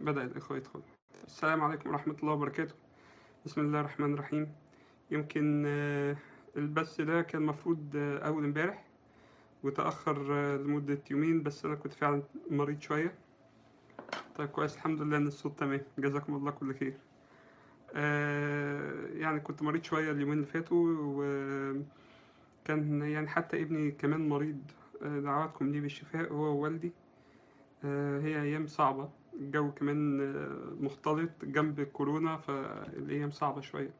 بدأ الإخوة يدخلوا السلام عليكم ورحمة الله وبركاته بسم الله الرحمن الرحيم يمكن آه، البث ده كان المفروض آه، أول امبارح وتأخر آه، لمدة يومين بس أنا كنت فعلا مريض شوية طيب كويس الحمد لله إن الصوت تمام جزاكم الله كل خير آه، يعني كنت مريض شوية اليومين اللي فاتوا وكان يعني حتى ابني كمان مريض آه، دعواتكم ليه بالشفاء هو ووالدي آه، هي أيام صعبة الجو كمان آه، مختلط جنب كورونا فالأيام صعبة شوية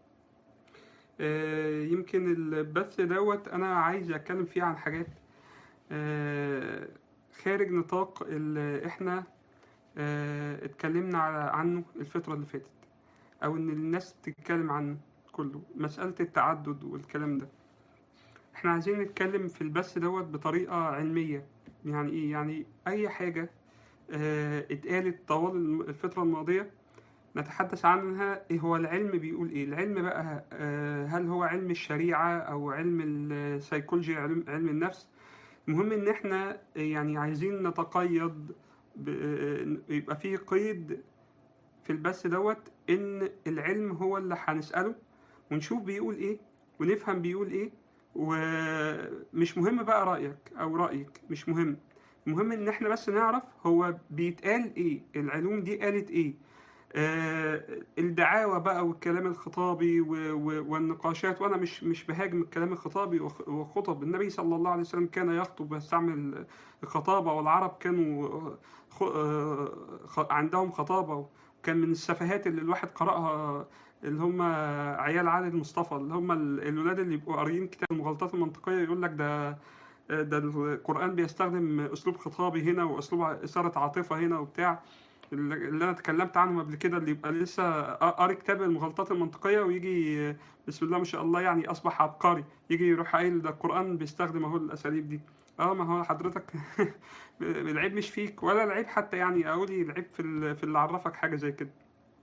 آه، يمكن البث دوت أنا عايز أتكلم فيه عن حاجات آه، خارج نطاق اللي إحنا آه، اتكلمنا على- عنه الفترة اللي فاتت أو إن الناس تتكلم عنه كله مسألة التعدد والكلام ده إحنا عايزين نتكلم في البث دوت بطريقة علمية يعني إيه يعني أي حاجة آه، اتقالت طوال الم- الفترة الماضية نتحدث عنها ايه هو العلم بيقول ايه العلم بقى آه، هل هو علم الشريعة او علم السيكولوجي علم, علم النفس المهم ان احنا يعني عايزين نتقيد ب- آه، يبقى فيه قيد في البث دوت ان العلم هو اللي هنسأله ونشوف بيقول ايه ونفهم بيقول ايه ومش مهم بقى رأيك او رأيك مش مهم المهم ان احنا بس نعرف هو بيتقال ايه العلوم دي قالت ايه آه الدعاوى بقى والكلام الخطابي و- و- والنقاشات وانا مش مش بهاجم الكلام الخطابي وخ- وخطب النبي صلى الله عليه وسلم كان يخطب ويستعمل الخطابه والعرب كانوا خ- آه، خ- عندهم خطابه وكان من السفهات اللي الواحد قرأها اللي هم عيال علي المصطفى اللي هم ال- الولاد اللي يبقوا قاريين كتاب المغالطات المنطقيه يقول لك ده ده القرآن بيستخدم أسلوب خطابي هنا وأسلوب إثارة عاطفة هنا وبتاع اللي اللي أنا اتكلمت عنهم قبل كده اللي يبقى لسه قاري كتاب المغالطات المنطقية ويجي بسم الله ما شاء الله يعني أصبح عبقري يجي يروح قايل ده القرآن بيستخدم أهو الأساليب دي اه ما هو حضرتك العيب مش فيك ولا العيب حتى يعني أقول العيب في ال- في اللي عرفك حاجة زي كده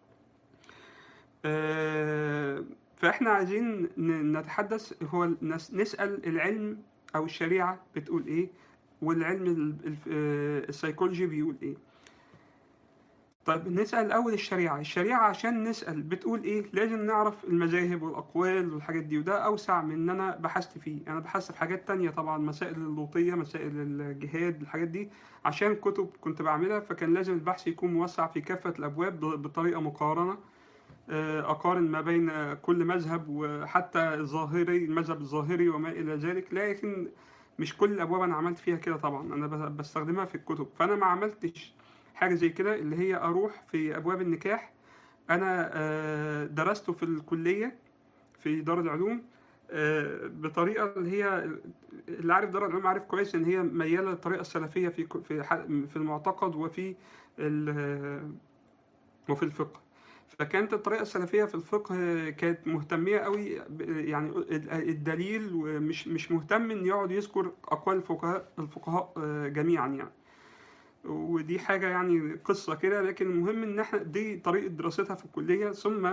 آه، فاحنا عايزين ن- نتحدث هو نس- نسأل العلم او الشريعة بتقول ايه والعلم ال- ال- آه، السيكولوجي بيقول ايه طيب نسأل الأول الشريعة الشريعة عشان نسأل بتقول إيه لازم نعرف المذاهب والأقوال والحاجات دي وده أوسع من إن أنا بحثت فيه أنا بحثت في حاجات تانية طبعا مسائل اللوطية مسائل الجهاد الحاجات دي عشان كتب كنت بعملها فكان لازم البحث يكون موسع في كافة الأبواب ب- بطريقة مقارنة آه، أقارن ما بين كل مذهب وحتى الظاهري المذهب الظاهري وما إلى ذلك لكن مش كل الأبواب أنا عملت فيها كده طبعا أنا بس- بستخدمها في الكتب فأنا ما عملتش حاجة زي كده اللي هي أروح في أبواب النكاح أنا آه، درسته في الكلية في دار العلوم آه، بطريقة اللي هي اللي عارف دار العلوم عارف كويس إن هي ميالة للطريقة السلفية في ك- في ح- في المعتقد وفي ال- وفي الفقه فكانت الطريقة السلفية في الفقه كانت مهتمية قوي ب- يعني الدليل ومش مش مهتم ان يقعد يذكر اقوال الفقهاء الفقهاء آه، جميعا يعني ودي حاجة يعني قصة كده لكن المهم ان احنا دي طريقة دراستها في الكلية ثم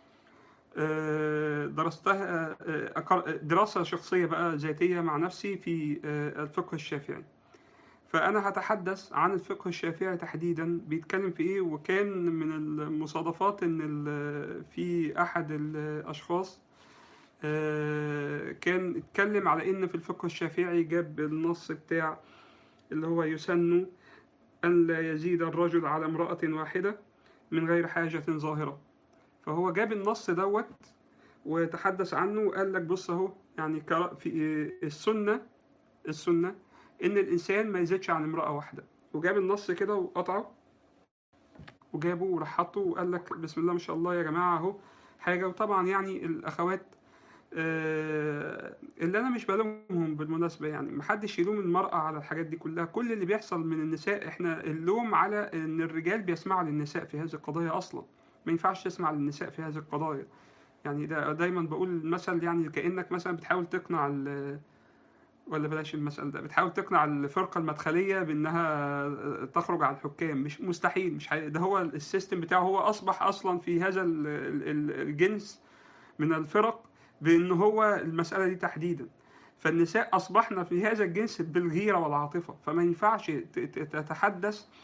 آه، درستها آه، أقر- دراسة شخصية بقى ذاتية مع نفسي في آه، الفقه الشافعي فأنا هتحدث عن الفقه الشافعي تحديدا بيتكلم في إيه وكان من المصادفات إن ال- في أحد الأشخاص آه، كان اتكلم على إن في الفقه الشافعي جاب النص بتاع اللي هو يسن أن لا يزيد الرجل على امرأة واحدة من غير حاجة ظاهرة فهو جاب النص دوت وتحدث عنه وقال لك بص اهو يعني كرا- في السنة السنة إن الإنسان ما يزيدش عن امرأة واحدة وجاب النص كده وقطعه وجابه وراح حطه وقال لك بسم الله ما شاء الله يا جماعة أهو حاجة وطبعا يعني الأخوات آه، اللي أنا مش بلومهم بالمناسبة يعني محدش يلوم المرأة على الحاجات دي كلها كل اللي بيحصل من النساء إحنا اللوم على إن الرجال بيسمعوا للنساء في هذه القضايا أصلا ما ينفعش تسمع للنساء في هذه القضايا يعني ده دايما بقول المثل يعني كأنك مثلا بتحاول تقنع ال- ولا بلاش المثل ده بتحاول تقنع الفرقة المدخلية بأنها تخرج على الحكام مش مستحيل مش حي... ده هو السيستم بتاعه هو أصبح أصلا في هذا ال- ال- ال- الجنس من الفرق بأن هو المسألة دي تحديدا فالنساء أصبحنا في هذا الجنس بالغيرة والعاطفة فما ينفعش ت- ت- تتحدث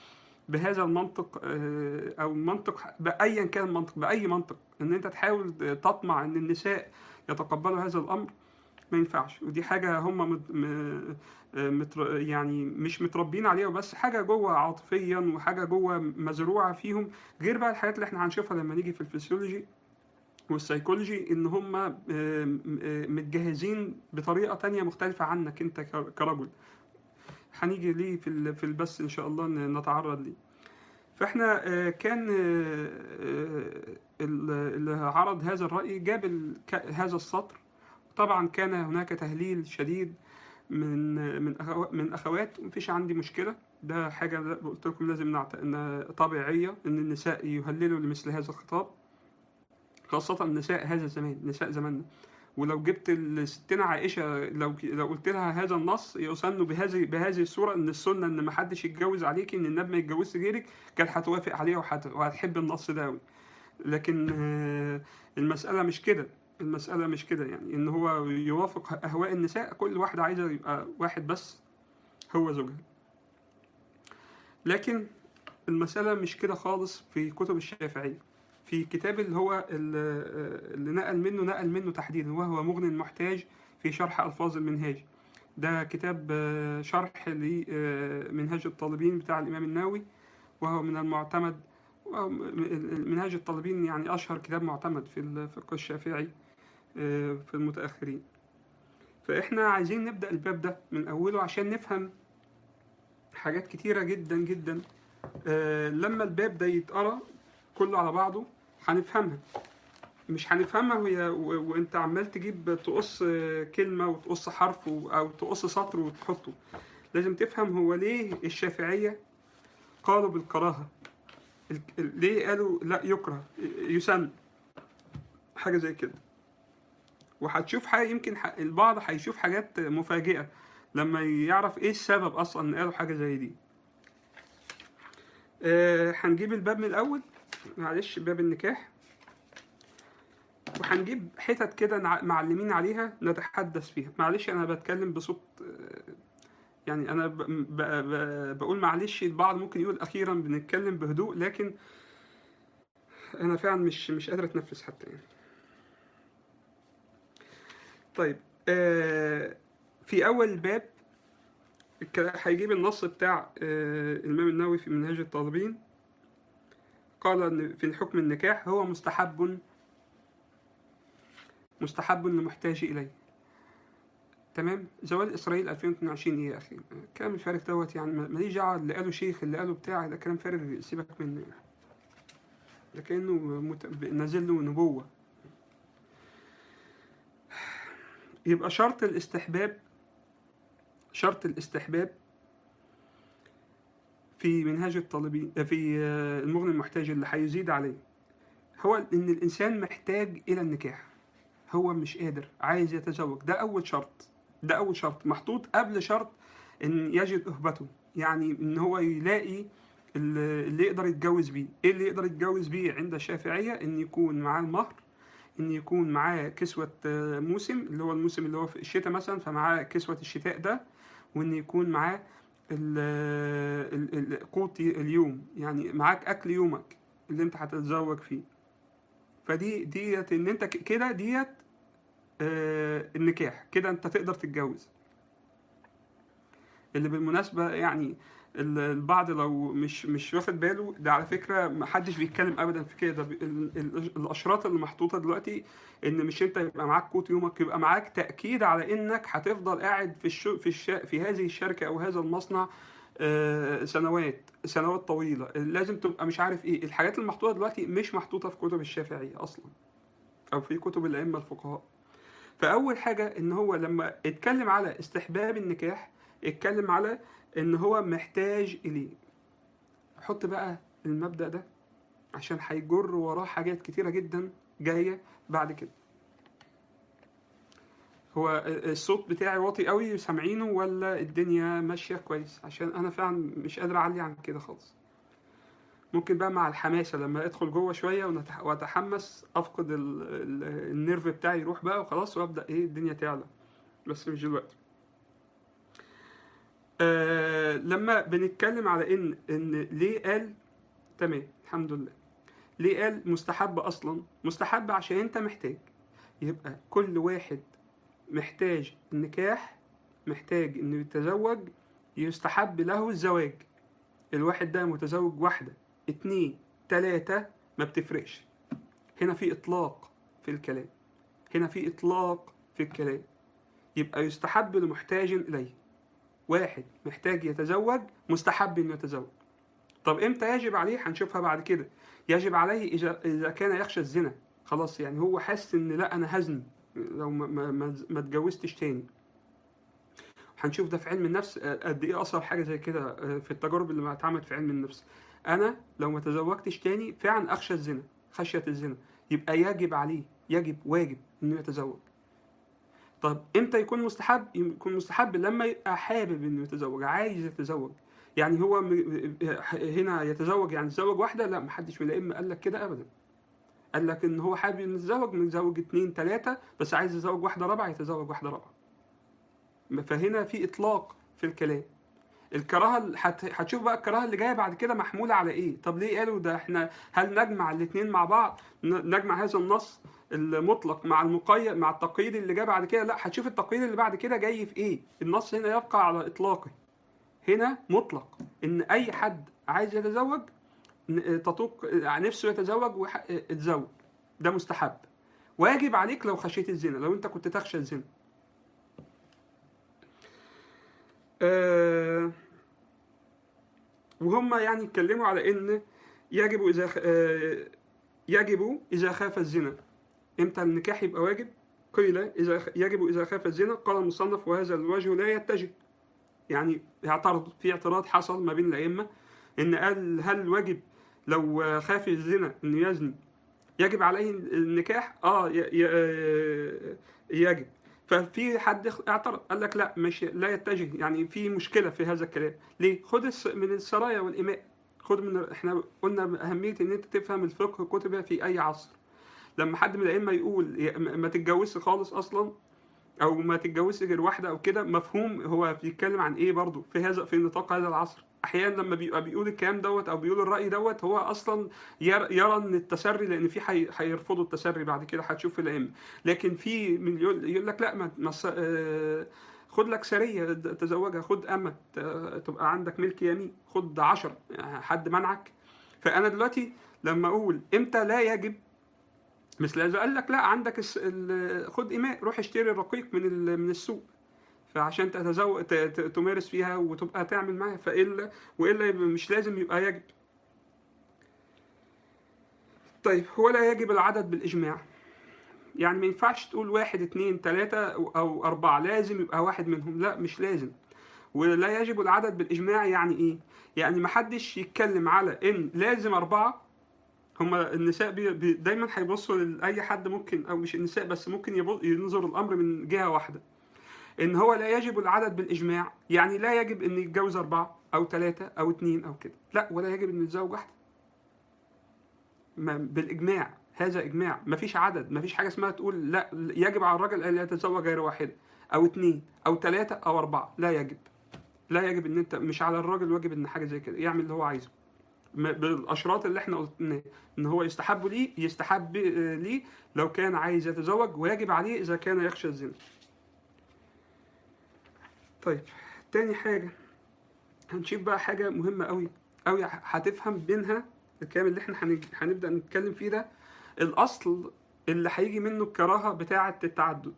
بهذا المنطق آه، او منطق بايا كان المنطق باي منطق ان انت تحاول تطمع ان النساء يتقبلوا هذا الامر ما ينفعش ودي حاجه هم مت م- متر يعني مش متربيين عليها بس حاجه جوه عاطفيا وحاجه جوه مزروعه فيهم غير بقى الحاجات اللي احنا هنشوفها لما نيجي في الفسيولوجي والسيكولوجي ان هم آه، آه، متجهزين بطريقه تانية مختلفه عنك انت ك- كرجل هنيجي ليه في ال- في البث ان شاء الله ن- نتعرض ليه فاحنا آه، كان آه، آه، ال- اللي عرض هذا الرأي جاب ال- ك- هذا السطر طبعا كان هناك تهليل شديد من من أخو- من اخوات مفيش عندي مشكله ده حاجه قلت لكم لازم نعت... إن طبيعيه ان النساء يهللوا لمثل هذا الخطاب خاصه نساء هذا الزمان نساء زماننا ولو جبت الستنا عائشه لو لو قلت لها هذا النص يسن بهذه بهذه الصوره ان السنه ان ما حدش يتجوز عليكي ان النبي ما يتجوزش غيرك كانت هتوافق عليه وهت- وهتحب النص ده قوي لكن آه، المساله مش كده المساله مش كده يعني ان هو يوافق اهواء النساء كل واحده عايزه يبقى واحد بس هو زوجها لكن المساله مش كده خالص في كتب الشافعيه في كتاب اللي هو اللي اللي نقل منه نقل منه تحديدا وهو مغني المحتاج في شرح الفاظ المنهاج ده كتاب آه، شرح لمنهاج الطالبين بتاع الامام النووي وهو من المعتمد وهو م- منهاج الطالبين يعني اشهر كتاب معتمد في الفقه الشافعي آه، في المتاخرين فاحنا عايزين نبدا الباب ده من اوله عشان نفهم حاجات كتيره جدا جدا آه، لما الباب ده يتقرا كله على بعضه هنفهمها مش هنفهمها وهي و- وانت عمال تجيب تقص آه، كلمه وتقص حرف و- او تقص سطر وتحطه لازم تفهم هو ليه الشافعيه قالوا بالكراهه ال- ال- ليه قالوا لا يكره يسن حاجه زي كده وهتشوف حاجه يمكن ح- البعض هيشوف حاجات مفاجئه لما يعرف ايه السبب اصلا ان قالوا حاجه زي دي آه، هنجيب الباب من الاول معلش باب النكاح وهنجيب حتت كده نع- معلمين عليها نتحدث فيها معلش انا بتكلم بصوت آه، يعني انا ب... ب... ب... بقول معلش البعض ممكن يقول اخيرا بنتكلم بهدوء لكن انا فعلا مش مش قادر اتنفس حتى يعني طيب آه في اول الباب الك- هيجيب النص بتاع آه الامام النووي في منهاج الطالبين قال ان في الحكم النكاح هو مستحب مستحب للمحتاج اليه تمام زوال اسرائيل 2022 ايه يا اخي الكلام الفارغ دوت يعني ما- ماليش دعوه اللي قاله شيخ اللي قاله بتاع ده كلام فارغ سيبك منه يعني ده كانه مت... نازل له نبوه يبقى شرط الاستحباب شرط الاستحباب في منهاج الطالبين في آه، المغني المحتاج اللي هيزيد عليه هو ان الانسان محتاج الى النكاح هو مش قادر عايز يتزوج ده اول شرط ده اول شرط محطوط قبل شرط ان يجد اهبته يعني ان هو يلاقي اللي اللي يقدر يتجوز بيه ايه اللي يقدر يتجوز بيه عند الشافعيه ان يكون معاه المهر ان يكون معاه كسوه آه، موسم اللي هو الموسم اللي هو في الشتاء مثلا فمعاه كسوه الشتاء ده وان يكون معاه ال- ال- ال- قوت اليوم يعني معاك اكل يومك اللي انت هتتزوج فيه فدي ديت ان انت ك- كده ديت آه، النكاح كده انت تقدر تتجوز اللي بالمناسبة يعني ال- البعض لو مش مش واخد باله ده على فكرة محدش بيتكلم ابدا في كده ال- ال- الاشراط اللي محطوطة دلوقتي ان مش انت يبقى معاك قوت يومك يبقى معاك تأكيد على انك هتفضل قاعد في الشو في الش في هذه الشركة او هذا المصنع آه، سنوات سنوات طويلة لازم تبقى مش عارف ايه الحاجات المحطوطة دلوقتي مش محطوطة في كتب الشافعية اصلا او في كتب الائمة الفقهاء فاول حاجه ان هو لما اتكلم على استحباب النكاح اتكلم على ان هو محتاج اليه حط بقى المبدا ده عشان هيجر وراه حاجات كتيره جدا جايه بعد كده هو الصوت بتاعي واطي قوي سامعينه ولا الدنيا ماشيه كويس عشان انا فعلا مش قادر اعلي عن كده خالص ممكن بقى مع الحماسه لما ادخل جوه شويه ونتح- واتحمس افقد ال... ال... النيرف بتاعي يروح بقى وخلاص وابدا ايه الدنيا تعلى بس مش دلوقتي آه لما بنتكلم على ان ان ليه قال تمام الحمد لله ليه قال مستحب اصلا مستحب عشان انت محتاج يبقى كل واحد محتاج النكاح محتاج انه يتزوج يستحب له الزواج الواحد ده متزوج واحدة اتنين تلاتة ما بتفرقش هنا في اطلاق في الكلام هنا في اطلاق في الكلام يبقى يستحب لمحتاج اليه واحد محتاج يتزوج مستحب انه يتزوج طب امتى يجب عليه هنشوفها بعد كده يجب عليه اذا اذا كان يخشى الزنا خلاص يعني هو حاسس ان لا انا هزني لو ما ما, ما, ما اتجوزتش تاني هنشوف ده في علم النفس قد ايه اثر حاجه زي كده في التجارب اللي اتعملت في علم النفس انا لو ما تزوجتش تاني فعلا اخشى الزنا خشيه الزنا يبقى يجب عليه يجب واجب انه يتزوج طب امتى يكون مستحب يكون مستحب لما يبقى حابب انه يتزوج عايز يتزوج يعني هو هنا يتزوج يعني يتزوج واحده لا محدش من الائمه قال لك كده ابدا قال لك ان هو حابب انه يتزوج متزوج اتنين تلاته بس عايز يتزوج واحده رابعه يتزوج واحده رابعه فهنا في اطلاق في الكلام الكراهه هتشوف بقى الكراهه اللي جايه بعد كده محموله على ايه طب ليه قالوا ده احنا هل نجمع الاثنين مع بعض نجمع هذا النص المطلق مع المقيد مع التقييد اللي جاء بعد كده لا هتشوف التقييد اللي بعد كده جاي في ايه النص هنا يبقى على اطلاقه هنا مطلق ان اي حد عايز يتزوج تطوق نفسه يتزوج ويتزوج ده مستحب واجب عليك لو خشيت الزنا لو انت كنت تخشى الزنا آه وهم يعني اتكلموا على ان يجب اذا آه يجب اذا خاف الزنا امتى النكاح يبقى واجب قيل اذا يجب اذا خاف الزنا قال المصنف وهذا الوجه لا يتجه يعني اعترض في اعتراض حصل ما بين الائمه ان قال هل واجب لو خاف الزنا انه يزني يجب عليه النكاح اه يجب ففي حد اعترض قال لك لا مش لا يتجه يعني في مشكله في هذا الكلام ليه خد من السرايا والاماء خد من احنا قلنا اهميه ان انت تفهم الفقه كتب في اي عصر لما حد من الائمه يقول ما تتجوزش خالص اصلا او ما تتجوزش غير واحده او كده مفهوم هو بيتكلم عن ايه برضه في هذا في نطاق هذا العصر احيانا لما بيبقى بيقول الكلام دوت او بيقول الراي دوت هو اصلا يرى ان التسري لان في هيرفضوا التسري بعد كده هتشوف في الائمه لكن في من يقول لك لا ما, ما خد لك سريه تزوجها خد اما تبقى عندك ملك يمين خد عشرة حد منعك فانا دلوقتي لما اقول امتى لا يجب مثل هذا قال لك لا عندك خد إماء روح اشتري الرقيق من من السوق فعشان تتزوج تمارس فيها وتبقى تعمل معاها فإلا وإلا مش لازم يبقى يجب طيب هو لا يجب العدد بالإجماع يعني ما ينفعش تقول واحد اتنين تلاتة أو أربعة لازم يبقى واحد منهم لا مش لازم ولا يجب العدد بالإجماع يعني إيه؟ يعني ما حدش يتكلم على إن لازم أربعة هما النساء بي بي دايما هيبصوا لاي حد ممكن او مش النساء بس ممكن ينظر الامر من جهه واحده ان هو لا يجب العدد بالاجماع يعني لا يجب ان يتجوز اربعه او ثلاثه او اثنين او كده لا ولا يجب ان يتزوج واحده بالاجماع هذا اجماع ما فيش عدد ما فيش حاجه اسمها تقول لا يجب على الرجل ان يتزوج غير واحده او اثنين او ثلاثه او اربعه لا يجب لا يجب ان انت مش على الراجل واجب ان حاجه زي كده يعمل اللي هو عايزه بالاشراط اللي احنا قلنا ان هو يستحب ليه يستحب ليه لو كان عايز يتزوج ويجب عليه اذا كان يخشى الزنا طيب تاني حاجه هنشوف بقى حاجه مهمه قوي قوي هتفهم بينها الكلام اللي احنا هنبدا نتكلم فيه ده الاصل اللي هيجي منه الكراهه بتاعه التعدد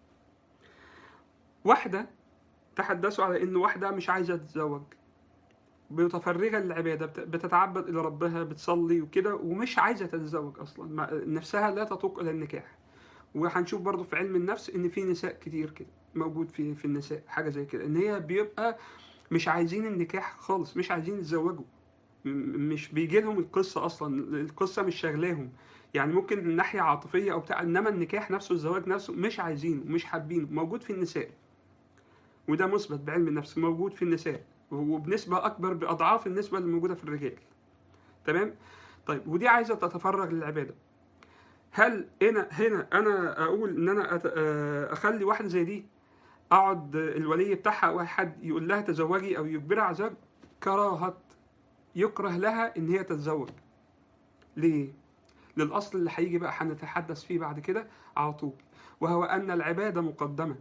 واحده تحدثوا على ان واحده مش عايزه تتزوج متفرغه للعباده بتتعبد الى ربها بتصلي وكده ومش عايزه تتزوج اصلا نفسها لا تطوق الى النكاح وهنشوف برضو في علم النفس ان في نساء كتير كده موجود في في النساء حاجه زي كده ان هي بيبقى مش عايزين النكاح خالص مش عايزين يتزوجوا مش بيجي لهم القصه اصلا القصه مش شاغلاهم يعني ممكن من ناحيه عاطفيه او بتاع انما النكاح نفسه الزواج نفسه مش عايزينه مش حابينه موجود في النساء وده مثبت بعلم النفس موجود في النساء وبنسبة أكبر بأضعاف النسبة اللي موجودة في الرجال تمام طيب ودي عايزة تتفرغ للعبادة هل هنا هنا أنا أقول إن أنا أخلي واحدة زي دي اقعد الولي بتاعها او أي حد يقول لها تزوجي او يجبرها على الزواج كراهه يكره لها ان هي تتزوج ليه للاصل اللي هيجي بقى هنتحدث فيه بعد كده على طول وهو ان العباده مقدمه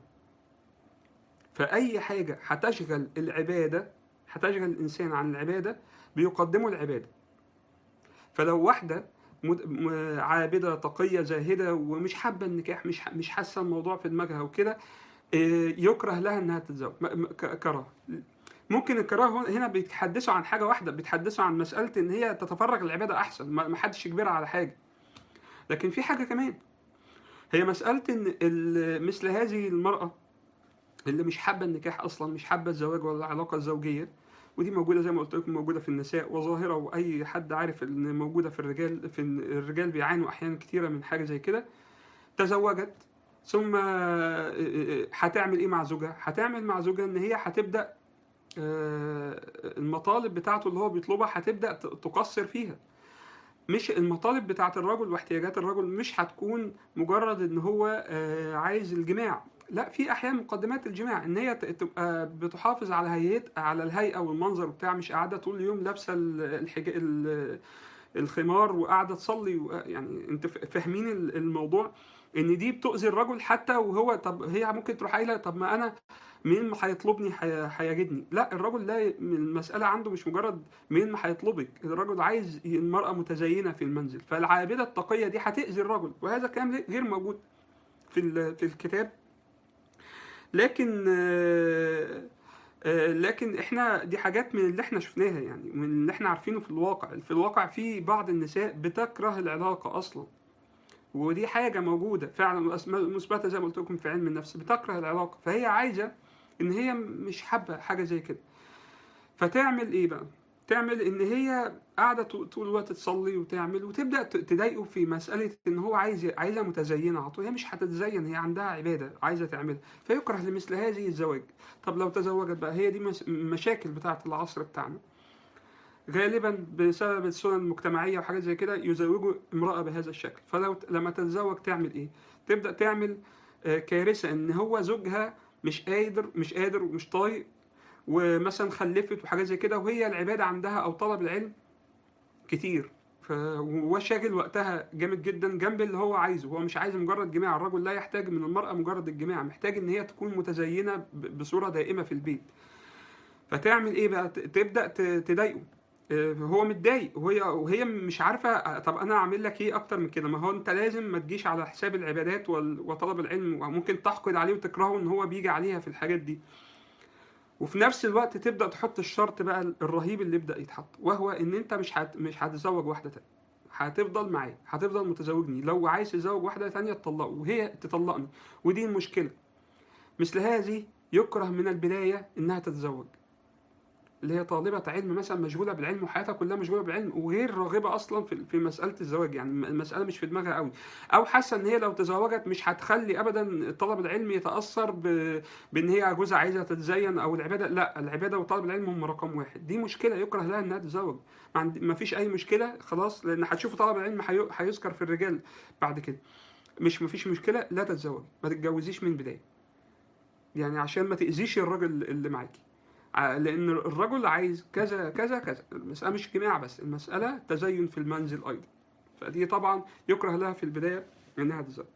فاي حاجه هتشغل العباده هتشغل الانسان عن العباده بيقدمه العباده فلو واحده مد- م- عابده تقيه زاهده ومش حابه النكاح مش ح- مش حاسه الموضوع في دماغها وكده إيه، يكره لها انها تتزوج م- م- ك- كراهه ممكن الكراهه هون- هنا بيتحدثوا عن حاجه واحده بيتحدثوا عن مساله ان هي تتفرغ العباده احسن ما ما حدش يجبرها على حاجه لكن في حاجه كمان هي مساله ان ال- مثل هذه المراه اللي مش حابه النكاح اصلا مش حابه الزواج ولا العلاقه الزوجيه ودي موجوده زي ما قلت لكم موجوده في النساء وظاهره واي حد عارف ان موجوده في الرجال في ال- الرجال بيعانوا احيانا كتيره من حاجه زي كده تزوجت ثم هتعمل ايه مع زوجها هتعمل مع زوجها ان هي هتبدا آه، المطالب بتاعته اللي هو بيطلبها هتبدا ت- تقصر فيها مش المطالب بتاعت الرجل واحتياجات الرجل مش هتكون مجرد ان هو آه، عايز الجماع لا في احيانا مقدمات الجماع ان هي ت- تبقى بتحافظ على هيئه على الهيئه والمنظر بتاع مش قاعده طول اليوم لابسه ال- الحجا ال- الخمار وقاعده تصلي و- يعني انت ف- فاهمين ال- الموضوع ان دي بتؤذي الرجل حتى وهو طب هي ممكن تروح قايله طب ما انا مين ما هيطلبني هي- هيجدني لا الرجل لا المساله عنده مش مجرد مين ما هيطلبك الرجل عايز المراه متزينه في المنزل فالعابده التقيه دي هتاذي الرجل وهذا كلام غير موجود في ال- في الكتاب لكن آه، آه، لكن احنا دي حاجات من اللي احنا شفناها يعني من اللي احنا عارفينه في الواقع في الواقع في بعض النساء بتكره العلاقه اصلا ودي حاجه موجوده فعلا وأس- مثبته زي ما قلت لكم في علم النفس بتكره العلاقه فهي عايزه ان هي مش حابه حاجه زي كده فتعمل ايه بقى تعمل ان هي قاعده طول طول الوقت تصلي وتعمل وتبدا ت- تضايقه في مساله ان هو عايز عايزها متزينه على طول هي مش هتتزين هي عندها عباده عايزه تعملها فيكره لمثل هذه الزواج طب لو تزوجت بقى هي دي مس- مشاكل بتاعه العصر بتاعنا غالبا بسبب السنن المجتمعيه وحاجات زي كده يزوجوا امراه بهذا الشكل فلو ت- لما تتزوج تعمل ايه تبدا تعمل آه، كارثه ان هو زوجها مش قادر مش قادر ومش طايق ومثلا خلفت وحاجات زي كده وهي العباده عندها او طلب العلم كتير ف- وهو شاغل وقتها جامد جدا جنب اللي هو عايزه هو مش عايز مجرد جماع الرجل لا يحتاج من المرأة مجرد الجماع محتاج ان هي تكون متزينة ب- بصورة دائمة في البيت فتعمل ايه بقى ت- تبدأ ت- تضايقه آه، هو متضايق وهي وهي مش عارفه آه، طب انا اعمل لك ايه اكتر من كده ما هو انت لازم ما تجيش على حساب العبادات وال- وطلب العلم وممكن تحقد عليه وتكرهه ان هو بيجي عليها في الحاجات دي وفي نفس الوقت تبدا تحط الشرط بقى الرهيب اللي يبدا يتحط وهو ان انت مش هت... مش هتتزوج واحده تانية هتفضل معايا هتفضل متزوجني لو عايز تتزوج واحده تانية تطلقه وهي تطلقني ودي المشكله مثل هذه يكره من البدايه انها تتزوج اللي هي طالبة علم مثلا مشغولة بالعلم وحياتها كلها مشغولة بالعلم وغير راغبة أصلا في في مسألة الزواج يعني المسألة مش في دماغها قوي أو حاسة إن هي لو تزوجت مش هتخلي أبدا طلب العلم يتأثر ب... بان هي جوزها عايزه تتزين او العباده لا العباده وطلب العلم هم رقم واحد دي مشكله يكره لها انها تتزوج ما, عند... ما فيش اي مشكله خلاص لان هتشوفوا طلب العلم هي... هيذكر في الرجال بعد كده مش ما فيش مشكله لا تتزوج ما تتجوزيش من البدايه يعني عشان ما تاذيش الراجل اللي معاكي ع- لان الرجل عايز كذا كذا كذا المساله مش جماع بس المساله تزين في المنزل ايضا فدي طبعا يكره لها في البدايه انها تتزوج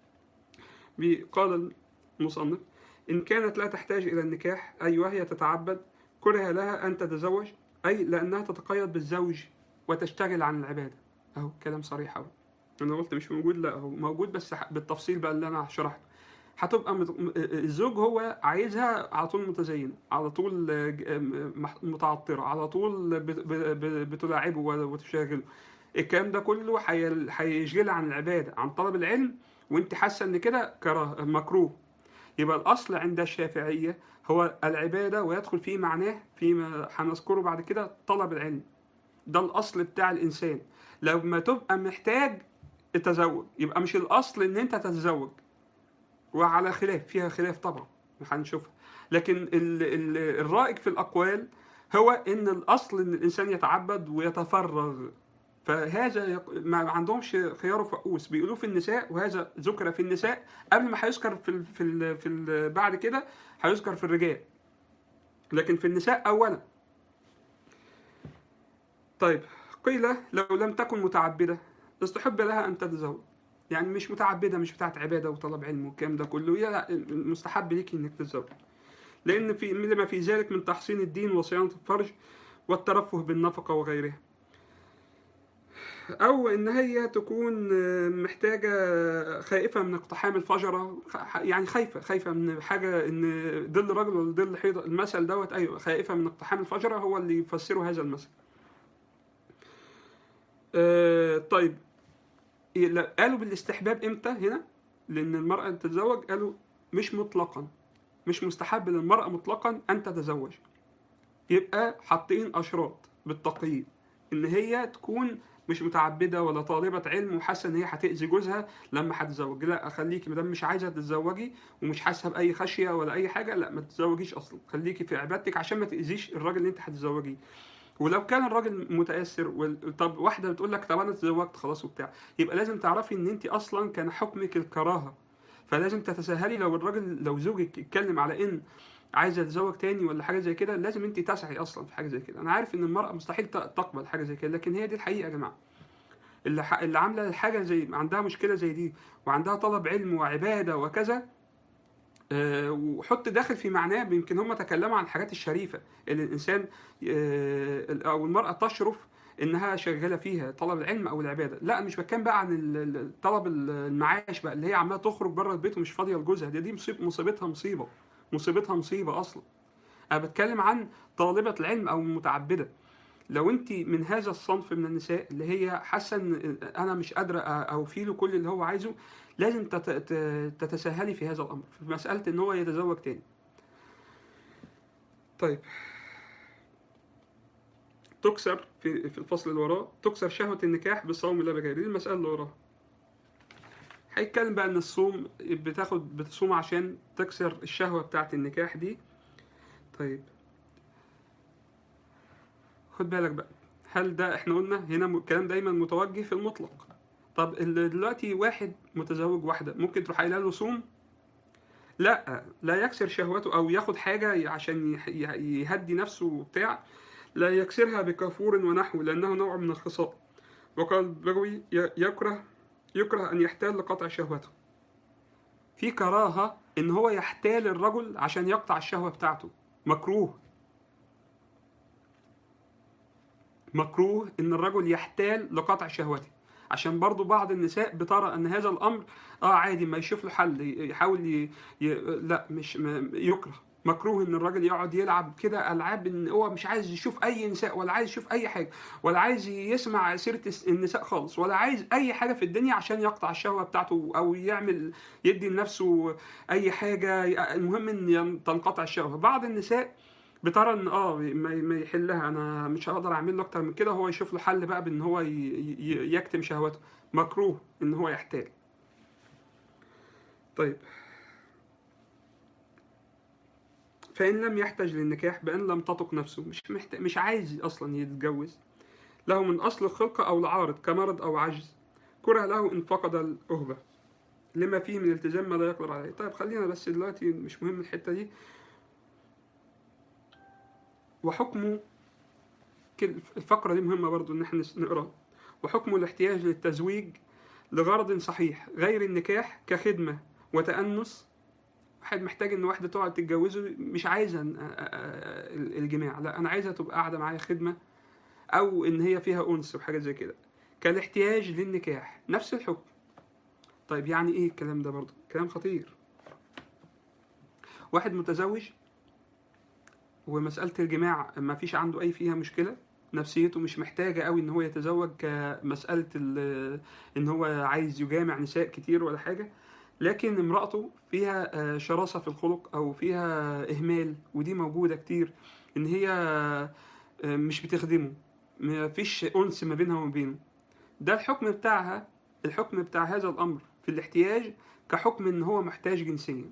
بي- قال المصنف إن كانت لا تحتاج إلى النكاح أي وهي تتعبد كره لها أن تتزوج أي لأنها تتقيد بالزوج وتشتغل عن العبادة أهو كلام صريح أهو أنا قلت مش موجود لا هو موجود بس ح- بالتفصيل بقى اللي أنا شرحته هتبقى مت- م- الزوج هو عايزها على طول متزينة على طول آه، ج- آه، مح- متعطرة على طول بت- ب- ب- بتلاعبه وتشاغله الكلام ده كله هي- هيشغلها عن العبادة عن طلب العلم وانت حاسة ان كده كره مكروه يبقى الأصل عند الشافعية هو العبادة ويدخل فيه معناه فيما هنذكره بعد كده طلب العلم ده الأصل بتاع الإنسان لما تبقى محتاج التزوج يبقى مش الأصل إن أنت تتزوج وعلى خلاف فيها خلاف طبعا هنشوفها لكن ال ال الرائج في الأقوال هو إن الأصل إن الإنسان يتعبد ويتفرغ فهذا يق... ما عندهمش خيار وفقوس بيقولوه في النساء وهذا ذكر في النساء قبل ما هيذكر في ال... في ال... في ال... بعد كده هيذكر في الرجال لكن في النساء اولا طيب قيل لو لم تكن متعبده استحب لها ان تتزوج يعني مش متعبده مش بتاعت عباده وطلب علم والكلام ده كله لا مستحب ليكي انك تتزوج لان في لما في ذلك من تحصين الدين وصيانه الفرج والترفه بالنفقه وغيرها او ان هي تكون محتاجه خائفه من اقتحام الفجره يعني خايفه خايفه من حاجه ان ظل رجل ولا ظل حيطه المثل دوت ايوه خائفه من اقتحام الفجره هو اللي يفسره هذا المثل آه طيب قالوا بالاستحباب امتى هنا لان المراه تتزوج قالوا مش مطلقا مش مستحب للمراه مطلقا ان تتزوج يبقى حاطين اشراط بالتقييد ان هي تكون مش متعبده ولا طالبه علم وحاسه ان هي هتاذي جوزها لما هتتزوج لا خليكي مادام مش عايزه تتزوجي ومش حاسه باي خشيه ولا اي حاجه لا ما تتزوجيش اصلا خليكي في عبادتك عشان ما تاذيش الراجل اللي انت هتتزوجيه ولو كان الراجل متاثر وال... طب واحده بتقول لك طب انا اتزوجت خلاص وبتاع يبقى لازم تعرفي ان انت اصلا كان حكمك الكراهه فلازم تتساهلي لو الراجل لو زوجك اتكلم على ان عايزه تتزوج تاني ولا حاجه زي كده لازم انت تسعي اصلا في حاجه زي كده انا عارف ان المراه مستحيل تقبل حاجه زي كده لكن هي دي الحقيقه يا جماعه اللي, ح... اللي عامله حاجه زي عندها مشكله زي دي وعندها طلب علم وعباده وكذا أه وحط داخل في معناه يمكن هم تكلموا عن الحاجات الشريفه اللي الانسان أه او المراه تشرف انها شغاله فيها طلب العلم او العباده لا مش بتكلم بقى عن طلب المعاش بقى اللي هي عماله تخرج بره البيت ومش فاضيه لجوزها دي دي مصيب مصيبتها مصيبه مصيبتها مصيبه اصلا انا بتكلم عن طالبه العلم او المتعبده لو انت من هذا الصنف من النساء اللي هي حاسه ان انا مش قادره اوفي له كل اللي هو عايزه لازم تتساهلي في هذا الامر في مساله ان هو يتزوج تاني طيب تكسر في في الفصل اللي وراه تكسر شهوه النكاح بالصوم لا بغيره دي المساله اللي وراها هيتكلم بقى ان الصوم بتاخد بتصوم عشان تكسر الشهوه بتاعه النكاح دي طيب خد بالك بقى هل ده احنا قلنا هنا الكلام دايما متوجه في المطلق طب دلوقتي واحد متزوج واحده ممكن تروح قايله له صوم لا لا يكسر شهوته او ياخد حاجه عشان يهدي نفسه وبتاع لا يكسرها بكافور ونحو لانه نوع من الخصاء وقال البغوي يكره يكره ان يحتال لقطع شهوته في كراهه ان هو يحتال الرجل عشان يقطع الشهوه بتاعته مكروه مكروه ان الرجل يحتال لقطع شهوته عشان برضو بعض النساء بترى ان هذا الامر اه عادي ما يشوف له حل يحاول ي... ي... لا مش ما... يكره مكروه ان الراجل يقعد يلعب كده العاب ان هو مش عايز يشوف اي نساء ولا عايز يشوف اي حاجه ولا عايز يسمع سيره النساء خالص ولا عايز اي حاجه في الدنيا عشان يقطع الشهوه بتاعته او يعمل يدي لنفسه اي حاجه المهم ان تنقطع الشهوه بعض النساء بترى ان اه ما يحلها انا مش هقدر اعمل له اكتر من كده هو يشوف له حل بقى بان هو يكتم شهوته مكروه ان هو يحتال طيب فإن لم يحتج للنكاح بأن لم تطق نفسه مش محتاج مش عايز أصلا يتجوز له من أصل الخلقة أو العارض كمرض أو عجز كره له إن فقد الأهبة لما فيه من التزام ما لا يقدر عليه طيب خلينا بس دلوقتي مش مهم الحتة دي وحكمه الفقرة دي مهمة برضو إن احنا نقراها وحكم الاحتياج للتزويج لغرض صحيح غير النكاح كخدمة وتأنس واحد محتاج ان واحده تقعد تتجوزه مش عايزه الجماع لا انا عايزها تبقى قاعده معايا خدمه او ان هي فيها انس وحاجات زي كده كالاحتياج للنكاح نفس الحكم طيب يعني ايه الكلام ده برضه كلام خطير واحد متزوج ومساله الجماع ما فيش عنده اي فيها مشكله نفسيته مش محتاجه قوي ان هو يتزوج كمساله ان هو عايز يجامع نساء كتير ولا حاجه لكن امرأته فيها شراسة في الخلق أو فيها إهمال ودي موجودة كتير إن هي مش بتخدمه مفيش أنس ما بينها وما بينه ده الحكم بتاعها الحكم بتاع هذا الأمر في الاحتياج كحكم إن هو محتاج جنسيا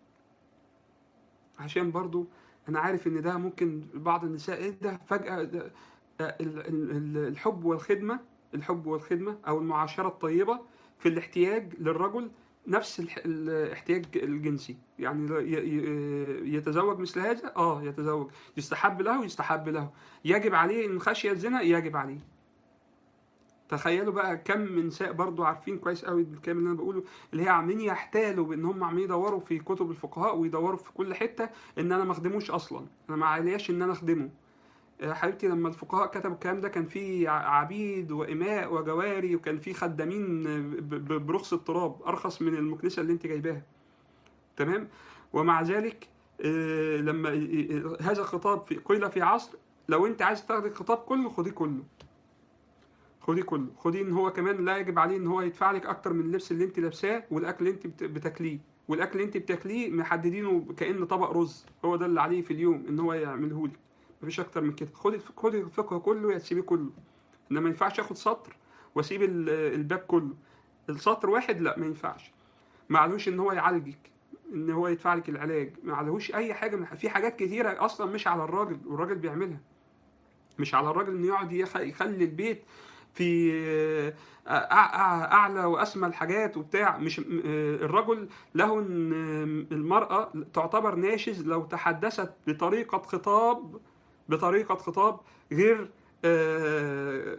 عشان برضو أنا عارف إن ده ممكن بعض النساء إيه ده فجأة ده الحب والخدمة الحب والخدمه او المعاشره الطيبه في الاحتياج للرجل نفس الح- الاحتياج الجنسي يعني لا- ي- ي- يتزوج مثل هذا اه يتزوج يستحب له يستحب له يجب عليه ان خشي الزنا يجب عليه تخيلوا بقى كم من نساء برضو عارفين كويس قوي الكلام اللي انا بقوله اللي هي عاملين يحتالوا بان هم عاملين يدوروا في كتب الفقهاء ويدوروا في كل حته ان انا ما اخدموش اصلا انا ما علياش ان انا اخدمه يا حبيبتي لما الفقهاء كتبوا الكلام ده كان في ع- عبيد وإماء وجواري وكان في خدامين ب- ب- برخص التراب أرخص من المكنسة اللي أنت جايباها تمام ومع ذلك آه، لما ي- ي- هذا الخطاب في قيل في عصر لو أنت عايز تاخدي الخطاب كله خديه كله خديه كله خديه ان هو كمان لا يجب عليه ان هو يدفع لك اكتر من اللبس اللي انت لابساه والاكل اللي انت بت- بتاكليه والاكل اللي انت بتاكليه محددينه كانه طبق رز هو ده اللي عليه في اليوم ان هو يعمله لك مفيش اكتر من كده خد الف- خد الفقه كله يا تسيبيه كله انما ما ينفعش اخد سطر واسيب ال- الباب كله السطر واحد لا ما ينفعش ما عليهوش ان هو يعالجك ان هو يدفع لك العلاج ما عليهوش اي حاجه من في حاجات كتيره اصلا مش على الراجل والراجل بيعملها مش على الراجل انه يقعد يخ- يخلي البيت في آه، أع- أع- اعلى واسمى الحاجات وبتاع مش م- آه، الرجل له ان آه، المراه تعتبر ناشز لو تحدثت بطريقه خطاب بطريقه خطاب غير آه،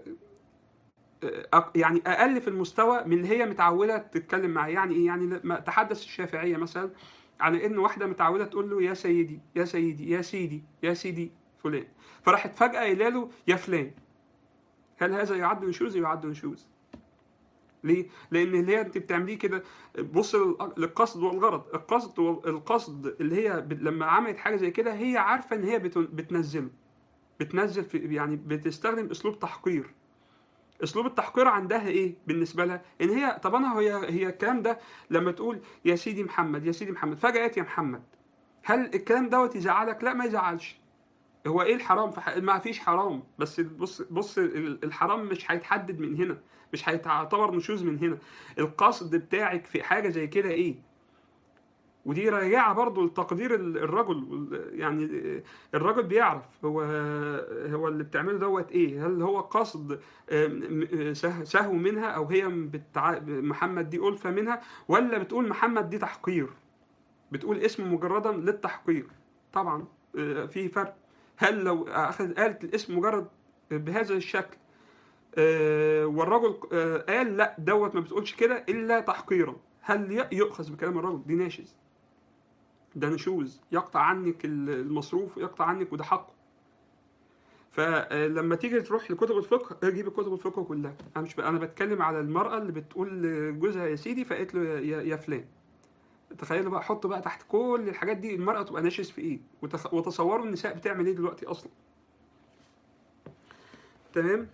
آه، يعني اقل في المستوى من اللي هي متعوده تتكلم معاه يعني ايه يعني لما تحدث الشافعيه مثلا على ان واحده متعوده تقول له يا سيدي يا سيدي يا سيدي يا سيدي فلان فراحت فجاه قايله له يا فلان هل هذا يعد نشوز يعد نشوز ليه؟ لأن اللي هي أنت بتعمليه كده بص لل- للقصد والغرض، القصد وال- القصد اللي هي ب- لما عملت حاجة زي كده هي عارفة إن هي بتن- بتنزله. بتنزل في يعني بتستخدم أسلوب تحقير. أسلوب التحقير عندها إيه بالنسبة لها؟ إن هي طب أنا هي هي الكلام ده لما تقول يا سيدي محمد يا سيدي محمد فجأة قالت يا محمد. هل الكلام دوت يزعلك؟ لا ما يزعلش. هو ايه الحرام في ح... ما فيش حرام بس بص بص ال- الحرام مش هيتحدد من هنا مش هيعتبر نشوز من هنا القصد بتاعك في حاجه زي كده ايه ودي راجعه برضو لتقدير ال- الرجل وال- يعني الراجل بيعرف هو هو اللي بتعمله دوت ايه هل هو قصد آم، م- سه- سهو منها او هي بتع... محمد دي ألفة منها ولا بتقول محمد دي تحقير بتقول اسم مجردا للتحقير طبعا آه، في فرق هل لو اخذ قالت الاسم مجرد بهذا الشكل آه، والرجل آه، قال لا دوت ما بتقولش كده الا تحقيرا هل ي- يؤخذ بكلام الرجل دي ناشز ده نشوز يقطع عنك ال- المصروف ويقطع عنك وده حقه فلما تيجي تروح لكتب الفقه جيب كتب الفقه كلها انا مش ب... انا بتكلم على المراه اللي بتقول لجوزها يا سيدي فقالت له يا, يا فلان تخيلوا بقى حطوا بقى تحت كل الحاجات دي المرأة تبقى ناشز في ايه وتخ... وتصوروا النساء بتعمل ايه دلوقتي اصلا تمام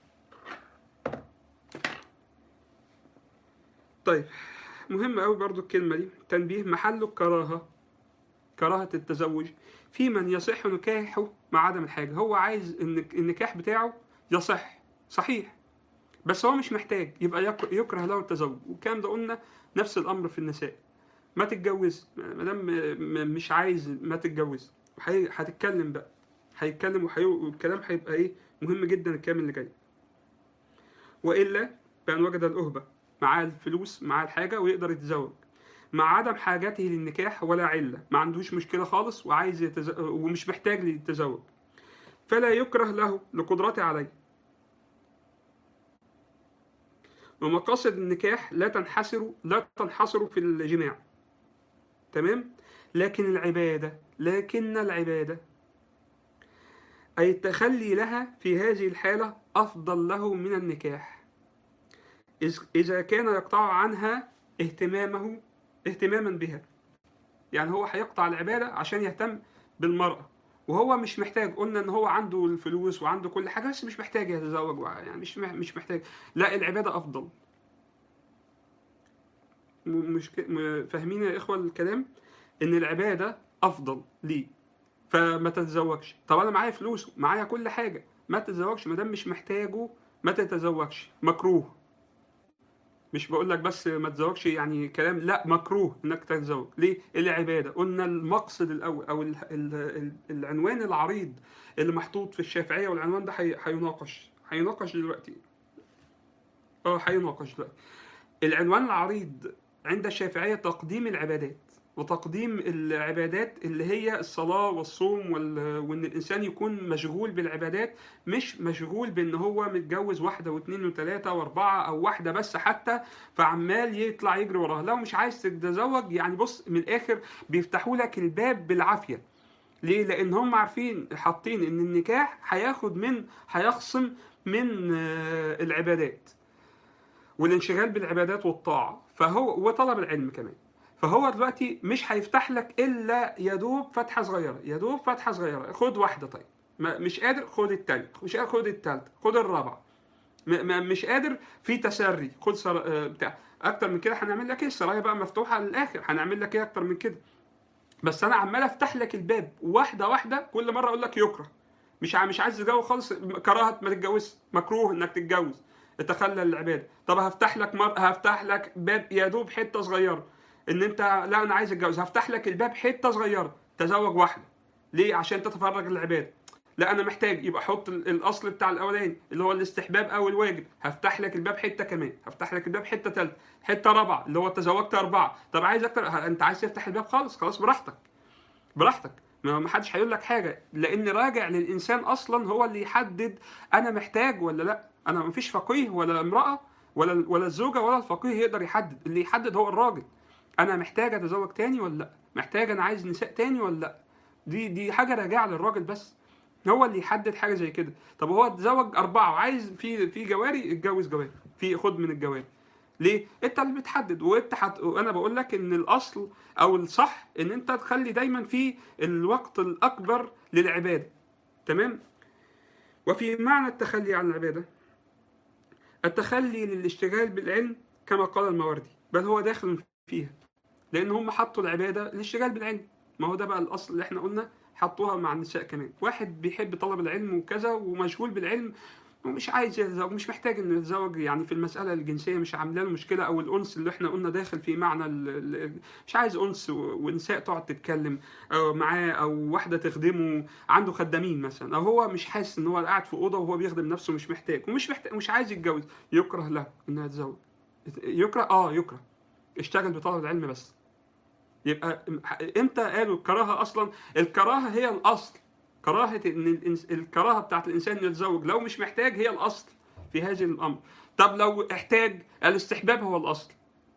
طيب مهم قوي برضو الكلمة دي تنبيه محله الكراهة كراهة التزوج في من يصح نكاحه مع عدم الحاجة هو عايز ان النكاح بتاعه يصح صحيح بس هو مش محتاج يبقى يك- يكره له التزوج والكلام ده قلنا نفس الامر في النساء ما تتجوز ما دام م- مش عايز ما تتجوز وحي- هتتكلم بقى هيتكلم وحي... والكلام هيبقى ايه مهم جدا الكلام اللي جاي والا بان وجد الاهبه معاه الفلوس معاه الحاجه ويقدر يتزوج مع عدم حاجته للنكاح ولا عله ما عندوش مشكله خالص وعايز يتز... ومش محتاج للتزوج فلا يكره له لقدرته عليه ومقاصد النكاح لا تنحصر لا تنحصر في الجماع تمام لكن العبادة لكن العبادة أي التخلي لها في هذه الحالة أفضل له من النكاح إذ- إذا كان يقطع عنها اهتمامه اهتماما بها يعني هو هيقطع العبادة عشان يهتم بالمرأة وهو مش محتاج قلنا ان هو عنده الفلوس وعنده كل حاجة بس مش محتاج يتزوج وع- يعني مش مح- مش محتاج لا العبادة أفضل م- مش ك- م- فاهمين يا إخوة الكلام ان العباده افضل ليه فما تتزوجش طب انا معايا فلوس معايا كل حاجه ما تتزوجش ما دام مش محتاجه ما تتزوجش مكروه مش بقول لك بس ما تتزوجش يعني كلام لا مكروه انك تتزوج ليه العباده قلنا المقصد الاول او ال ال ال العنوان العريض اللي محطوط في الشافعيه والعنوان ده هي- هيناقش هيناقش دلوقتي اه هيناقش دلوقتي العنوان العريض عند الشافعيه تقديم العبادات وتقديم العبادات اللي هي الصلاة والصوم وال... وإن الإنسان يكون مشغول بالعبادات مش مشغول بإن هو متجوز واحدة واثنين وثلاثة وأربعة أو واحدة بس حتى فعمال يطلع يجري وراها لو مش عايز تتزوج يعني بص من الآخر بيفتحوا لك الباب بالعافية ليه؟ لأن هم عارفين حاطين إن النكاح هياخد من هيخصم من آه، العبادات والانشغال بالعبادات والطاعة فهو وطلب العلم كمان فهو دلوقتي مش هيفتح لك الا يا دوب فتحه صغيره يا دوب فتحه صغيره خد واحده طيب ما مش قادر خد التانية مش قادر خد التالتة خد الرابعه م- م- مش قادر في تسري خد سر... آه، بتاع اكتر من كده هنعمل لك ايه السرايا بقى مفتوحه للاخر هنعمل لك ايه اكتر من كده بس انا عمال افتح لك الباب واحده واحده كل مره اقول لك يكره مش ع- مش عايز تتجوز خالص كراهه ما تتجوزش مكروه انك تتجوز تخلى العباده طب هفتح لك مر... هفتح لك باب يا دوب حته صغيره ان انت لا انا عايز اتجوز هفتح لك الباب حته صغيره تزوج واحده ليه عشان تتفرج للعباده لا انا محتاج يبقى احط ال- الاصل بتاع الاولاني اللي هو الاستحباب او الواجب هفتح لك الباب حته كمان هفتح لك الباب حته ثالثه حته رابعه اللي هو تزوجت اربعه طب عايز اكتر ه- انت عايز تفتح الباب خالص خلاص براحتك براحتك ما ما حدش هيقول لك حاجه لان راجع للانسان اصلا هو اللي يحدد انا محتاج ولا لا انا ما فيش فقيه ولا امراه ولا ولا الزوجه ولا الفقيه يقدر يحدد اللي يحدد هو الراجل انا محتاج اتزوج تاني ولا لا محتاج انا عايز نساء تاني ولا لا دي دي حاجه راجعه للراجل بس هو اللي يحدد حاجه زي كده طب هو اتزوج اربعه وعايز في في جواري اتجوز جواري في خد من الجواري ليه انت اللي بتحدد وانت حت... وانا بقول لك ان الاصل او الصح ان انت تخلي دايما في الوقت الاكبر للعباده تمام وفي معنى التخلي عن العباده التخلي للاشتغال بالعلم كما قال الماوردي بل هو داخل فيها لان هم حطوا العباده للاشتغال بالعلم ما هو ده بقى الاصل اللي احنا قلنا حطوها مع النساء كمان واحد بيحب طلب العلم وكذا ومشغول بالعلم ومش عايز يتزوج مش محتاج انه يتزوج يعني في المساله الجنسيه مش عامله له مشكله او الانس اللي احنا قلنا داخل في معنى ال- ال- مش عايز انس و- ونساء تقعد تتكلم أو معاه او واحده تخدمه عنده خدامين مثلا او هو مش حاسس ان هو قاعد في اوضه وهو بيخدم نفسه مش محتاج ومش محتاج مش عايز يتجوز يكره له انه يتزوج يكره اه يكره اشتغل بطلب العلم بس يبقى امتى قالوا الكراهه اصلا الكراهه هي الاصل كراهه ان الإنس... الكراهه بتاعت الانسان انه يتزوج لو مش محتاج هي الاصل في هذا الامر طب لو احتاج الاستحباب هو الاصل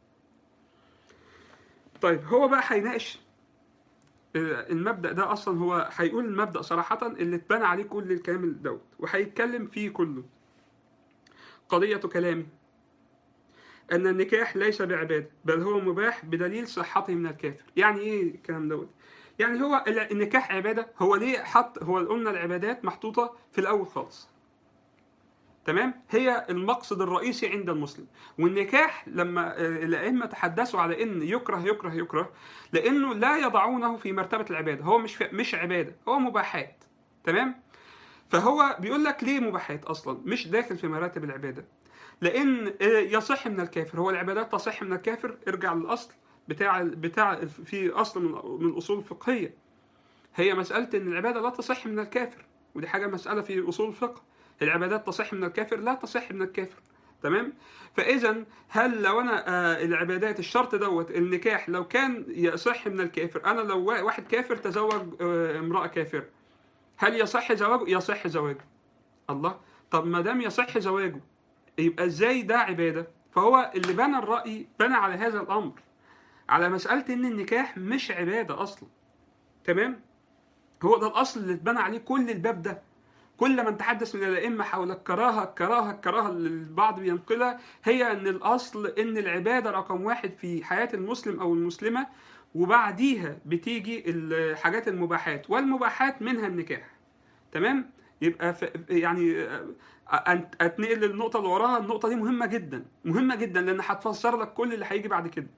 طيب هو بقى هيناقش آه، المبدا ده اصلا هو هيقول المبدا صراحه اللي اتبنى عليه كل الكلام دوت وهيتكلم فيه كله قضيه كلامه أن النكاح ليس بعبادة بل هو مباح بدليل صحته من الكافر يعني إيه الكلام دوت يعني هو ال- النكاح عبادة هو ليه حط هو قلنا العبادات محطوطة في الأول خالص تمام هي المقصد الرئيسي عند المسلم والنكاح لما آه، الأئمة تحدثوا على إن يكره يكره يكره لأنه لا يضعونه في مرتبة العبادة هو مش مش عبادة هو مباحات تمام فهو بيقول لك ليه مباحات أصلا مش داخل في مراتب العبادة لان يصح من الكافر هو العبادات تصح من الكافر ارجع للاصل بتاع بتاع في اصل من من الاصول الفقهيه هي مساله ان العباده لا تصح من الكافر ودي حاجه مساله في اصول الفقه العبادات تصح من الكافر لا تصح من الكافر تمام فاذا هل لو انا آه العبادات الشرط دوت النكاح لو كان يصح من الكافر انا لو وا- واحد كافر تزوج آه امراه كافر هل يصح زواجه يصح زواجه الله طب ما دام يصح زواجه يبقى ازاي ده عباده فهو اللي بنى الراي بنى على هذا الامر على مساله ان النكاح مش عباده اصلا تمام هو ده الاصل اللي اتبنى عليه كل الباب ده كل من تحدث من الائمه حول الكراهه الكراهه الكراهه اللي البعض بينقلها هي ان الاصل ان العباده رقم واحد في حياه المسلم او المسلمه وبعديها بتيجي الحاجات المباحات والمباحات منها النكاح تمام يبقى ف... يعني آه، أن- اتنقل للنقطه اللي وراها النقطه دي مهمه جدا مهمه جدا لان هتفسر لك كل اللي هيجي بعد كده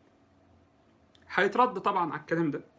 هيترد طبعا على الكلام ده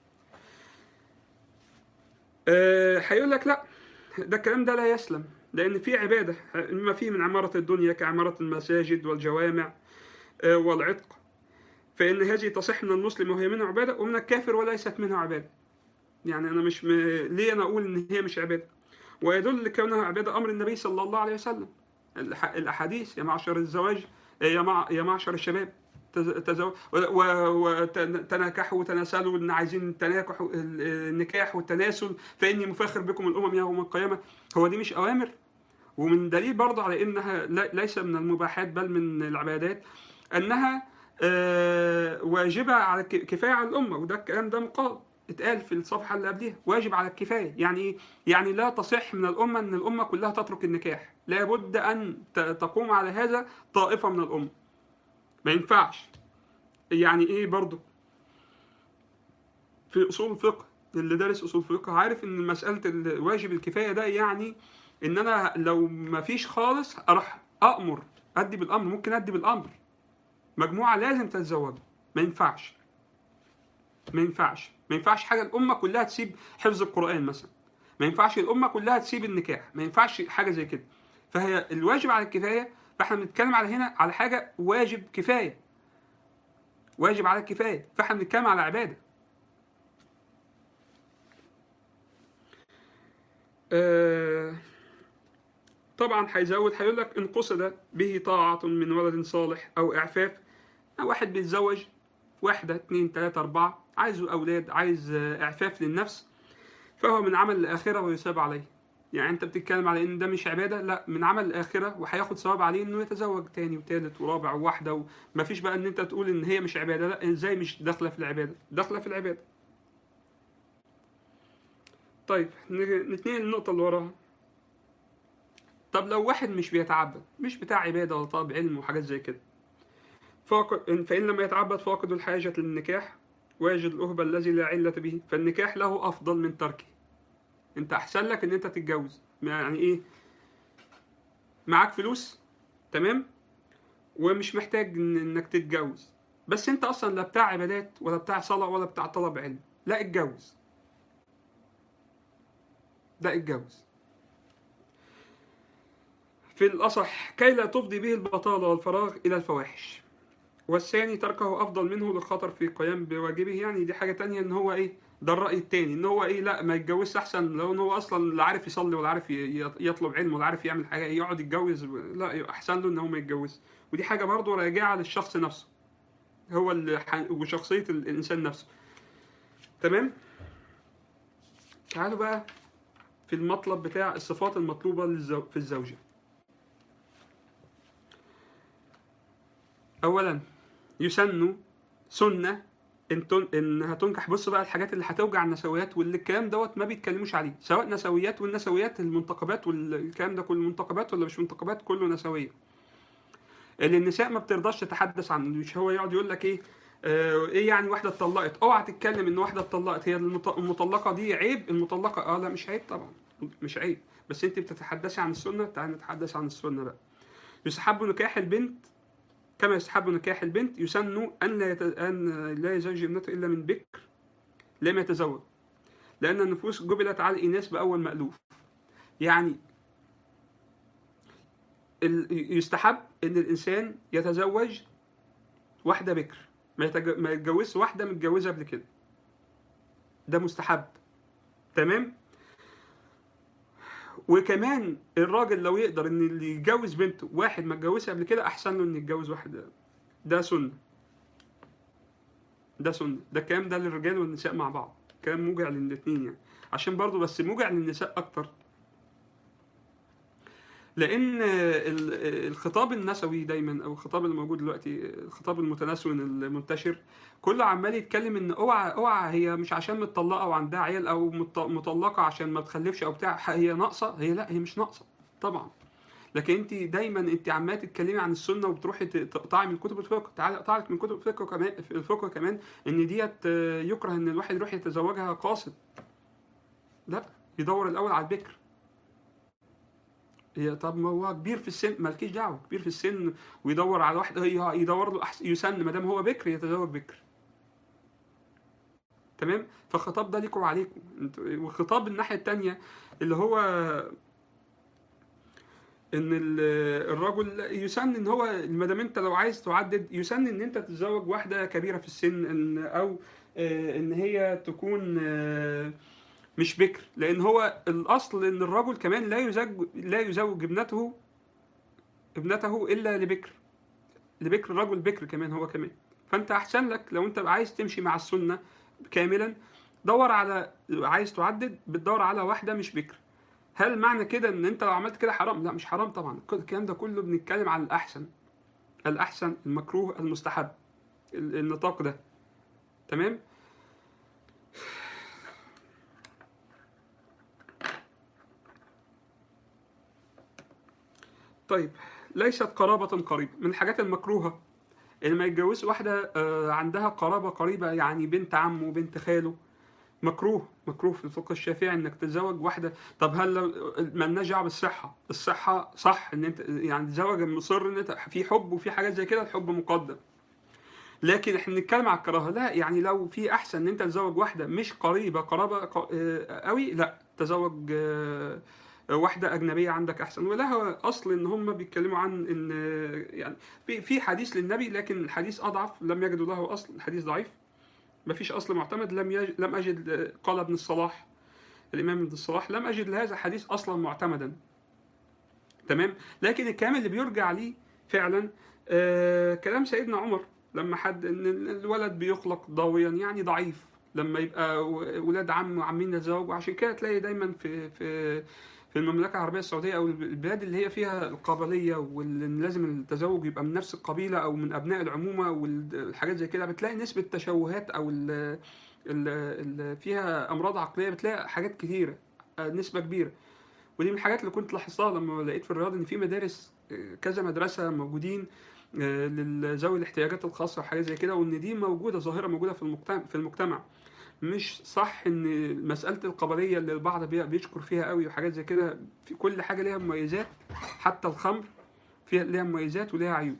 آه، هيقول لك لا ده الكلام ده لا يسلم لان في عباده ما فيه من عماره الدنيا كعماره المساجد والجوامع آه، والعتق فان هذه تصح من المسلم وهي منها عباده ومن الكافر وليست منها عباده يعني انا مش م... ليه انا اقول ان هي مش عباده ويدل كونها عباده امر النبي صلى الله عليه وسلم الح- الاحاديث يا معشر الزواج يا مع يا معشر الشباب تز- تزوج وتناكحوا وتناسلوا ان عايزين التناكح ال- النكاح والتناسل فاني مفاخر بكم الامم يوم القيامه هو دي مش اوامر ومن دليل برضه على انها لا- ليس من المباحات بل من العبادات انها آه، واجبه على ك- كفايه على الامه وده الكلام ده مقال اتقال في الصفحه اللي قبلها واجب على الكفايه يعني ايه؟ يعني لا تصح من الامه ان الامه كلها تترك النكاح لابد ان ت- تقوم على هذا طائفه من الامه ما ينفعش يعني ايه برضه في اصول الفقه اللي دارس اصول فقه عارف ان مساله ال- واجب الكفايه ده يعني ان انا لو ما فيش خالص اروح امر ادي بالامر ممكن ادي بالامر مجموعه لازم تتزوج ما ينفعش ما ينفعش ما ينفعش حاجه الامه كلها تسيب حفظ القران مثلا ما ينفعش الامه كلها تسيب النكاح ما ينفعش حاجه زي كده فهي الواجب على الكفايه فاحنا بنتكلم على هنا على حاجه واجب كفايه واجب على الكفايه فاحنا بنتكلم على عباده آه، طبعا هيزود هيقول لك ان قصد به طاعة من ولد صالح او اعفاف واحد بيتزوج واحدة اتنين تلاتة اربعة عايز اولاد عايز آه، اعفاف للنفس فهو من عمل الاخرة ويثاب عليه يعني انت بتتكلم على ان ده مش عبادة لا من عمل الاخرة وهياخد ثواب عليه انه يتزوج تاني وتالت ورابع وواحدة ومفيش بقى ان انت تقول ان هي مش عبادة لا ازاي مش داخلة في العبادة داخلة في العبادة طيب ن- نتنقل للنقطة اللي وراها طب لو واحد مش بيتعبد مش بتاع عبادة ولا طالب علم وحاجات زي كده فاقد إن- فإن لم يتعبد فاقد الحاجة للنكاح واجد الأهبة الذي لا علة به فالنكاح له أفضل من تركه أنت أحسن لك إن أنت تتجوز يعني إيه معاك فلوس تمام ومش محتاج إن- إنك تتجوز بس أنت أصلا لا بتاع عبادات ولا بتاع صلاة ولا بتاع طلب علم لا اتجوز لا اتجوز في الأصح كي لا تفضي به البطالة والفراغ إلى الفواحش والثاني تركه أفضل منه للخطر في القيام بواجبه يعني دي حاجة تانية إن هو إيه ده الرأي التاني إن هو إيه لا ما يتجوزش أحسن لو إن هو أصلا لا عارف يصلي ولا عارف ي- يطلب علم ولا عارف يعمل حاجة يقعد يتجوز لا يبقى أحسن له إن هو ما يتجوز ودي حاجة برضه راجعة للشخص نفسه هو اللي ح- وشخصية الإنسان نفسه تمام تعالوا بقى في المطلب بتاع الصفات المطلوبة للزو... في الزوجة أولا يسن سنة إن تن... إنها تنكح بص بقى الحاجات اللي هتوجع النسويات واللي الكلام دوت ما بيتكلموش عليه سواء نسويات والنسويات المنتقبات والكلام ده كله منتقبات ولا مش منتقبات كله نسوية اللي النساء ما بترضاش تتحدث عنه مش هو يقعد يقول لك ايه آه ايه يعني واحده اتطلقت اوعى تتكلم ان واحده اتطلقت هي المط- المطلقه دي عيب المطلقه اه لا مش عيب طبعا مش عيب بس انت بتتحدثي عن السنه تعالى نتحدث عن السنه بقى يستحب نكاح البنت كما يستحب نكاح البنت يسن ان لا يت... ان لا يزوج ابنته الا من بكر لم يتزوج لان النفوس جبلت على الاناث باول مالوف يعني ال... يستحب ان الانسان يتزوج واحده بكر ما, يتج... ما يتجوزش واحده متجوزه قبل كده ده مستحب تمام وكمان الراجل لو يقدر ان اللي يتجوز بنته واحد ما اتجوزها قبل كده احسن له انه يتجوز واحد ده سنه ده سنه ده الكلام ده للرجال والنساء مع بعض كلام موجع للاثنين يعني عشان برضو بس موجع للنساء اكتر لان ال- الخطاب النسوي دايما او الخطاب اللي موجود دلوقتي الخطاب المتناسون المنتشر كله عمال يتكلم ان اوعى اوعى هي مش عشان متطلقه وعندها عيال او مط- مطلقه عشان ما بتخلفش او بتاع هي ناقصه هي لا هي مش ناقصه طبعا لكن انت دايما انت عماله تتكلمي عن السنه وبتروحي ت- تقطعي من كتب الفقه تعالى اقطع لك من كتب الفقه كمان في الفقه كمان ان ديت آه، يكره ان الواحد يروح يتزوجها قاصد لا يدور الاول على البكر هي طب ما هو كبير في السن مالكيش دعوه كبير في السن ويدور على واحده هي يدور له احسن يسن ما دام هو بكر يتزوج بكر تمام فالخطاب ده ليكم وعليكم انتوا- والخطاب الناحيه التانية اللي هو ان ال- الرجل يسن ان هو ما دام انت لو عايز تعدد يسن ان انت تتزوج واحده كبيره في السن ان او آه، ان هي تكون آه، مش بكر لان هو الاصل ان الرجل كمان لا يزوج لا يزوج ابنته ابنته الا لبكر لبكر رجل بكر كمان هو كمان فانت احسن لك لو انت عايز تمشي مع السنه كاملا دور على عايز تعدد بتدور على واحده مش بكر هل معنى كده ان انت لو عملت كده حرام لا مش حرام طبعا الكلام ده كله بنتكلم على الاحسن الاحسن المكروه المستحب ال- النطاق ده تمام طيب ليست قرابة قريبة من الحاجات المكروهة اللي ما يتجوز واحدة آه، عندها قرابة قريبة يعني بنت عمه وبنت خاله مكروه مكروه في الفقه الشافعي انك تتزوج واحده طب هل لو مالناش دعوه بالصحه الصحه صح ان انت يعني تتزوج مصر ان انت في حب وفي حاجات زي كده الحب مقدم لكن احنا بنتكلم على الكراهه لا يعني لو في احسن ان انت تتزوج واحده مش قريبه قرابه ق- آه، قوي لا تزوج آه، واحده اجنبيه عندك احسن ولها اصل ان هم بيتكلموا عن ان آه، يعني في- في حديث للنبي لكن الحديث اضعف لم يجدوا له اصل الحديث ضعيف ما فيش اصل معتمد لم يج... لم اجد قال ابن الصلاح الامام ابن الصلاح لم اجد لهذا الحديث اصلا معتمدا تمام لكن الكلام اللي بيرجع ليه فعلا آه كلام سيدنا عمر لما حد ان الولد بيخلق ضاويا يعني ضعيف لما يبقى و- ولاد عم وعمين يتزوجوا عشان كده تلاقي دايما في في في المملكه العربيه السعوديه او البلاد اللي هي فيها القبليه واللي لازم التزوج يبقى من نفس القبيله او من ابناء العمومه والحاجات زي كده بتلاقي نسبه تشوهات او ال ال ال فيها امراض عقليه بتلاقي حاجات كتيره آه، نسبه كبيره ودي من الحاجات اللي كنت لاحظتها لما لقيت في الرياض ان في مدارس آه، كذا مدرسه موجودين آه، لذوي الاحتياجات الخاصه وحاجات زي كده وان دي موجوده ظاهره موجوده في المجتمع في المجتمع مش صح ان مساله القبليه اللي البعض بي- بيشكر فيها قوي وحاجات زي كده في كل حاجه ليها مميزات حتى الخمر فيها ليها مميزات وليها عيوب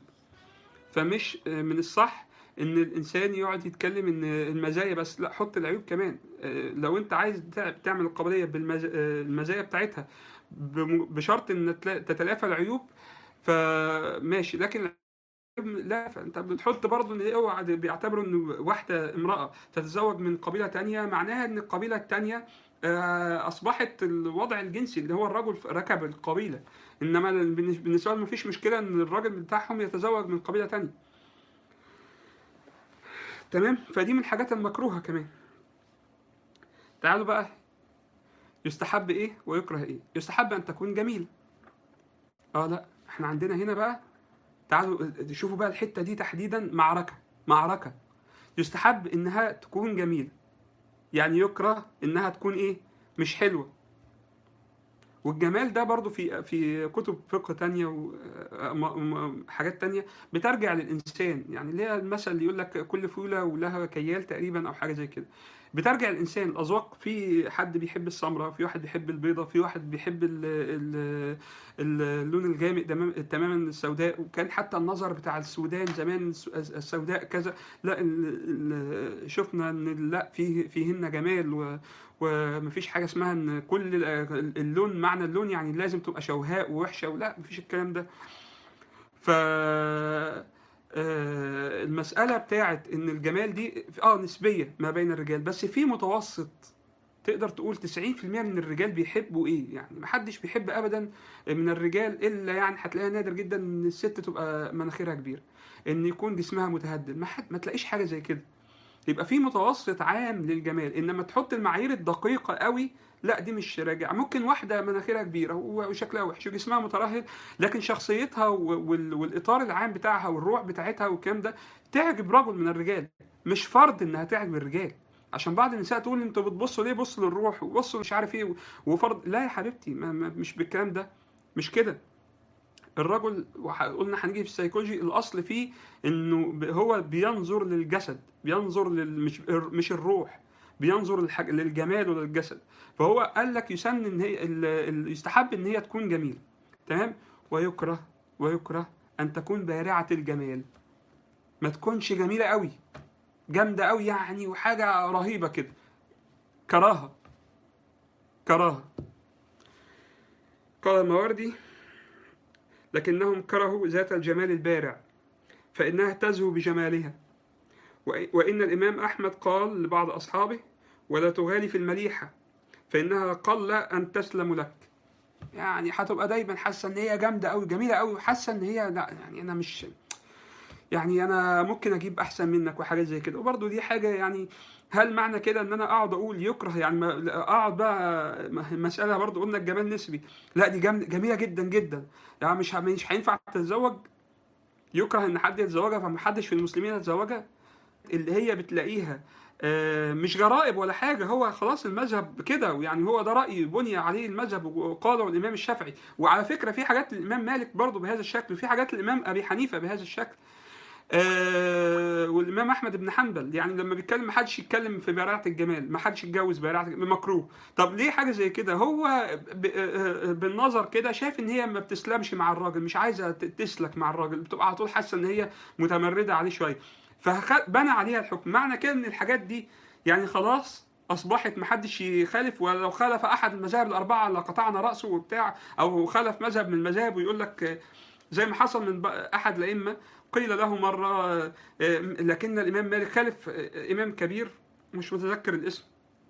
فمش آه، من الصح ان الانسان يقعد يتكلم ان المزايا بس لا حط العيوب كمان آه، لو انت عايز تع- تعمل القبليه بالمزايا بتاعتها بم- بشرط ان تلا- تتلافى العيوب فماشي لكن لا فانت بتحط برضه ان اوعى ده بيعتبروا ان واحده امراه تتزوج من قبيله تانية معناها ان القبيله التانية آه، اصبحت الوضع الجنسي اللي هو الرجل ركب القبيله انما بالنسبه بالنسبة لهم مفيش مشكله ان الراجل بتاعهم يتزوج من قبيله تانية تمام فدي من الحاجات المكروهه كمان تعالوا بقى يستحب ايه ويكره ايه يستحب ان تكون جميله اه لا احنا عندنا هنا بقى تعالوا شوفوا بقى الحته دي تحديدا معركه معركه يستحب انها تكون جميله يعني يكره انها تكون ايه مش حلوه والجمال ده برضو في في كتب فقه تانية وحاجات تانية بترجع للإنسان يعني اللي هي المثل اللي يقول لك كل فولة ولها كيال تقريبا أو حاجة زي كده بترجع للإنسان الأذواق في حد بيحب السمراء في واحد بيحب البيضة في واحد بيحب ال ال اللون الغامق تمام- تماما السوداء وكان حتى النظر بتاع السودان زمان الس- السوداء كذا لا ال- ال- شفنا ان لا فيه فيهن جمال و ومفيش حاجه اسمها ان كل ال- اللون معنى اللون يعني لازم تبقى شوهاء ووحشه ولا مفيش الكلام ده ف آه، المساله بتاعت ان الجمال دي اه نسبيه ما بين الرجال بس في متوسط تقدر تقول 90% من الرجال بيحبوا ايه يعني محدش بيحب ابدا من الرجال الا يعني هتلاقيها نادر جدا ان الست تبقى مناخيرها كبيره ان يكون جسمها متهدل ما, حد ما تلاقيش حاجه زي كده يبقى في متوسط عام للجمال انما تحط المعايير الدقيقه قوي لا دي مش راجع ممكن واحده مناخيرها كبيره وشكلها وحش وجسمها مترهل لكن شخصيتها وال- والاطار العام بتاعها والروح بتاعتها والكلام ده تعجب رجل من الرجال مش فرض انها تعجب الرجال عشان بعض النساء تقول انتوا بتبصوا ليه بصوا للروح وبصوا مش عارف ايه وفرض لا يا حبيبتي ما ما مش بالكلام ده مش كده الرجل وح- قلنا هنيجي في السيكولوجي الاصل فيه انه ب- هو بينظر للجسد بينظر لل مش مش الروح بينظر للحاج... للجمال وللجسد فهو قال لك يسن ان هي ال... ال... يستحب ان هي تكون جميله تمام ويكره ويكره ان تكون بارعه الجمال ما تكونش جميله قوي جامده قوي يعني وحاجه رهيبه كده كراهه كراهه قال الماوردي لكنهم كرهوا ذات الجمال البارع فإنها تزهو بجمالها وإ- وإن الإمام أحمد قال لبعض أصحابه ولا تغالي في المليحة فإنها قل أن تسلم لك يعني هتبقى دايما حاسه ان هي جامده قوي جميله قوي وحاسه ان هي لا يعني انا مش يعني انا ممكن اجيب احسن منك وحاجات زي كده وبرضه دي حاجه يعني هل معنى كده ان انا اقعد اقول يكره يعني ما لا، اقعد بقى م- مساله برضه قلنا الجمال نسبي لا دي جم- جميله جدا جدا يعني مش ه- مش هينفع تتزوج يكره ان حد يتزوجها فمحدش في المسلمين يتزوجها اللي هي بتلاقيها آه، مش غرائب ولا حاجه هو خلاص المذهب كده ويعني هو ده راي بني عليه المذهب وقاله الامام الشافعي وعلى فكره في حاجات للامام مالك برضه بهذا الشكل وفي حاجات للامام ابي حنيفه بهذا الشكل آه والامام احمد بن حنبل يعني لما بيتكلم ما حدش يتكلم في بارعه الجمال ما حدش يتجوز بارعه الجمال، مكروه طب ليه حاجه زي كده هو ب- آه، آه، بالنظر كده شايف ان هي ما بتسلمش مع الراجل مش عايزه ت- تسلك مع الراجل بتبقى على طول حاسه ان هي متمرده عليه شويه فبنى عليها الحكم معنى كده ان الحاجات دي يعني خلاص اصبحت محدش يخالف ولو خالف احد المذاهب الاربعه لقطعنا راسه وبتاع او خالف مذهب من المذاهب ويقول لك آه، زي ما حصل من بق- احد الائمه قيل له مره آه، آه، لكن الامام مالك خالف آه، امام كبير مش متذكر الاسم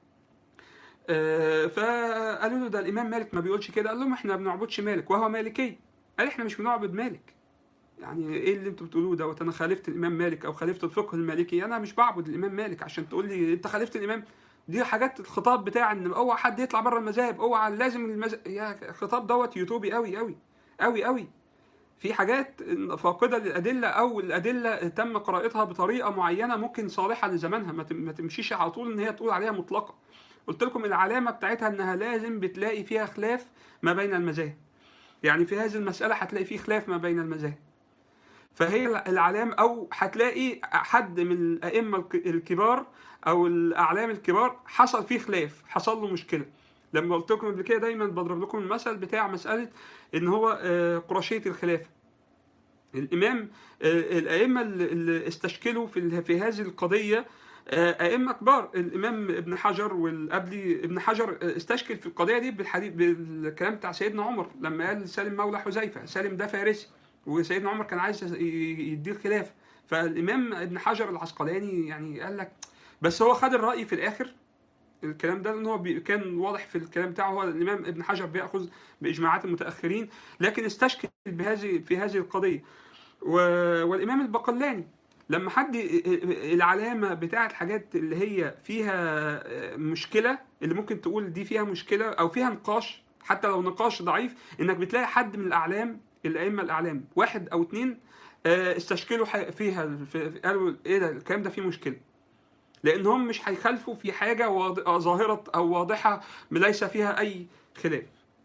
آه، فقالوا له ده الامام مالك ما بيقولش كده قال لهم احنا ما بنعبدش مالك وهو مالكي قال احنا مش بنعبد مالك يعني ايه اللي انتوا بتقولوه دوت انا خالفت الامام مالك او خالفت الفقه المالكي انا مش بعبد الامام مالك عشان تقول لي انت خالفت الامام دي حاجات الخطاب بتاع ان اوعى حد يطلع بره المذاهب اوعى لازم المذهب يا الخطاب دوت يوتوبي قوي قوي قوي قوي في حاجات فاقده للادله او الادله تم قراءتها بطريقه معينه ممكن صالحه لزمانها ما تم- ما تمشيش على طول ان هي تقول عليها مطلقه قلت لكم العلامه بتاعتها انها لازم بتلاقي فيها خلاف ما بين المذاهب يعني في هذه المساله هتلاقي فيه خلاف ما بين المذاهب فهي العلام او هتلاقي حد من الائمه الك- الكبار او الاعلام الكبار حصل فيه خلاف حصل له مشكله لما قلت لكم قبل كده دايما بضرب لكم المثل بتاع مساله ان هو آه، قرشيه الخلافه الامام آه، الائمه اللي اللي استشكلوا في ال- في هذه القضيه آه، ائمه كبار الامام ابن حجر والقبلي ابن حجر آه، استشكل في القضيه دي بالحديث بالكلام بتاع سيدنا عمر لما قال سالم مولى حذيفه سالم ده فارسي وسيدنا عمر كان عايز ي- يديه الخلافه فالامام ابن حجر العسقلاني يعني قال لك بس هو خد الراي في الاخر الكلام ده لان هو بي- كان واضح في الكلام بتاعه هو الامام ابن حجر بياخذ باجماعات المتاخرين لكن استشكل بهذه في هذه القضيه و- والامام البقلاني لما حد العلامه بتاعه الحاجات اللي هي فيها مشكله اللي ممكن تقول دي فيها مشكله او فيها نقاش حتى لو نقاش ضعيف انك بتلاقي حد من الاعلام الائمه الاعلام واحد او اتنين آه، استشكلوا ح- فيها في- في- قالوا ايه ده الكلام ده فيه مشكله لانهم مش هيخالفوا في حاجه واض- ظاهره او واضحه ليس فيها اي خلاف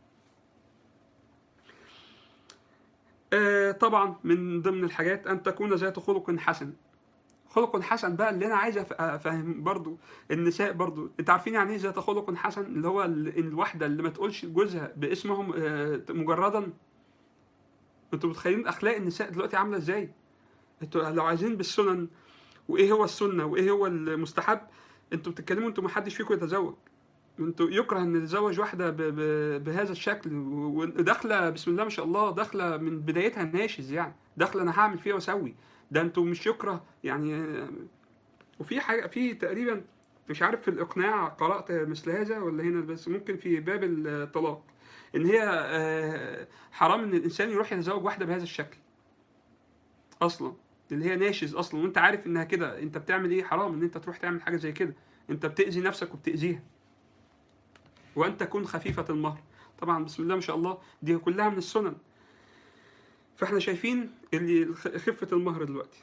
آه، طبعا من ضمن الحاجات ان تكون ذات خلق حسن خلق حسن بقى اللي انا عايز أف- افهم برضو النساء برضو انت عارفين يعني ايه ذات خلق حسن اللي هو ال- الواحده اللي ما تقولش لجوزها باسمهم آه، مجردا انتوا متخيلين اخلاق النساء دلوقتي عامله ازاي انتوا لو عايزين بالسنن وايه هو السنه وايه هو المستحب انتوا بتتكلموا انتوا ما حدش فيكم يتزوج انتوا يكره ان يتزوج واحده ب... ب... بهذا الشكل و- وداخله بسم الله ما شاء الله داخله من بدايتها ناشز يعني داخله انا هعمل فيها واسوي ده انتوا مش يكره يعني آه، وفي حاجه في تقريبا مش عارف في الاقناع قرات مثل هذا ولا هنا بس ممكن في باب الطلاق ان هي آه، حرام ان الانسان يروح يتزوج واحده بهذا الشكل اصلا اللي هي ناشز اصلا وانت عارف انها كده انت بتعمل ايه حرام ان انت تروح تعمل حاجه زي كده انت بتاذي نفسك وبتاذيها وان تكون خفيفه المهر طبعا بسم الله ما شاء الله دي كلها من السنن فاحنا شايفين اللي خ- خفه المهر دلوقتي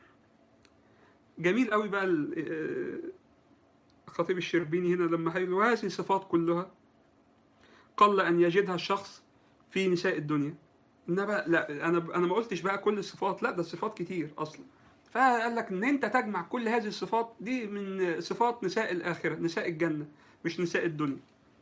جميل قوي بقى ال- آه، الخطيب الشربيني هنا لما هيقول هذه الصفات كلها قل ان يجدها الشخص في نساء الدنيا انما لا انا انا ما قلتش بقى كل الصفات لا ده الصفات كتير اصلا فقال لك ان انت تجمع كل هذه الصفات دي من صفات نساء الاخره نساء الجنه مش نساء الدنيا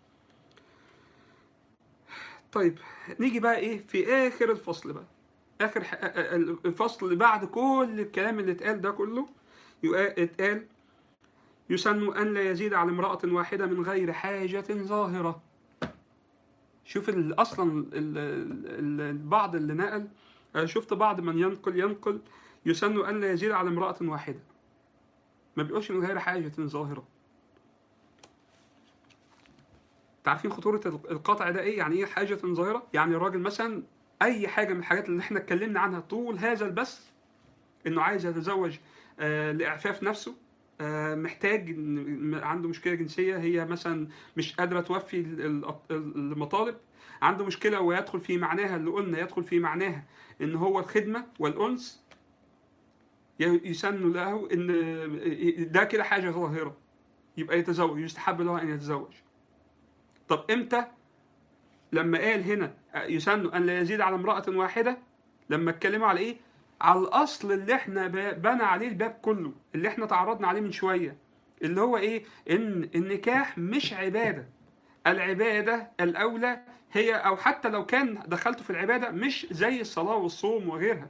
طيب نيجي بقى ايه في اخر الفصل بقى اخر ح- الفصل اللي بعد كل الكلام اللي اتقال ده كله يقا- اتقال يسن ان لا يزيد على امراه واحده من غير حاجه ظاهره شوف ال- اصلا ال- ال- البعض اللي نقل أنا شفت بعض من ينقل ينقل يسن ان لا يزيد على امراه واحده ما بيقولش من غير حاجه ظاهره عارفين خطوره القطع ده ايه يعني ايه حاجه ظاهره يعني الراجل مثلا اي حاجه من الحاجات اللي احنا اتكلمنا عنها طول هذا البث انه عايز يتزوج آه لاعفاف نفسه آه محتاج إن- عنده مشكله جنسيه هي مثلا مش قادره توفي ال- ال- المطالب عنده مشكله ويدخل في معناها اللي قلنا يدخل في معناها ان هو الخدمه والانس ي- يسن له ان ده كده حاجه ظاهره يبقى يتزوج يستحب له ان يتزوج طب امتى لما قال هنا يسن ان لا يزيد على امراه واحده لما اتكلموا على ايه على الاصل اللي احنا ب- بنى عليه الباب كله اللي احنا تعرضنا عليه من شويه اللي هو ايه ان النكاح مش عباده العباده الاولى هي او حتى لو كان دخلته في العباده مش زي الصلاه والصوم وغيرها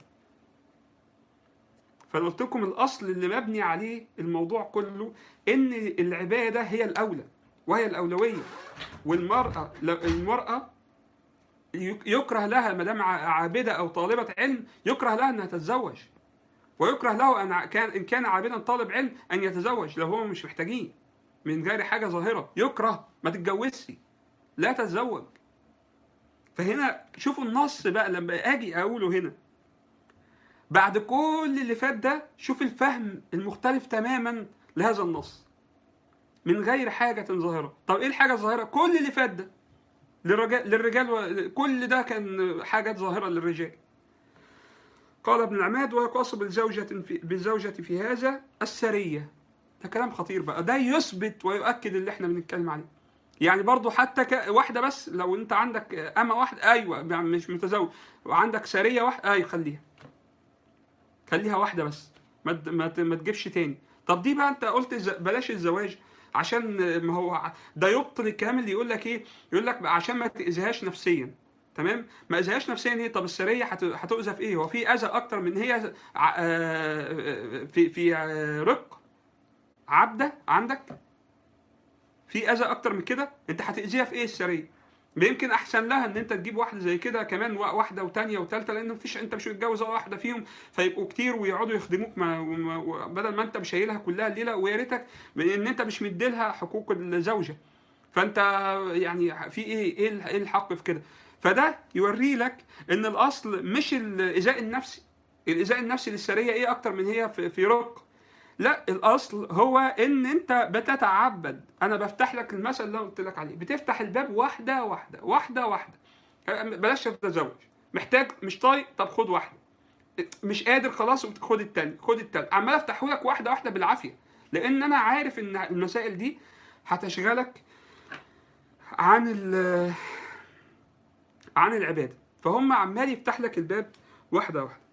فقلت لكم الاصل اللي مبني عليه الموضوع كله ان العباده هي الاولى وهي الاولويه والمراه لو المراه يك- يكره لها ما دام ع- عابده او طالبه علم يكره لها انها تتزوج ويكره له ان ع- كان ان كان عابدا طالب علم ان يتزوج لو هم مش محتاجين من غير حاجه ظاهره يكره ما تتجوزش لا تتزوج فهنا شوفوا النص بقى لما اجي اقوله هنا بعد كل اللي فات ده شوف الفهم المختلف تماما لهذا النص من غير حاجة ظاهرة طب ايه الحاجة الظاهرة كل اللي فات ده للرجال للرجال و... كل ده كان حاجات ظاهرة للرجال قال ابن العماد ويقاس بالزوجة في بالزوجة في هذا السرية ده كلام خطير بقى ده يثبت ويؤكد اللي احنا بنتكلم عليه يعني برضو حتى ك... واحدة بس لو انت عندك أما واحدة أيوة يعني مش متزوج وعندك سرية واحدة أيوة خليها خليها واحدة بس ما ت- ما ت- ما تجيبش تاني طب دي بقى انت قلت الز- بلاش الزواج عشان ما هو ع- ده يبطل الكلام اللي يقول لك ايه يقول لك بقى عشان ما تاذيهاش نفسيا تمام ما اذيهاش نفسيا ايه طب السريه هت- هتؤذى في ايه هو في اذى اكتر من هي ع- آه، في في آه، رق عبده عندك في اذى اكتر من كده انت هتاذيها في ايه السريه يمكن احسن لها ان انت تجيب واحده زي كده كمان وا- واحده وثانيه وثالثه لان مفيش انت مش متجوز ولا واحده فيهم فيبقوا كتير ويقعدوا يخدموك ما وما- بدل ما انت مش شايلها كلها الليله ويا ريتك ان انت مش مديلها حقوق الزوجه فانت يعني في ايه ايه ال- ايه الحق في كده فده يوري لك ان الاصل مش الايذاء النفسي الايذاء النفسي للسريه ايه اكتر من هي في, في رق لا الاصل هو ان انت بتتعبد انا بفتح لك المثل اللي أنا قلت لك عليه بتفتح الباب واحده واحده واحده واحده بلاش تتزوج محتاج مش طايق طب خد واحده مش قادر خلاص خد التاني خد التاني عمال افتحه لك واحده واحده بالعافيه لان انا عارف ان المسائل دي هتشغلك عن ال عن العباده فهم عمال يفتح لك الباب واحده واحده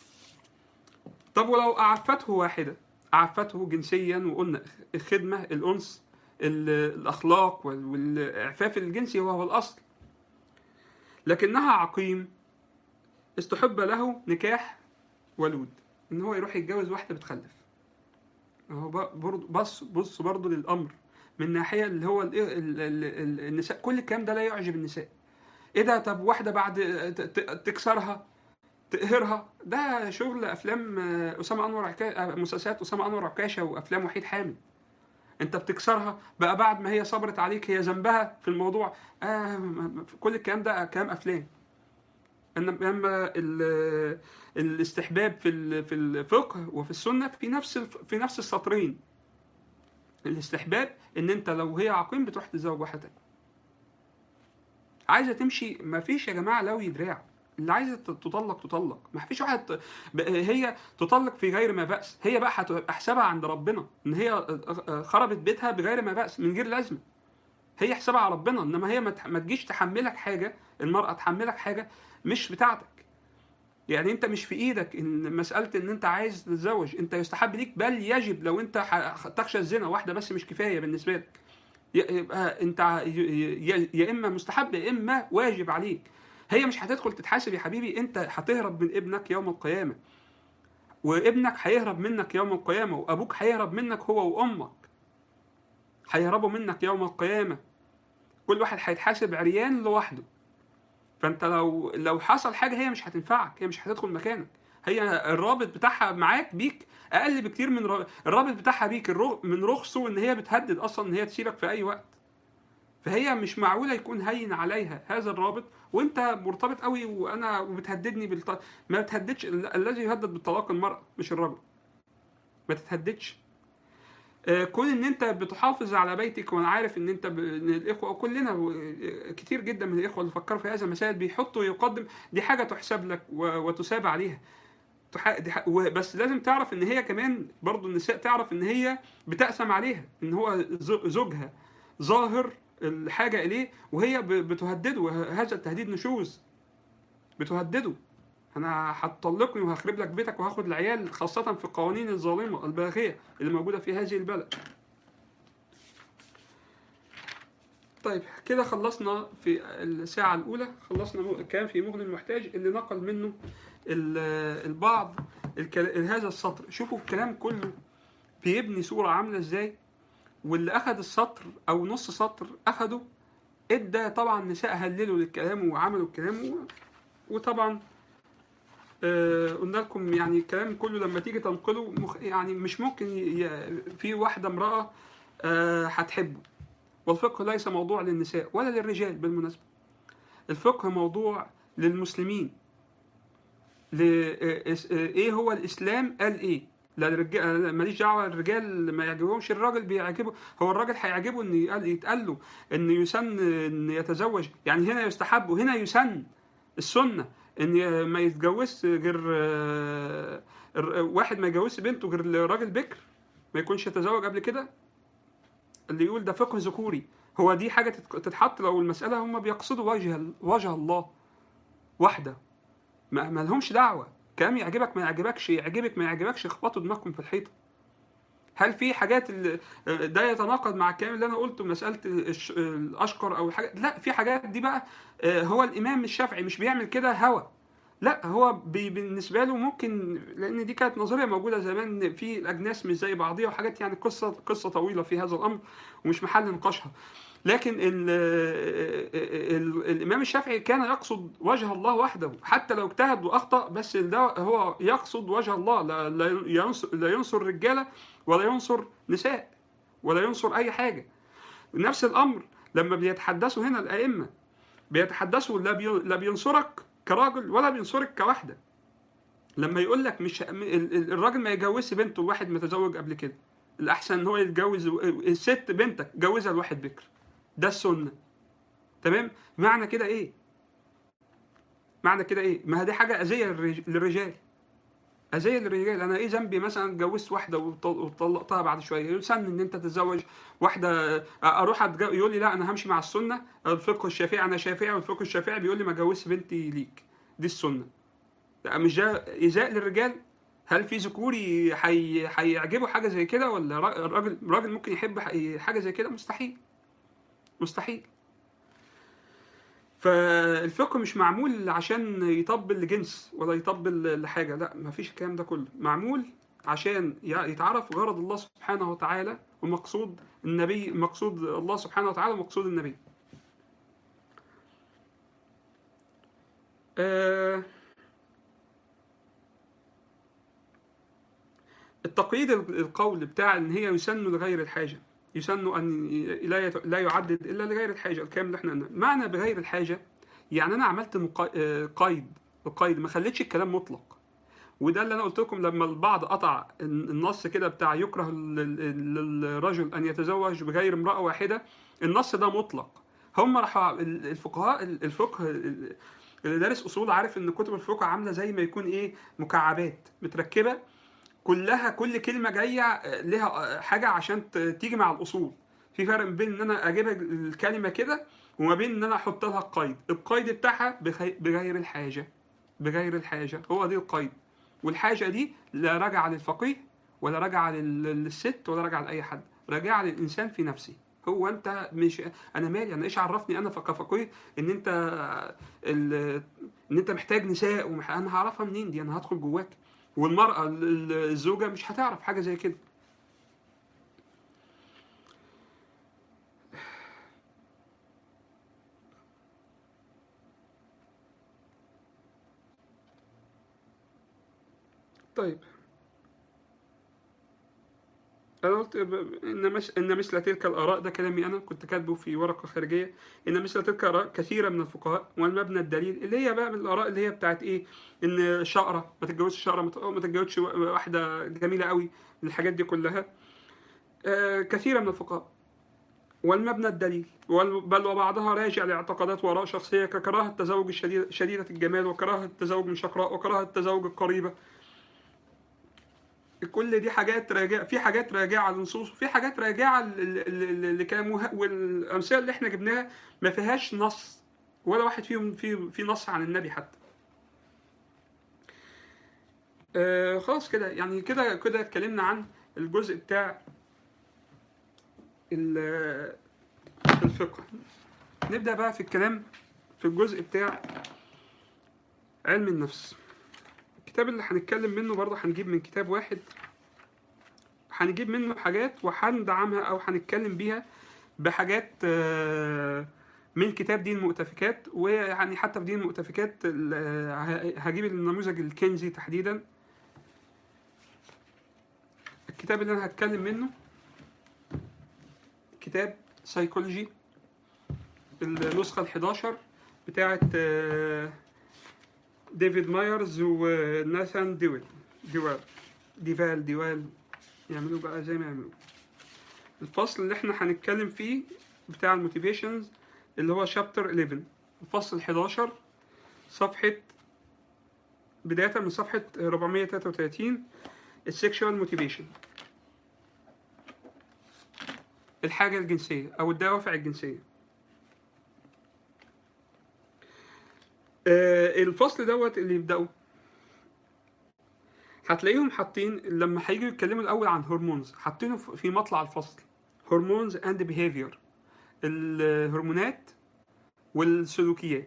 طب ولو اعفته واحده اعفته جنسيا وقلنا الخدمه الانس ال- الاخلاق وال- والاعفاف الجنسي وهو الاصل لكنها عقيم استحب له نكاح ولود ان هو يروح يتجوز واحده بتخلف هو ب- برضه بص بص برضه للامر من ناحيه اللي هو ال ال ال ال النساء كل الكلام ده لا يعجب النساء ايه ده طب واحده بعد ت- ت- تكسرها تقهرها ده شغل افلام آه، اسامه انور عكا... آه، مسلسلات اسامه انور عكاشه وافلام وحيد حامد انت بتكسرها بقى بعد ما هي صبرت عليك هي ذنبها في الموضوع آه م- م- كل الكلام ده كلام افلام انما ال- الاستحباب في ال- في الفقه وفي السنه في نفس الف- في نفس السطرين الاستحباب ان انت لو هي عقيم بتروح تتزوج واحده تانية عايزه تمشي ما فيش يا جماعه لو دراع اللي عايزه تطلق تطلق ما فيش واحد ت- ب- هي تطلق في غير ما بأس هي بقى هتبقى حسابها عند ربنا ان هي خربت بيتها بغير ما بأس من غير لازمه هي حسابها على ربنا انما هي ما تح- ما تجيش تحملك حاجه المراه تحملك حاجه مش بتاعتك يعني انت مش في ايدك ان مساله ان انت عايز تتزوج انت يستحب ليك بل يجب لو انت ح- تخشى الزنا واحده بس مش كفايه بالنسبه لك ي- يبقى انت ع- ي- ي- يا اما مستحب يا اما واجب عليك هي مش هتدخل تتحاسب يا حبيبي انت هتهرب من ابنك يوم القيامه وابنك هيهرب منك يوم القيامه وابوك هيهرب منك هو وامك هيهربوا منك يوم القيامه كل واحد هيتحاسب عريان لوحده فانت لو لو حصل حاجه هي مش هتنفعك هي مش هتدخل مكانك هي الرابط بتاعها معاك بيك اقل بكتير من را- الرابط بتاعها بيك الرغ- من رخصه ان هي بتهدد اصلا ان هي تسيبك في اي وقت فهي مش معقوله يكون هين عليها هذا الرابط وانت مرتبط قوي وانا وبتهددني بالط... ما بتهددش ال- الذي يهدد بالطلاق المراه مش الرجل ما تتهددش آه، كون ان انت بتحافظ على بيتك وانا عارف ان انت ب... إن الاخوه كلنا آه، كتير جدا من الاخوه اللي فكروا في هذا المسائل بيحطوا يقدم دي حاجه تحسب لك و... وتساب عليها تح... دي ح... و- بس لازم تعرف ان هي كمان برضو النساء تعرف ان هي بتأسم عليها ان هو ز- زوجها ظاهر الحاجه اليه وهي ب... بتهدده وهذا التهديد نشوز بتهدده انا هتطلقني وهخرب لك بيتك وهاخد العيال خاصه في القوانين الظالمه الباغيه اللي موجوده في هذه البلد طيب كده خلصنا في الساعة الأولى خلصنا مو- كان في مغني المحتاج اللي نقل منه ال- البعض الكل- هذا السطر شوفوا الكلام كله بيبني صورة عاملة ازاي واللي أخد السطر أو نص سطر أخده ادى طبعا نساء هللوا للكلام وعملوا الكلام و- وطبعا آه، قلنا لكم يعني الكلام كله لما تيجي تنقله مخ يعني مش ممكن ي- ي- في واحدة امرأة آه، هتحبه والفقه ليس موضوع للنساء ولا للرجال بالمناسبة الفقه موضوع للمسلمين ل... ايه هو الاسلام قال ايه لا الرجال ماليش دعوه الرجال ما يعجبهمش الراجل بيعجبه هو الراجل هيعجبه ان يقال يتقال له ان يسن ان يتزوج يعني هنا يستحب وهنا يسن السنه ان ما يتجوزش غير آه، الر- واحد ما يتجوزش بنته غير راجل بكر ما يكونش يتزوج قبل كده اللي يقول ده فقه ذكوري هو دي حاجه تت- تتحط لو المساله هم بيقصدوا وجه وجه الله وحده ما, ما لهمش دعوه كلام يعجبك ما يعجبكش يعجبك ما يعجبكش اخبطوا دماغكم في الحيطه هل في حاجات اللي ده يتناقض مع الكلام اللي انا قلته مساله الش- الاشقر او الحاجات لا في حاجات دي بقى آه، هو الامام الشافعي مش بيعمل كده هوى لا هو بي بالنسبه له ممكن لان دي كانت نظريه موجوده زمان في الاجناس مش زي بعضيها وحاجات يعني قصه قصه طويله في هذا الامر ومش محل نقاشها لكن ال ال الامام الشافعي كان يقصد وجه الله وحده حتى لو اجتهد واخطا بس ده هو يقصد وجه الله لا, لا ينصر لا ينصر رجاله ولا ينصر نساء ولا ينصر اي حاجه نفس الامر لما بيتحدثوا هنا الائمه بيتحدثوا لا, بي لا بينصرك كراجل ولا بينصرك كواحده لما يقول لك مش ال- ال- الراجل ما يجوزش بنته لواحد متزوج قبل كده الاحسن ان هو يتجوز الست بنتك جوزها لواحد بكر ده السنه تمام معنى كده ايه معنى كده ايه ما دي حاجه اذيه للرج- للرجال اذيه للرجال انا ايه ذنبي مثلا اتجوزت واحده وط- وطلقتها بعد شويه يسن ان انت تتزوج واحده اروح أتج... يقول لي لا انا همشي مع السنه الفقه الشافعي انا شافعي والفقه الشافعي بيقول لي ما جوزش بنتي ليك دي السنه لا مش ده ايذاء للرجال هل في ذكوري حي... هيعجبه حاجه زي كده ولا را- راجل راجل ممكن يحب ح- حاجه زي كده مستحيل مستحيل فالفقه مش معمول عشان يطبل لجنس ولا يطبل لحاجه لا مفيش الكلام ده كله معمول عشان يع- يتعرف غرض الله سبحانه وتعالى ومقصود النبي مقصود الله سبحانه وتعالى ومقصود النبي آه التقييد القول بتاع ان هي يسن لغير الحاجه يسن ان لا يت- لا يعدد الا لغير الحاجه الكلام اللي احنا قلناه معنى بغير الحاجه يعني انا عملت مقا- آه، قيد قيد ما خليتش الكلام مطلق وده اللي انا قلت لكم لما البعض قطع النص كده بتاع يكره لل- للرجل ان يتزوج بغير امراه واحده النص ده مطلق هم راحوا الفقهاء الفقه اللي دارس اصول عارف ان كتب الفقه عامله زي ما يكون ايه مكعبات متركبه كلها كل كلمه جايه لها حاجه عشان ت- تيجي مع الاصول في فرق بين ان انا اجيب الكلمه كده وما بين ان انا احط لها القيد القيد بتاعها بخي- بغير الحاجه بغير الحاجه هو دي القيد والحاجه دي لا راجعه للفقيه ولا راجعه لل- للست ولا راجعه لاي حد راجعه للانسان في نفسه هو انت مش انا مالي انا ايش عرفني انا كفقيه ان انت ال... ان انت محتاج نساء ومح... انا هعرفها منين دي انا هدخل جواك والمراه ال- ال- الزوجه مش هتعرف حاجه زي كده طيب انا قلت ب- ان مش ان مثل تلك الاراء ده كلامي انا كنت كاتبه في ورقه خارجيه ان مثل تلك الاراء كثيره من الفقهاء والمبنى الدليل اللي هي بقى من الاراء اللي هي بتاعت ايه ان شقره ما تتجوزش شقره ما ت- ما تتجوزش واحده جميله قوي الحاجات دي كلها آه، كثيره من الفقهاء والمبنى الدليل وال- بل وبعضها راجع لاعتقادات وراء شخصيه ككراهه التزوج الشديد شديده الجمال وكراهه التزوج من شقراء وكراهه التزوج القريبه كل دي حاجات راجعه في حاجات راجعه للنصوص وفي حاجات راجعه لكلام والامثله اللي احنا جبناها ما فيهاش نص ولا واحد فيهم في في نص عن النبي حتى آه خلاص كده يعني كده كده اتكلمنا عن الجزء بتاع ال- الفقه نبدا بقى في الكلام في الجزء بتاع علم النفس الكتاب اللي هنتكلم منه برضه هنجيب من كتاب واحد هنجيب منه حاجات وهندعمها او هنتكلم بيها بحاجات آه، من كتاب دين المؤتفكات ويعني حتى في دين المؤتفكات ال- ه- هجيب النموذج الكنزي تحديدا الكتاب اللي انا هتكلم منه كتاب سايكولوجي النسخة ال11 بتاعت آه، ديفيد مايرز وناثان ديويل ديوال ديفال ديوال يعملوا بقى زي ما يعملوا الفصل اللي احنا هنتكلم فيه بتاع الموتيفيشنز اللي هو شابتر 11 الفصل 11 صفحة بداية من صفحة 433 السكشوال موتيفيشن الحاجة الجنسية أو الدوافع الجنسية آه، الفصل دوت اللي يبدأوا هتلاقيهم حاطين لما هيجوا يتكلموا الأول عن هرمونز حاطينه في مطلع الفصل هرمونز اند بيهيفير الهرمونات والسلوكيات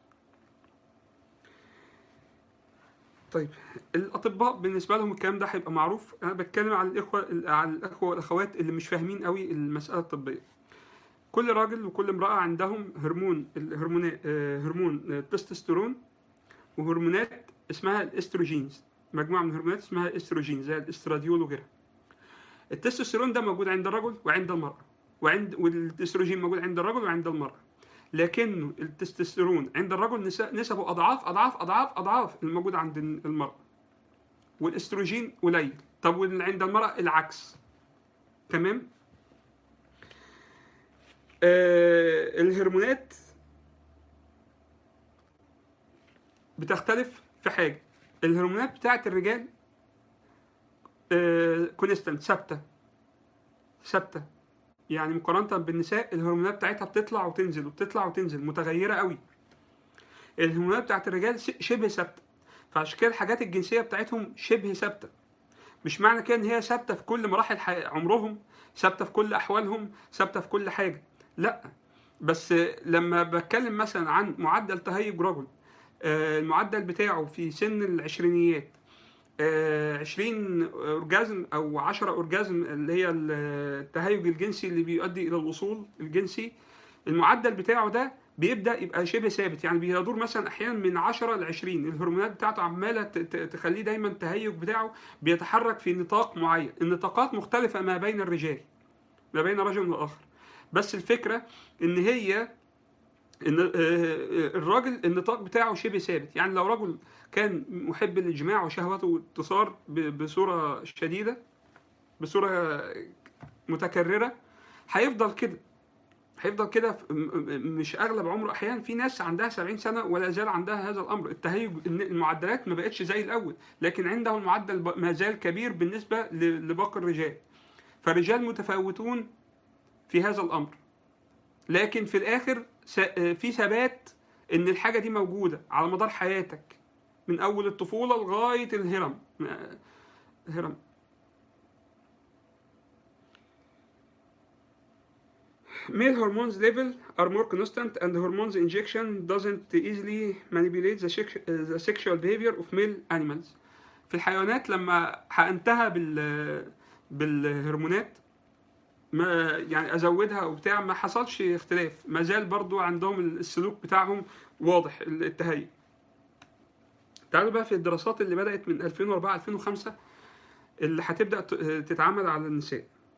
طيب الاطباء بالنسبه لهم الكلام ده هيبقى معروف انا بتكلم على الاخوه على الاخوه والاخوات اللي مش فاهمين قوي المساله الطبيه كل راجل وكل امراه عندهم هرمون الهرمون آه، هرمون التستوستيرون وهرمونات اسمها الاستروجينز مجموعه من الهرمونات اسمها الاستروجين زي الاستراديول وغيرها التستوستيرون ده موجود عند الرجل وعند المراه وعند والاستروجين موجود عند الرجل وعند المراه لكنه التستوستيرون عند الرجل نس- نسبه اضعاف اضعاف اضعاف اضعاف الموجود عند المراه والاستروجين قليل طب وعند المراه العكس تمام آه الهرمونات بتختلف في حاجه الهرمونات بتاعت الرجال كونستنت ثابته ثابته يعني مقارنه بالنساء الهرمونات بتاعتها بتطلع وتنزل وبتطلع وتنزل متغيره قوي الهرمونات بتاعت الرجال ش- شبه ثابته فعشان كده الحاجات الجنسيه بتاعتهم شبه ثابته مش معنى كده ان هي ثابته في كل مراحل حي... عمرهم ثابته في كل احوالهم ثابته في كل حاجه لا بس لما بتكلم مثلا عن معدل تهيج رجل آه، المعدل بتاعه في سن العشرينيات آه، 20 اورجازم او 10 اورجازم اللي هي التهيج الجنسي اللي بيؤدي الى الوصول الجنسي المعدل بتاعه ده بيبدا يبقى شبه ثابت يعني بيدور مثلا احيانا من 10 ل 20 الهرمونات بتاعته عماله ت- ت- تخليه دايما التهيج بتاعه بيتحرك في نطاق معين النطاقات مختلفه ما بين الرجال ما بين رجل واخر بس الفكره ان هي ان آه، آه، الراجل النطاق بتاعه شبه ثابت يعني لو رجل كان محب للجماع وشهوته تثار ب- بصوره شديده بصوره متكرره هيفضل كده هيفضل كده في- م- م- مش اغلب عمره احيانا في ناس عندها 70 سنه ولا زال عندها هذا الامر التهيج إن المعدلات ما بقتش زي الاول لكن عنده المعدل ب- ما زال كبير بالنسبه ل- لباقي الرجال فالرجال متفاوتون في هذا الامر لكن في الاخر س- في ثبات ان الحاجه دي موجوده على مدار حياتك من اول الطفوله لغايه الهرم هرم Male hormones level are more constant and hormones injection doesn't easily manipulate the, sex- the sexual behavior of male animals. في الحيوانات لما حقنتها بال بالهرمونات ما يعني ازودها وبتاع ما حصلش اختلاف ما زال برضو عندهم السلوك بتاعهم واضح التهيئ تعالوا بقى في الدراسات اللي بدأت من 2004 2005 اللي هتبدأ ت- تتعمل على النساء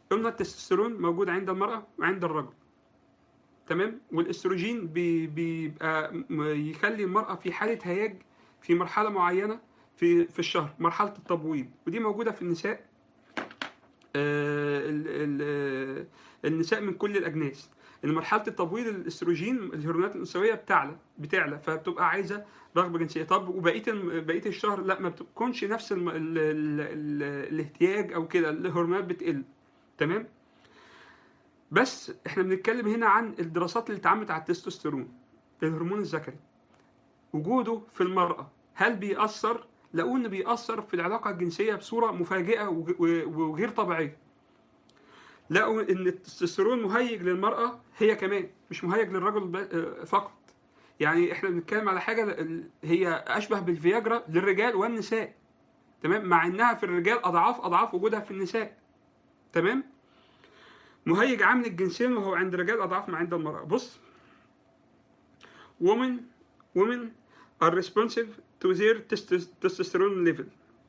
قلنا التستوستيرون موجود عند المراه وعند الرجل تمام والاستروجين بي- بيبقى م- يخلي المراه في حاله هياج في مرحله معينه في في الشهر مرحله التبويض ودي موجوده في النساء آه، ال- ال- آه، النساء من كل الاجناس ان مرحله التبويض الاستروجين الهرمونات الانثويه بتعلى بتعلى فبتبقى عايزه رغبه جنسيه طب وبقيه الم- بقيه الشهر لا ما بتكونش نفس الم... ال... ال... ال... الاحتياج او كده الهرمونات بتقل تمام بس احنا بنتكلم هنا عن الدراسات اللي اتعملت على التستوستيرون الهرمون الذكري وجوده في المراه هل بيأثر لقوا ان بيأثر في العلاقه الجنسيه بصوره مفاجئه وج- و- وغير طبيعيه لقوا ان التستوستيرون مهيج للمراه هي كمان مش مهيج للرجل ب- آه، فقط يعني احنا بنتكلم على حاجه ال- هي اشبه بالفياجرا للرجال والنساء تمام مع انها في الرجال اضعاف اضعاف وجودها في النساء تمام مهيج عامل الجنسين وهو عند الرجال اضعاف ما عند المراه بص women women are responsive to their testes- testosterone level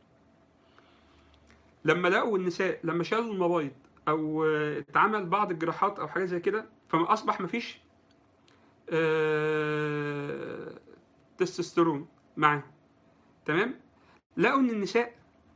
لما لقوا النساء لما شالوا المبايض او آه، اتعمل بعض الجراحات او حاجه زي كده فما اصبح مفيش آه، تستوستيرون معاهم تمام لقوا ان النساء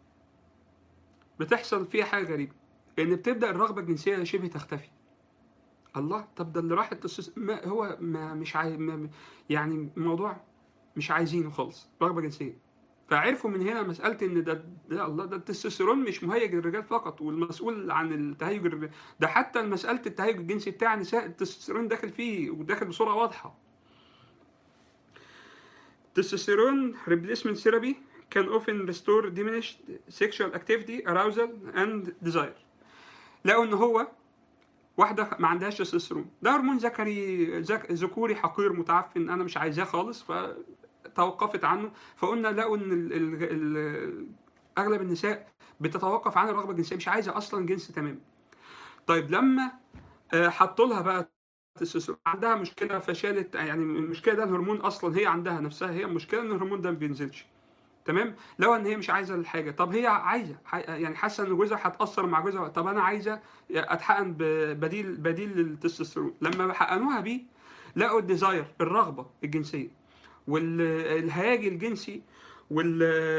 بتحصل فيها حاجه غريبه ان بتبدا الرغبه الجنسيه شبه تختفي الله طب ده اللي راح التستوس- ما هو ما مش عاي... ما يعني الموضوع مش عايزينه خالص رغبه جنسيه فعرفوا من هنا مساله ان ده, ده الله ده التستوستيرون مش مهيج للرجال فقط والمسؤول عن التهيج الرجال ده حتى مساله التهيج الجنسي بتاع النساء التستوستيرون داخل فيه وداخل بصوره واضحه Testosterone replacement therapy can often restore diminished sexual activity, arousal and desire. لقوا ان هو واحده ما عندهاش تستوستيرون ده هرمون ذكري ذك- ذكوري حقير متعفن انا مش عايزاه خالص فتوقفت عنه فقلنا لقوا ان ال ال ال اغلب النساء بتتوقف عن الرغبه الجنسيه مش عايزه اصلا جنس تمام طيب لما آه، حطوا لها بقى التستوستيرون عندها مشكله فشالت يعني المشكله ده الهرمون اصلا هي عندها نفسها هي المشكله ان الهرمون ده ما بينزلش تمام لو ان هي مش عايزه الحاجه طب هي عايزه ح- يعني حاسه ان جوزها هتاثر مع جوزها طب انا عايزه اتحقن ببديل بديل للتستوستيرون لما حقنوها بيه لقوا الديزاير الرغبه الجنسيه والهياج الجنسي وال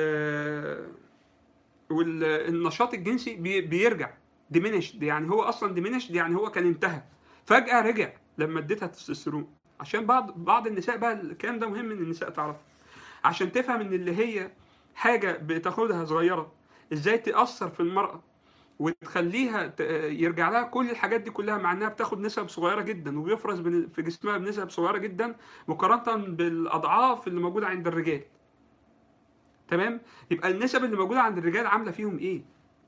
والنشاط الجنسي بي- بيرجع ديمينشد يعني هو اصلا ديمينشد يعني هو كان انتهى فجاه رجع لما اديتها تستوستيرون عشان بعض بعض النساء بقى الكلام ده مهم ان النساء تعرفه عشان تفهم ان اللي هي حاجه بتاخدها صغيره ازاي تاثر في المراه وتخليها ت- يرجع لها كل الحاجات دي كلها مع انها بتاخد نسب صغيره جدا وبيفرز بن- في جسمها بنسب صغيره جدا مقارنه بالاضعاف اللي موجوده عند الرجال تمام يبقى النسب اللي موجوده عند الرجال عامله فيهم ايه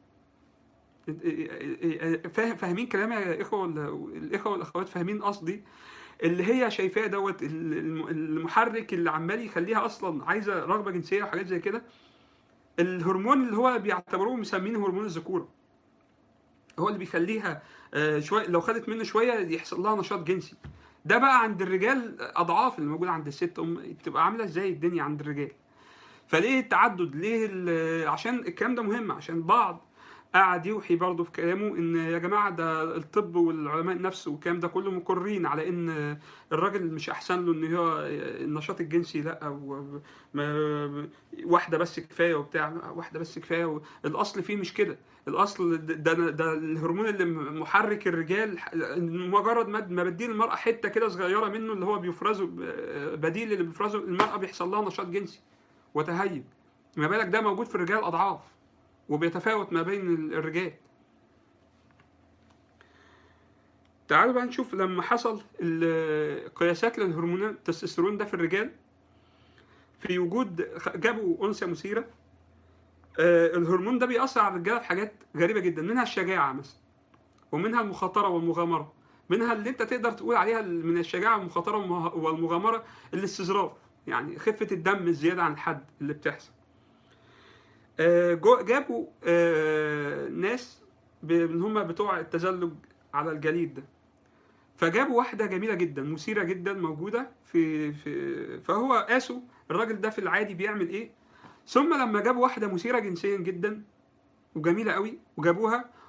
فاهم فاهمين كلامي يا اخوه ولا الاخوه والاخوات فاهمين قصدي اللي هي شايفاه دوت الم- المحرك اللي عمال يخليها اصلا عايزه رغبه جنسيه وحاجات زي كده الهرمون اللي هو بيعتبروه مسمينه هرمون الذكوره هو اللي بيخليها آه، شويه لو خدت منه شويه يحصل لها نشاط جنسي ده بقى عند الرجال اضعاف اللي موجود عند الست أم تبقى عامله ازاي الدنيا عند الرجال فليه التعدد ليه ال- عشان الكلام ده مهم عشان بعض قعد يوحي برضه في كلامه ان يا جماعه ده الطب والعلماء النفس والكلام ده كله مقرين على ان الراجل مش احسن له ان هو النشاط الجنسي لا و- ما- واحده بس كفايه وبتاع واحده بس كفايه الاصل فيه مش كده الاصل ده ده, ده الهرمون اللي محرك الرجال مجرد ما ما بديل المراه حته كده صغيره منه اللي هو بيفرزه بديل اللي بيفرزه المراه بيحصل لها نشاط جنسي وتهيج ما بالك ده موجود في الرجال اضعاف وبيتفاوت ما بين ال- الرجال تعالوا بقى نشوف لما حصل ال- قياسات للهرمونات التستوستيرون ده في الرجال في وجود خ- جابوا انثى مثيره آه، الهرمون ده بيأثر على الرجاله في حاجات غريبه جدا منها الشجاعه مثلا ومنها المخاطره والمغامره منها اللي انت تقدر تقول عليها من الشجاعه والمخاطره والمه- والمغامره الاستظراف يعني خفه الدم الزياده عن الحد اللي بتحصل آه، جو- جابوا آه، ناس ب- من هم بتوع التزلج على الجليد ده فجابوا واحده جميله جدا مثيره جدا موجوده في في فهو قاسوا الراجل ده في العادي بيعمل ايه ثم لما جابوا واحده مثيره جنسيا جدا وجميله قوي وجابوها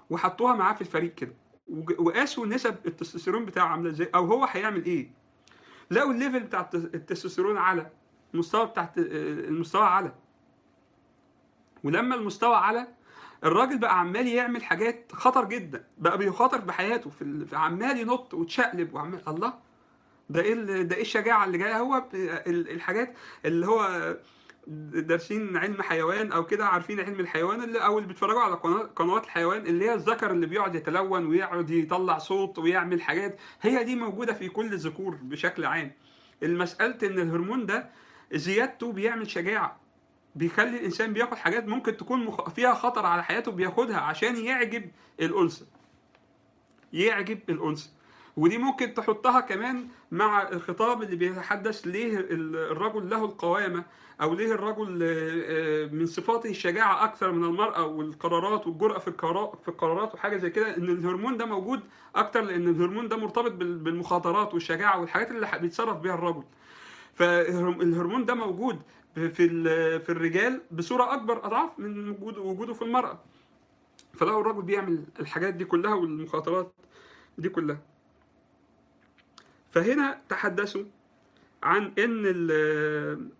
وحطوها معاه في الفريق كده وج- وقاسوا نسب التستوستيرون بتاعه عامله ازاي او هو هيعمل ايه لقوا الليفل بتاع التس- التستوستيرون على المستوى بتاع الت- المستوى على ولما المستوى على الراجل بقى عمال يعمل حاجات خطر جدا بقى بيخاطر بحياته في ال- عمال ينط وتشقلب وعمال الله ده ايه ال- ده ايه الشجاعه اللي جايه هو ب- ال- الحاجات اللي هو دارسين علم حيوان او كده عارفين علم الحيوان اللي او اللي بيتفرجوا على قناه- قنوات الحيوان اللي هي الذكر اللي بيقعد يتلون ويقعد يطلع صوت ويعمل حاجات هي دي موجوده في كل الذكور بشكل عام المساله ان الهرمون ده زيادته بيعمل شجاعه بيخلي الانسان بياخد حاجات ممكن تكون مخ... فيها خطر على حياته بياخدها عشان يعجب الانثى يعجب الانثى ودي ممكن تحطها كمان مع الخطاب اللي بيتحدث ليه ال- الرجل له القوامة أو ليه الرجل آه، آه، من صفاته الشجاعة أكثر من المرأة والقرارات والجرأة في القرارات في القرارات وحاجة زي كده إن الهرمون ده موجود أكتر لأن الهرمون ده مرتبط بال- بالمخاطرات والشجاعة والحاجات اللي ح- بيتصرف بيها الرجل فالهرمون ده موجود في ال- في الرجال بصورة أكبر أضعاف من وجود- وجوده في المرأة فلو الرجل بيعمل الحاجات دي كلها والمخاطرات دي كلها فهنا تحدثوا عن ان ال-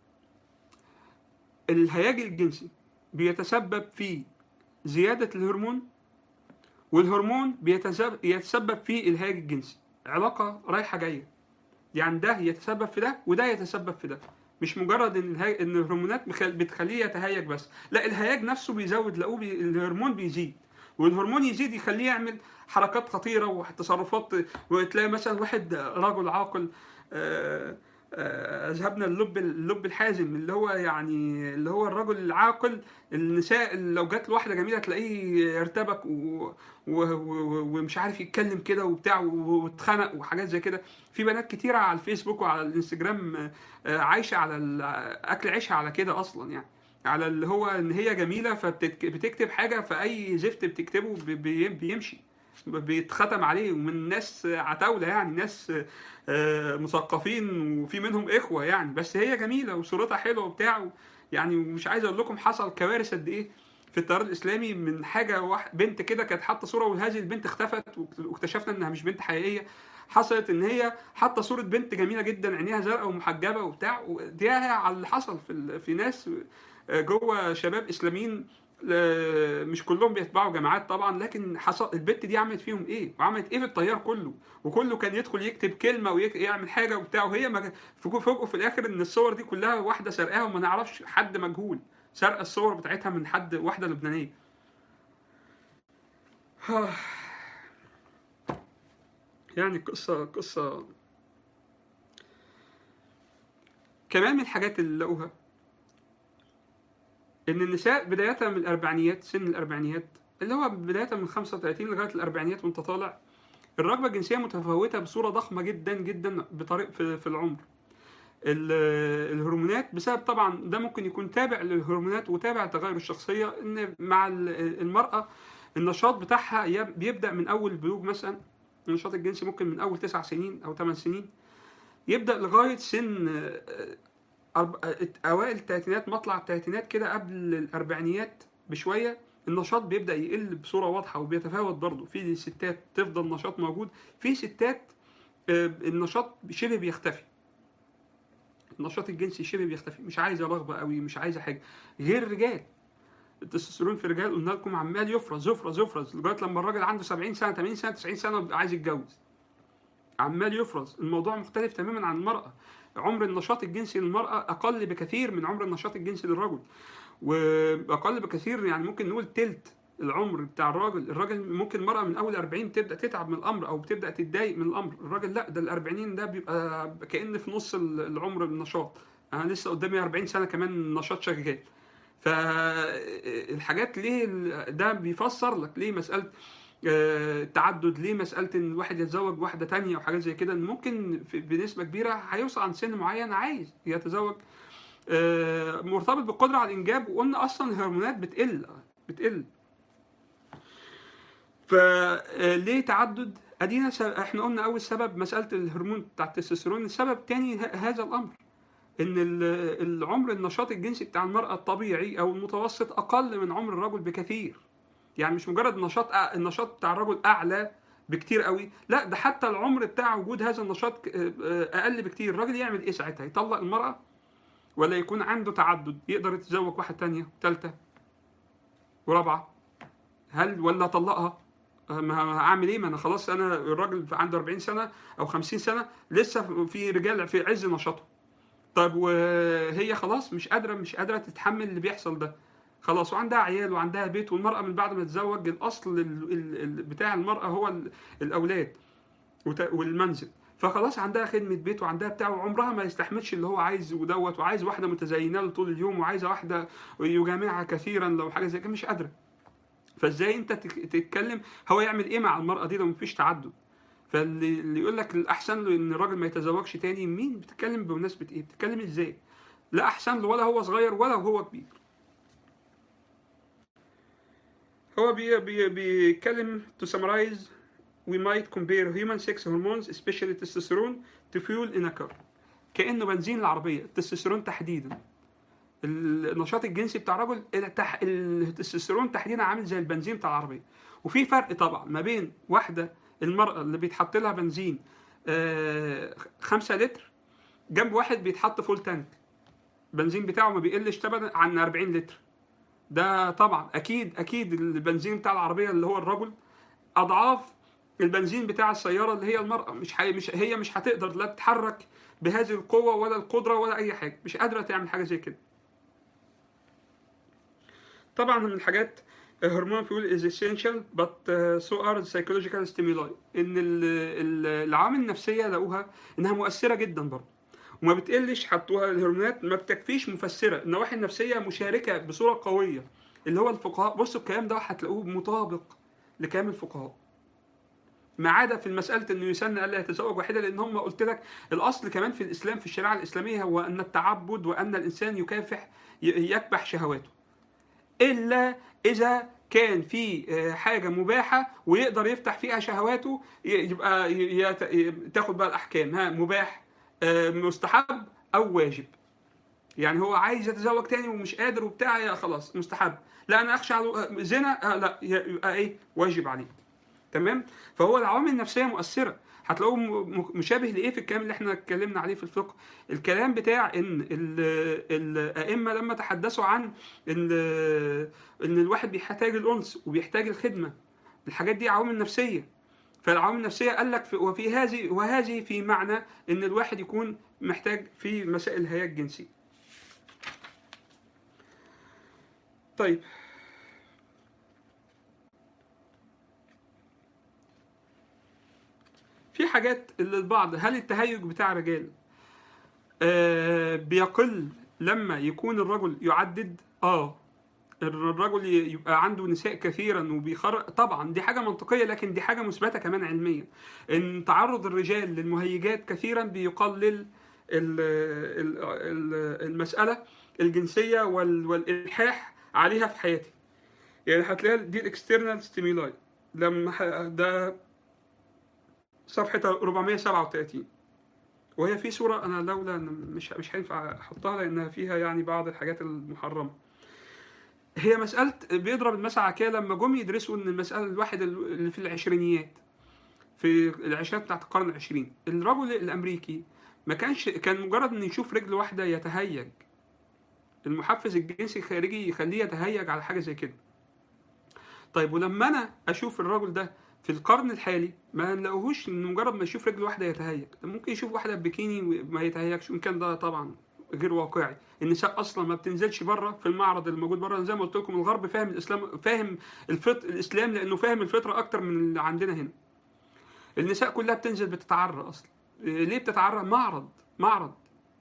الهياج الجنسي بيتسبب في زيادة الهرمون والهرمون بيتسبب يتسبب في الهياج الجنسي علاقة رايحة جاية يعني ده يتسبب في ده وده يتسبب في ده مش مجرد ان الهي... ان الهرمونات بخل... بتخليه يتهيج بس لا الهياج نفسه بيزود لقوه بي... الهرمون بيزيد والهرمون يزيد يخليه يعمل حركات خطيره وتصرفات وتلاقي مثلا واحد رجل عاقل آه، آه، ذهبنا اللب اللب الحازم اللي هو يعني اللي هو الرجل العاقل النساء اللي لو جات له واحده جميله تلاقيه ارتبك و... و... و... ومش عارف يتكلم كده وبتاع و- واتخنق وحاجات زي كده في بنات كتيره على الفيسبوك وعلى الانستجرام آه، عايشه على ال- اكل عيشها على كده اصلا يعني على اللي هو ان هي جميله فبتكتب حاجه فاي زفت بتكتبه بي- بي- بيمشي بيتختم عليه ومن ناس عتاوله يعني ناس آه، مثقفين وفي منهم اخوه يعني بس هي جميله وصورتها حلوه وبتاع يعني مش عايز اقول لكم حصل كوارث قد ايه في التيار الاسلامي من حاجه واحد بنت كده كانت حاطه صوره وهذه البنت اختفت واكتشفنا انها مش بنت حقيقيه حصلت ان هي حاطه صوره بنت جميله جدا عينيها زرقاء ومحجبه وبتاع ودي على اللي حصل في ال- في ناس آه، جوه شباب اسلاميين آه، مش كلهم بيتبعوا جماعات طبعا لكن حصل البت دي عملت فيهم ايه وعملت ايه في التيار كله وكله كان يدخل يكتب كلمه ويعمل حاجه وبتاع وهي ما فوجئوا في الاخر ان الصور دي كلها واحده سرقاها وما نعرفش حد مجهول سرقه الصور بتاعتها من حد واحده لبنانيه يعني قصه قصه كمان من الحاجات اللي لقوها ان النساء بدايه من الاربعينيات سن الاربعينيات اللي هو بدايه من 35 لغايه الاربعينيات وانت طالع الرغبه الجنسيه متفاوته بصوره ضخمه جدا جدا بطريق في, في العمر ال- الهرمونات بسبب طبعا ده ممكن يكون تابع للهرمونات وتابع لتغير الشخصيه ان مع ال- المراه النشاط بتاعها يب- بيبدا من اول البلوغ مثلا النشاط الجنسي ممكن من اول تسع سنين او ثمان سنين يبدا لغايه سن آه، أرب... اوائل الثلاثينات مطلع الثلاثينات كده قبل الاربعينيات بشويه النشاط بيبدا يقل بصوره واضحه وبيتفاوت برضه في ستات تفضل نشاط موجود في ستات آه، النشاط شبه بيختفي النشاط الجنسي شبه بيختفي مش عايزه رغبه قوي مش عايزه حاجه غير الرجال التستوستيرون في الرجال قلنا لكم عمال يفرز يفرز يفرز لغايه لما الراجل عنده 70 سنه 80 سنه 90 سنه وبيبقى عايز يتجوز عمال يفرز الموضوع مختلف تماما عن المرأة عمر النشاط الجنسي للمرأة أقل بكثير من عمر النشاط الجنسي للرجل وأقل بكثير يعني ممكن نقول تلت العمر بتاع الراجل الراجل ممكن المرأة من أول 40 تبدأ تتعب من الأمر أو بتبدأ تتضايق من الأمر الراجل لا ده الأربعينين ده بيبقى كأن في نص العمر النشاط أنا لسه قدامي 40 سنة كمان النشاط شغال فالحاجات ليه ده بيفسر لك ليه مسألة آه، التعدد ليه مسألة إن الواحد يتزوج واحدة تانية وحاجات زي كده إن ممكن في- بنسبة كبيرة هيوصل عند سن معين عايز يتزوج آه، مرتبط بالقدرة على الإنجاب وقلنا أصلا الهرمونات بتقل بتقل فليه تعدد ادينا س- احنا قلنا اول سبب مساله الهرمون بتاع التستوستيرون السبب الثاني هذا الامر ان ال- العمر النشاط الجنسي بتاع المراه الطبيعي او المتوسط اقل من عمر الرجل بكثير يعني مش مجرد نشاط النشاط بتاع الرجل اعلى بكتير قوي لا ده حتى العمر بتاع وجود هذا النشاط اقل بكتير الراجل يعمل ايه ساعتها يطلق المراه ولا يكون عنده تعدد يقدر يتزوج واحده تانية ثالثه ورابعه هل ولا طلقها ما هعمل ايه ما انا خلاص انا الراجل عنده 40 سنه او 50 سنه لسه في رجال في عز نشاطه طيب وهي خلاص مش قادره مش قادره تتحمل اللي بيحصل ده خلاص وعندها عيال وعندها بيت والمراه من بعد ما تتزوج الاصل بتاع المراه هو الاولاد والمنزل فخلاص عندها خدمه بيت وعندها بتاع وعمرها ما يستحملش اللي هو عايز ودوت وعايز واحده متزينه له طول اليوم وعايزه واحده يجامعها كثيرا لو حاجه زي كده مش قادره فازاي انت تتكلم هو يعمل ايه مع المراه دي لو مفيش تعدد فاللي اللي يقول لك الاحسن له ان الراجل ما يتزوجش تاني مين بتتكلم بمناسبه ايه بتتكلم ازاي لا احسن له ولا هو صغير ولا هو كبير هو بي بي بيتكلم to summarize we might compare human sex hormones especially testosterone to fuel in a car كانه بنزين العربيه التستوستيرون تحديدا النشاط الجنسي بتاع الرجل التستوستيرون تحديدا عامل زي البنزين بتاع العربيه وفي فرق طبعا ما بين واحده المراه اللي بيتحط لها بنزين آه خمسة لتر جنب واحد بيتحط فول تانك البنزين بتاعه ما بيقلش ابدا عن 40 لتر ده طبعا اكيد اكيد البنزين بتاع العربيه اللي هو الرجل اضعاف البنزين بتاع السياره اللي هي المراه مش حي... مش هي مش هتقدر لا تتحرك بهذه القوه ولا القدره ولا اي حاجه مش قادره تعمل حاجه زي كده طبعا من الحاجات هرمون فيول از essential but so are psychological stimuli ان العوامل النفسيه لقوها انها مؤثره جدا برضه وما بتقلش حطوها الهرمونات ما بتكفيش مفسره النواحي النفسيه مشاركه بصوره قويه اللي هو الفقهاء بصوا الكلام ده هتلاقوه مطابق لكلام الفقهاء ما عدا في المسألة انه يسن الا يتزوج واحدة لان هم قلت لك الاصل كمان في الاسلام في الشريعة الاسلامية هو ان التعبد وان الانسان يكافح يكبح شهواته الا اذا كان في حاجه مباحه ويقدر يفتح فيها شهواته يبقى تاخد بقى الاحكام ها مباح مستحب او واجب يعني هو عايز يتزوج تاني ومش قادر وبتاع يا خلاص مستحب لا انا اخشى على زنا لا يبقى ايه واجب عليه تمام فهو العوامل النفسيه مؤثره هتلاقوه مشابه لايه في الكلام اللي احنا اتكلمنا عليه في الفقه الكلام بتاع ان الائمه لما تحدثوا عن ان ان الواحد بيحتاج الانس وبيحتاج الخدمه الحاجات دي عوامل نفسيه فالعوامل النفسيه قال لك وفي هذه وهذه في معنى ان الواحد يكون محتاج في مسائل الهياج الجنسي طيب في حاجات اللي البعض هل التهيج بتاع الرجال آه بيقل لما يكون الرجل يعدد اه الرجل يبقى عنده نساء كثيرا وبيخرج طبعا دي حاجه منطقيه لكن دي حاجه مثبته كمان علميا ان تعرض الرجال للمهيجات كثيرا بيقلل المساله الجنسيه والالحاح عليها في حياتي يعني هتلاقي دي الاكسترنال ستيمولاي لما ده صفحة 437 وهي في صورة أنا لولا مش مش هينفع أحطها لأنها فيها يعني بعض الحاجات المحرمة. هي مسألة بيضرب المثل على كده لما جم يدرسوا إن المسألة الواحد اللي في العشرينيات في العشرينات بتاعت القرن العشرين الرجل الأمريكي ما كانش كان مجرد إن يشوف رجل واحدة يتهيج المحفز الجنسي الخارجي يخليه يتهيج على حاجة زي كده. طيب ولما أنا أشوف الرجل ده في القرن الحالي ما نلاقوهوش ان مجرد ما يشوف رجل واحده يتهيج ممكن يشوف واحده بكيني ما يتهيجش وان كان ده طبعا غير واقعي النساء اصلا ما بتنزلش بره في المعرض الموجود بره زي ما قلت لكم الغرب فاهم الاسلام فاهم الفط... الاسلام لانه فاهم الفطره اكتر من اللي عندنا هنا النساء كلها بتنزل بتتعرى اصلا ليه بتتعرى معرض معرض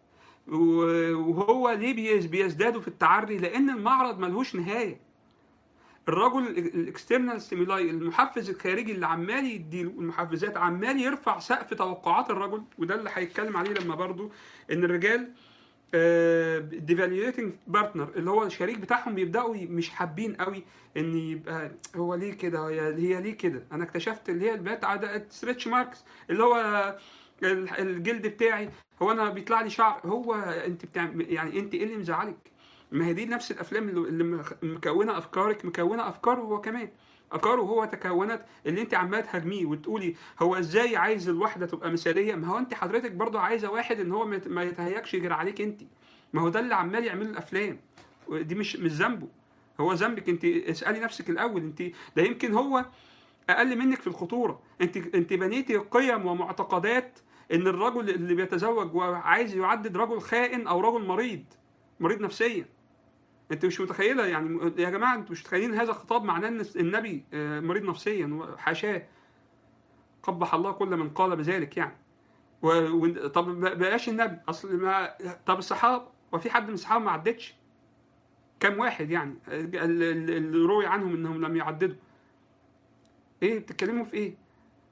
وهو ليه بيزدادوا في التعري لان المعرض ملهوش نهايه الرجل الاكسترنال ستيمولاي المحفز الخارجي اللي عمال يديله المحفزات عمال يرفع سقف توقعات الرجل وده اللي هيتكلم عليه لما برضو ان الرجال ديفاليويتنج بارتنر اللي هو الشريك بتاعهم بيبداوا مش حابين قوي ان يبقى هو ليه كده هي ليه كده انا اكتشفت اللي هي البات عاده ستريتش ماركس اللي هو الجلد بتاعي هو انا بيطلع لي شعر هو انت بتعمل يعني انت ايه اللي مزعلك ما هي دي نفس الافلام اللي اللي مخ- مكونه افكارك مكونه افكاره هو كمان افكاره هو تكونت اللي انت عماله تهاجميه وتقولي هو ازاي عايز الواحده تبقى مثاليه ما هو انت حضرتك برضو عايزه واحد ان هو ما يت- ما يتهيأكش غير عليك انت ما هو ده اللي عمال يعمله الافلام دي مش مش ذنبه هو ذنبك انت اسالي نفسك الاول انت ده يمكن هو اقل منك في الخطوره انت انت بنيتي قيم ومعتقدات ان الرجل اللي بيتزوج وعايز يعدد رجل خائن او رجل مريض مريض نفسيا انت مش متخيله يعني يا جماعه انتوا مش متخيلين هذا الخطاب معناه ان النبي آه، مريض نفسيا حاشاه قبح الله كل من قال بذلك يعني و... و... طب ما بقاش النبي اصل ما طب الصحابه وفي حد من الصحابه ما عدتش كم واحد يعني ال- ال- اللي روي عنهم انهم لم يعددوا ايه بتتكلموا في ايه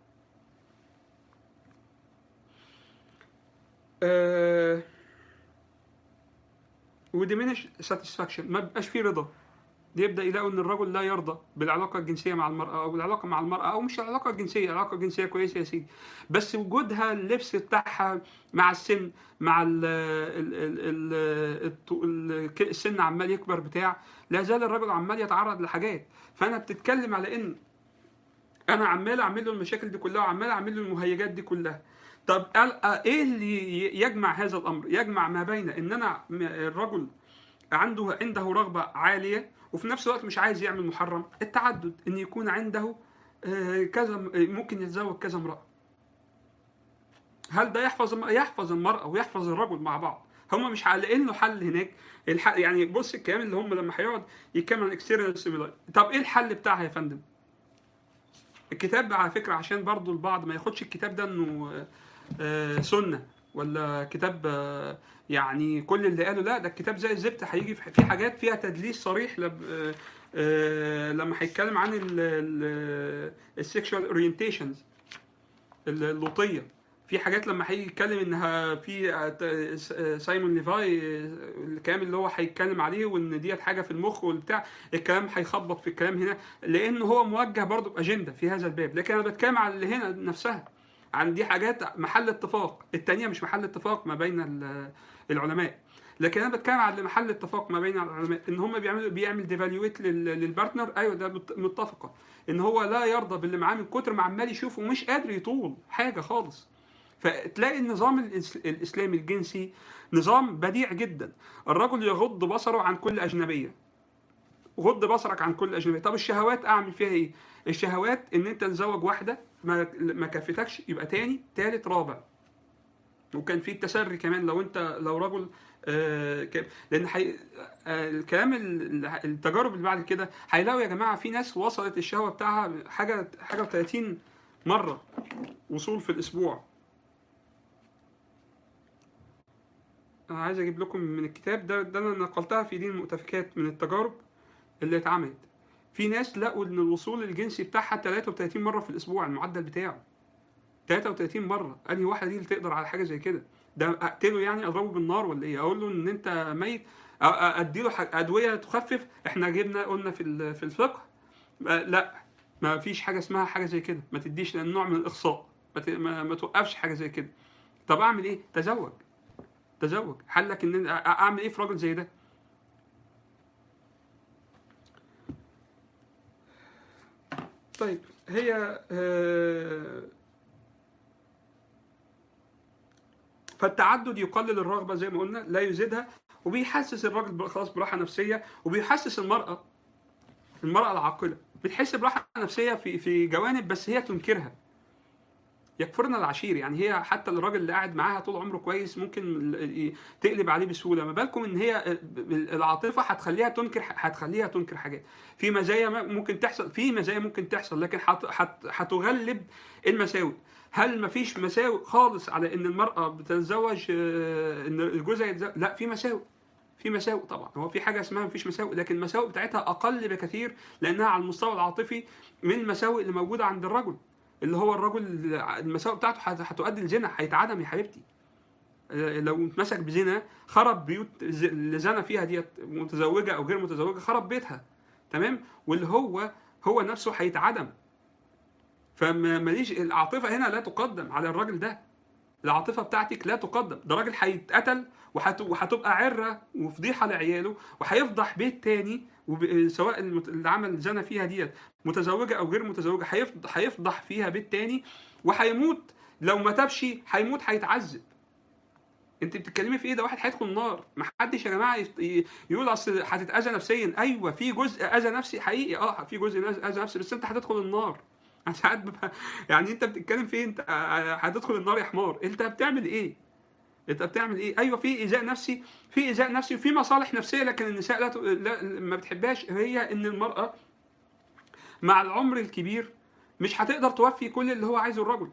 آه وديمينش ساتسفاكشن ما بيبقاش فيه رضا يبدا يلاقوا ان الرجل لا يرضى بالعلاقه الجنسيه مع المراه او العلاقه مع المراه او مش العلاقه الجنسيه العلاقه الجنسيه كويسه يا سيدي بس وجودها اللبس بتاعها مع السن مع ال ال ال ال الط- ال- السن عمال يكبر بتاع لا زال الرجل عمال يتعرض لحاجات فانا بتتكلم على ان انا عمال اعمل له المشاكل دي كلها وعمال اعمل له المهيجات دي كلها طب قال- آه، ايه اللي ي- يجمع هذا الامر يجمع ما بين ان انا م- الرجل عنده عنده رغبه عاليه وفي نفس الوقت مش عايز يعمل محرم التعدد ان يكون عنده آه، كذا آه، ممكن يتزوج كذا امراه هل ده يحفظ الم- يحفظ المراه ويحفظ الرجل مع بعض هم مش لاقيين له حل هناك الحل يعني بص الكلام اللي هم لما هيقعد يتكلم عن اكستيريال طب ايه الحل بتاعها يا فندم الكتاب على فكره عشان برضو البعض ما ياخدش الكتاب ده انه آه، آه، سنه ولا كتاب آه، يعني كل اللي قاله لا ده الكتاب زي الزفت هيجي في في حاجات فيها تدليس صريح لب- آه، آه، لما هيتكلم عن السكشوال اورينتيشنز اللوطيه في حاجات لما هيجي يتكلم انها في آه، ت- سايمون ليفاي آه، الكلام اللي هو هيتكلم عليه وان ديت حاجه في المخ والبتاع الكلام هيخبط في الكلام هنا لانه هو موجه برضه باجنده في هذا الباب لكن انا بتكلم على اللي هنا نفسها عن دي حاجات محل اتفاق التانية مش محل اتفاق ما بين ال- العلماء لكن انا بتكلم على محل اتفاق ما بين العلماء ان هم بيعملوا بيعمل ديفالويت للبارتنر ايوه ده مت- متفقه ان هو لا يرضى باللي معاه من كتر ما عمال يشوف ومش قادر يطول حاجه خالص فتلاقي النظام الإس- الاسلامي الجنسي نظام بديع جدا الرجل يغض بصره عن كل اجنبيه غض بصرك عن كل اجنبيه طب الشهوات اعمل فيها ايه الشهوات ان انت تزوج واحده ما ما كفتكش يبقى تاني تالت رابع وكان في التسري كمان لو انت لو رجل آه ك- لان حي... آه الكلام ال- التجارب اللي بعد كده هيلاقوا يا جماعه في ناس وصلت الشهوه بتاعها حاجه حاجه و30 مره وصول في الاسبوع انا عايز اجيب لكم من الكتاب ده ده انا نقلتها في دين المؤتفكات من التجارب اللي اتعملت في ناس لقوا ان الوصول الجنسي بتاعها 33 مره في الاسبوع المعدل بتاعه 33 مره انهي واحده دي اللي تقدر على حاجه زي كده ده اقتله يعني اضربه بالنار ولا ايه اقول له ان انت ميت أ- أ- اديله ح- ادويه تخفف احنا جبنا قلنا في ال- في الفقه آه، لا ما فيش حاجه اسمها حاجه زي كده ما تديش لان نوع من الاخصاء ما, ت- ما, ما توقفش حاجه زي كده طب اعمل ايه تزوج تزوج حلك ان أنا أ- اعمل ايه في راجل زي ده طيب هي آه، فالتعدد يقلل الرغبه زي ما قلنا لا يزيدها وبيحسس الراجل بر- خلاص براحه نفسيه وبيحسس المراه المراه العاقله بتحس براحه نفسيه في في جوانب بس هي تنكرها يكفرنا العشير يعني هي حتى الراجل اللي قاعد معاها طول عمره كويس ممكن ال- ي- تقلب عليه بسهوله ما بالكم ان هي العاطفه هتخليها تنكر هتخليها تنكر حاجات في مزايا ممكن تحصل في مزايا ممكن تحصل لكن هت- هت- هتغلب المساوئ هل مفيش مساوئ خالص على ان المراه بتتزوج آه، ان جوزها يتزوج لا في مساوئ في مساوئ طبعا هو في حاجه اسمها مفيش مساوئ لكن المساوئ بتاعتها اقل بكثير لانها على المستوى العاطفي من المساوئ اللي موجوده عند الرجل اللي هو الرجل المساوئ بتاعته هت- هتؤدي لزنا هيتعدم يا حبيبتي آه، لو اتمسك بزنا خرب بيوت ز- اللي زنى فيها ديت متزوجه او غير متزوجه خرب بيتها تمام واللي هو هو نفسه هيتعدم فماليش العاطفه هنا لا تقدم على الراجل ده العاطفه بتاعتك لا تقدم ده راجل هيتقتل وهت- وهتبقى عره وفضيحه لعياله وهيفضح بيت تاني وب- سواء المت- اللي عمل زنا فيها ديت متزوجه او غير متزوجه هيفضح هيفضح فيها بيت تاني وهيموت لو ما تابش هيموت هيتعذب انت بتتكلمي في ايه ده واحد هيدخل النار ما حدش يا جماعه يست- ي- يقول اصل هتتاذى نفسيا ايوه في جزء اذى نفسي حقيقي اه في جزء نز- اذى نفسي بس انت هتدخل النار انا ساعات ببقى يعني انت بتتكلم في إيه؟ انت آه، هتدخل النار يا حمار انت بتعمل ايه انت بتعمل ايه ايوه في ايذاء نفسي في ايذاء نفسي وفي مصالح نفسيه لكن النساء لا, ت... لا ما بتحبهاش هي ان المراه مع العمر الكبير مش هتقدر توفي كل اللي هو عايزه الرجل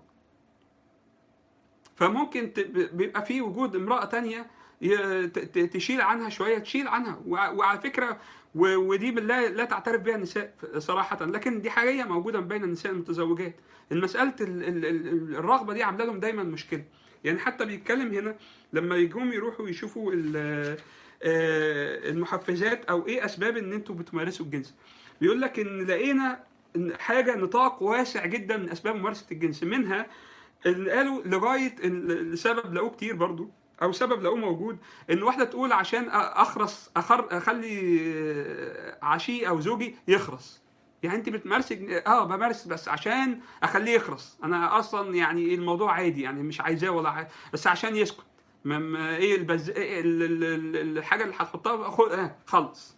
فممكن ت... بيبقى في وجود امراه تانية ي- ت- ت- تشيل عنها شويه تشيل عنها وع- وعلى فكره و- ودي بالله لا تعترف بها النساء صراحه لكن دي حاجه موجوده بين النساء المتزوجات المساله ال- ال- ال- الرغبه دي عامله لهم دايما مشكله يعني حتى بيتكلم هنا لما يجوم يروحوا يشوفوا ال- آه، المحفزات او ايه اسباب ان انتوا بتمارسوا الجنس بيقول لك ان لقينا إن حاجه نطاق واسع جدا من اسباب ممارسه الجنس منها اللي قالوا لغايه ال- السبب لقوه كتير برضو او سبب لقوه موجود ان واحده تقول عشان أ- اخرس أخر اخلي عشيقي او زوجي يخرس يعني انت بتمارسي جن- اه بمارس بس عشان اخليه يخرس انا اصلا يعني الموضوع عادي يعني مش عايزاه ولا عايز بس عشان يسكت ما ما ايه البز... إيه ال- ال- ال- الحاجه اللي هتحطها خد... آه خلص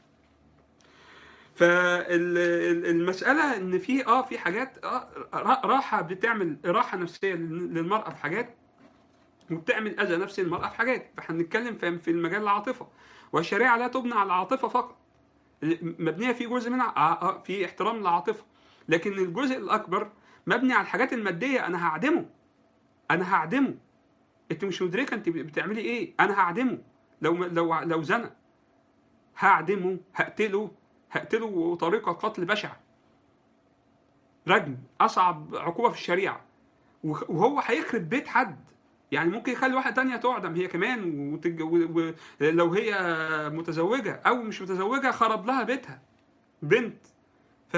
فالمساله ان في اه في حاجات اه را- راحه بتعمل راحه نفسيه لل- للمراه في حاجات وبتعمل اذى نفسي للمراه في حاجات فاحنا بنتكلم في في المجال العاطفه والشريعه لا تبنى على العاطفه فقط مبنيه في جزء منها آه آه في احترام للعاطفه لكن الجزء الاكبر مبني على الحاجات الماديه انا هعدمه انا هعدمه انت مش مدركه انت بتعملي ايه انا هعدمه لو لو لو زنى هعدمه هقتله هقتله طريقه قتل بشعه رجم اصعب عقوبه في الشريعه وخ- وهو هيخرب بيت حد يعني ممكن يخلي واحده تانية تعدم هي كمان وتج... و... و... لو هي متزوجه او مش متزوجه خرب لها بيتها بنت ف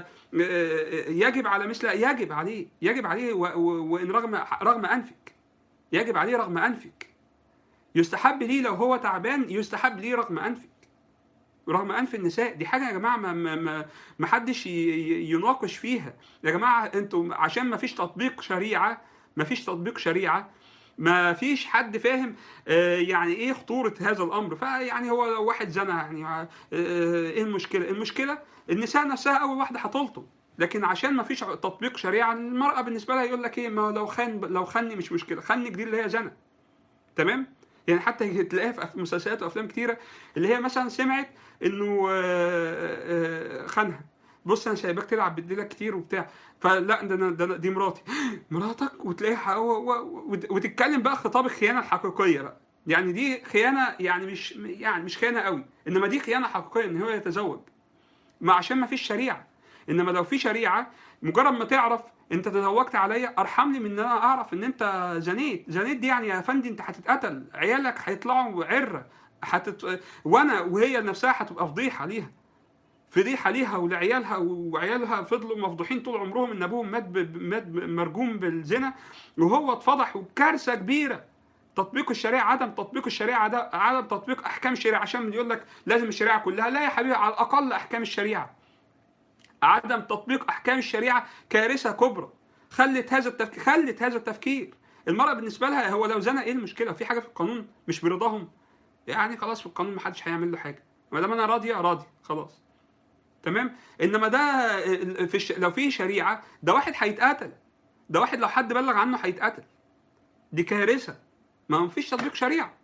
يجب على مثل يجب عليه يجب عليه و... و... وان رغم رغم انفك يجب عليه رغم انفك يستحب ليه لو هو تعبان يستحب ليه رغم انفك رغم انف النساء دي حاجه يا جماعه ما ما ما, ما حدش ي- ي- يناقش فيها يا جماعه انتوا عشان ما فيش تطبيق شريعه ما فيش تطبيق شريعه ما فيش حد فاهم آه، يعني ايه خطوره هذا الامر فيعني هو لو واحد زنى يعني آه، ايه المشكله المشكله النساء نفسها اول واحده هتلطم لكن عشان ما فيش تطبيق شريعه المراه بالنسبه لها يقول لك ايه ما لو خان لو خني مش مشكله خنك دي اللي هي زنا تمام يعني حتى تلاقيها في أف- مسلسلات وافلام كتيره اللي هي مثلا سمعت انه آه، آه، خانها بص انا سايباك تلعب بالديلك كتير وبتاع فلا ده أنا- ده أنا- دي مراتي مراتك وتلاقيها و- و- وت- وتتكلم بقى خطاب الخيانه الحقيقيه بقى يعني دي خيانه يعني مش يعني مش خيانه قوي انما دي خيانه حقيقيه ان هو يتزوج ما عشان ما فيش شريعه انما لو في شريعه مجرد ما تعرف انت تزوجت عليا ارحمني من ان انا اعرف ان انت زنيت زنيت دي يعني يا فندي انت هتتقتل عيالك هيطلعوا عره هتت... وانا وهي نفسها هتبقى فضيحه ليها فضيحه ليها ولعيالها وعيالها فضلوا مفضوحين طول عمرهم ان ابوهم مات ب... مات ب... مرجوم بالزنا وهو اتفضح وكارثه كبيره تطبيق الشريعه عدم تطبيق الشريعه ده عدم تطبيق احكام الشريعه عشان يقول لك لازم الشريعه كلها لا يا حبيبي على الاقل احكام الشريعه عدم تطبيق احكام الشريعه كارثه كبرى خلت هذا التفكير خلت هذا التفكير المرأة بالنسبة لها هو لو زنى ايه المشكلة؟ في حاجة في القانون مش برضاهم يعني خلاص في القانون محدش هيعمل له حاجة ما دام انا راضية راضي خلاص تمام انما ده في الش... لو في شريعة ده واحد هيتقتل ده واحد لو حد بلغ عنه هيتقتل دي كارثة ما فيش تطبيق شريعة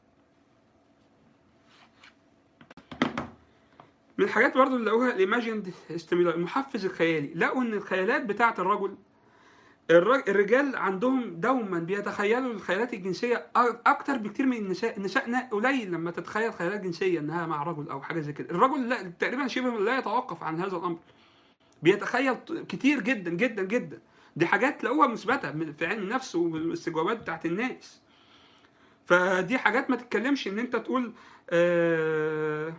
من الحاجات برضو اللي لقوها الايماجيند ستيمولاي المحفز الخيالي لقوا ان الخيالات بتاعه الرجل الرج- الرجال عندهم دوما بيتخيلوا الخيالات الجنسيه أ- اكتر بكتير من النساء النساء نا- قليل لما تتخيل خيالات جنسيه انها مع رجل او حاجه زي كده الرجل لا تقريبا شبه لا يتوقف عن هذا الامر بيتخيل ط- كتير جدا جدا جدا دي حاجات لقوها مثبته من- في علم النفس والاستجوابات بتاعت الناس فدي حاجات ما تتكلمش ان انت تقول آه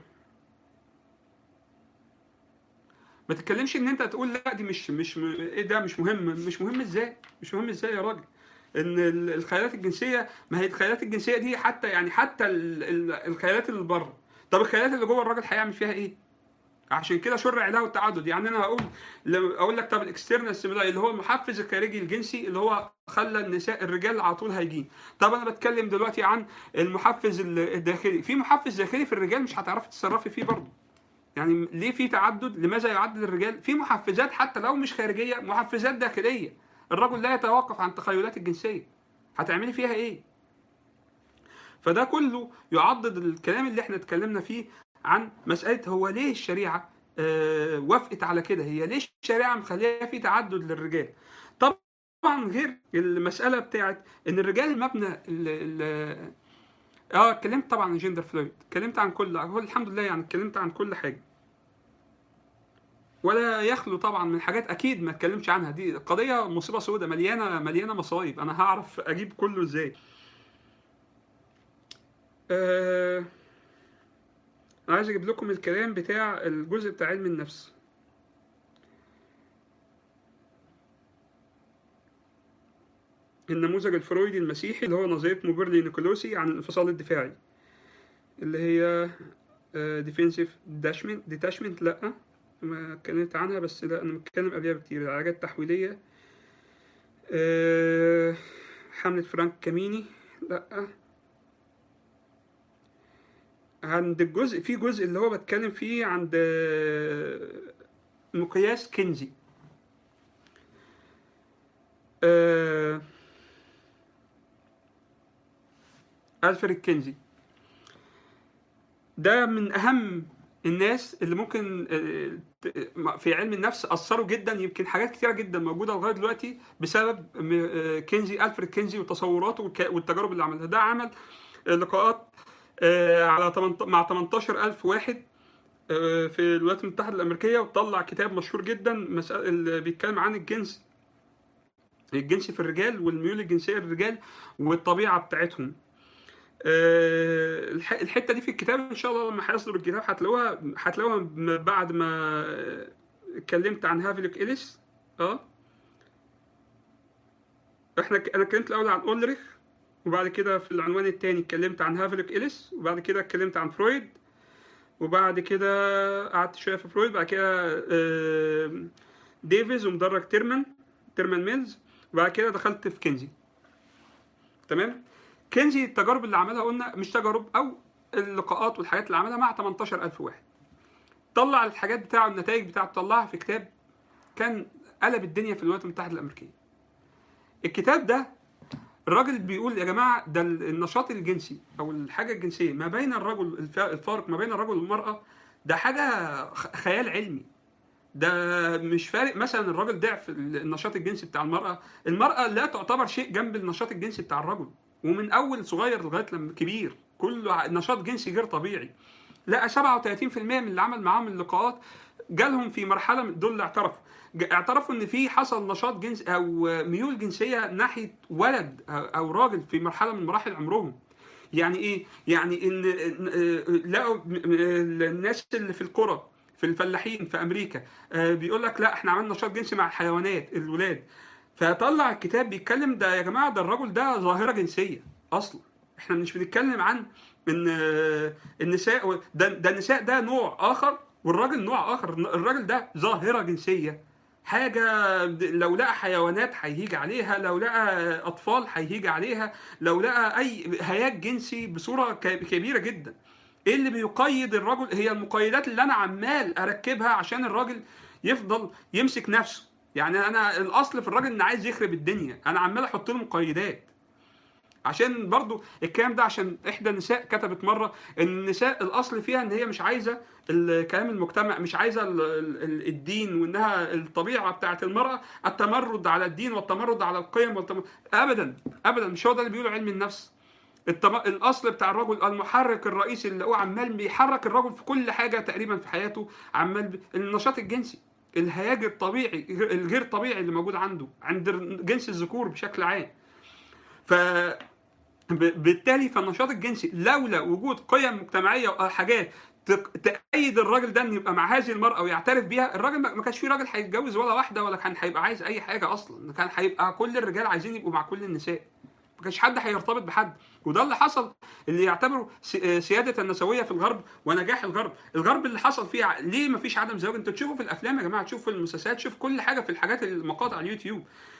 ما تتكلمش ان انت تقول لا دي مش مش م- ايه ده مش مهم مش مهم ازاي مش مهم ازاي يا راجل ان ال- الخيالات الجنسيه ما هي الخيالات الجنسيه دي حتى يعني حتى ال- ال- الخيالات اللي بره طب الخيالات اللي جوه الراجل هيعمل فيها ايه؟ عشان كده شرع له التعدد يعني انا هقول لو اقول لك طب الاكسترنال ستيمولاي اللي هو المحفز الخارجي الجنسي اللي هو خلى النساء الرجال على طول هايجين طب انا بتكلم دلوقتي عن المحفز ال- الداخلي في محفز داخلي في الرجال مش هتعرفي تتصرفي فيه برضه يعني ليه في تعدد لماذا يعدد الرجال في محفزات حتى لو مش خارجيه محفزات داخليه الرجل لا يتوقف عن التخيلات الجنسيه هتعملي فيها ايه فده كله يعضد الكلام اللي احنا اتكلمنا فيه عن مساله هو ليه الشريعه آه وافقت على كده هي ليه الشريعه مخليها في تعدد للرجال طبعا غير المساله بتاعت ان الرجال مبنى ال ال اه اتكلمت طبعا عن جندر فلويد اتكلمت عن كل هو الحمد لله يعني اتكلمت عن كل حاجه ولا يخلو طبعا من حاجات اكيد ما اتكلمش عنها دي قضيه مصيبه سوداء مليانه مليانه مصايب انا هعرف اجيب كله ازاي آه... انا عايز اجيب لكم الكلام بتاع الجزء بتاع علم النفس النموذج الفرويدي المسيحي اللي هو نظريه موبرلي نيكولوسي عن الانفصال الدفاعي اللي هي ديفنسيف ديتاشمنت لا ما اتكلمت عنها بس لا انا متكلم قبلها بكتير العلاجات التحويليه أه حملة فرانك كاميني لا عند الجزء في جزء اللي هو بتكلم فيه عند آه، مقياس كنزي آه، ألفريد كنزي ده من أهم الناس اللي ممكن آه، ت- في علم النفس أثروا جدا يمكن حاجات كتيرة جدا موجودة لغاية دلوقتي بسبب م- آه، كنزي ألفريد كنزي وتصوراته والك- والتجارب اللي عملها ده عمل لقاءات آه، على 8 مع 18000 واحد آه، في الولايات المتحدة الأمريكية وطلع كتاب مشهور جدا مسألة اللي بيتكلم عن الجنس الجنسي في الرجال والميول الجنسية للرجال والطبيعة بتاعتهم آه، الح- الحتة دي في الكتاب إن شاء الله لما هيصدر الكتاب هتلاقوها هتلاقوها م- بعد ما آه، اتكلمت عن هافليك إليس اه احنا ك- انا اتكلمت الاول عن اولريخ وبعد كده في العنوان الثاني اتكلمت عن هافليك إليس وبعد كده اتكلمت عن فرويد وبعد كده قعدت شويه في فرويد بعد كده آه، ديفيز ومدرج تيرمان تيرمان ميلز وبعد كده دخلت في كنزي تمام كنزي التجارب اللي عملها قلنا مش تجارب او اللقاءات والحاجات اللي عملها مع 18000 واحد طلع الحاجات بتاعه النتائج بتاعته طلعها في كتاب كان قلب الدنيا في الولايات المتحده الامريكيه الكتاب ده الراجل بيقول يا جماعه ده النشاط الجنسي او الحاجه الجنسيه ما بين الرجل الف- الفارق ما بين الرجل والمراه ده حاجه خ- خيال علمي ده مش فارق مثلا الراجل ضعف النشاط الجنسي بتاع المراه المراه لا تعتبر شيء جنب النشاط الجنسي بتاع الرجل ومن اول صغير لغايه لما كبير كله ع- نشاط جنسي غير طبيعي لا 37% من اللي عمل معاهم اللقاءات جالهم في مرحله من دول اللي اعترفوا ج- اعترفوا ان في حصل نشاط جنسي او ميول جنسيه ناحيه ولد او راجل في مرحله من مراحل عمرهم يعني ايه يعني ان إن- آه، لقوا م- م- الناس اللي في القرى في الفلاحين في امريكا آه، بيقول لك لا احنا عملنا نشاط جنسي مع الحيوانات الولاد فطلع الكتاب بيتكلم ده يا جماعه ده الرجل ده ظاهره جنسيه اصلا احنا مش بنتكلم عن ان آه، النساء ده ده النساء ده نوع اخر والراجل نوع اخر الراجل ده ظاهره جنسيه حاجه لو لقى حيوانات هيهيج عليها لو لقى اطفال هيهيج عليها لو لقى اي هياج جنسي بصوره ك- كبيره جدا ايه اللي بيقيد الرجل هي المقيدات اللي انا عمال اركبها عشان الراجل يفضل يمسك نفسه يعني انا الاصل في الراجل ان عايز يخرب الدنيا انا عمال احط له مقيدات عشان برضو الكلام ده عشان احدى النساء كتبت مره ان النساء الاصل فيها ان هي مش عايزه الكلام المجتمع مش عايزه ال- ال- الدين وانها الطبيعه بتاعت المراه التمرد على الدين والتمرد على القيم والتم... ابدا ابدا مش هو ده اللي بيقوله علم النفس التم... الاصل بتاع الرجل المحرك الرئيسي اللي هو عمال بيحرك الرجل في كل حاجه تقريبا في حياته عمال ب... النشاط الجنسي الهياج الطبيعي الغير طبيعي اللي موجود عنده عند جنس الذكور بشكل عام ف ب- بالتالي فالنشاط الجنسي لولا وجود قيم مجتمعيه وحاجات تق- تأيد الراجل ده انه يبقى مع هذه المرأة ويعترف بيها الراجل ما ما كانش في راجل هيتجوز ولا واحدة ولا كان هيبقى عايز أي حاجة أصلا كان هيبقى كل الرجال عايزين يبقوا مع كل النساء ما كانش حد هيرتبط بحد وده اللي حصل اللي يعتبروا سي- سيادة النسوية في الغرب ونجاح الغرب الغرب اللي حصل فيه ع- ليه ما فيش عدم زواج انتوا تشوفوا في الافلام يا جماعه تشوفوا في المسلسلات تشوفوا كل حاجه في الحاجات المقاطع على اليوتيوب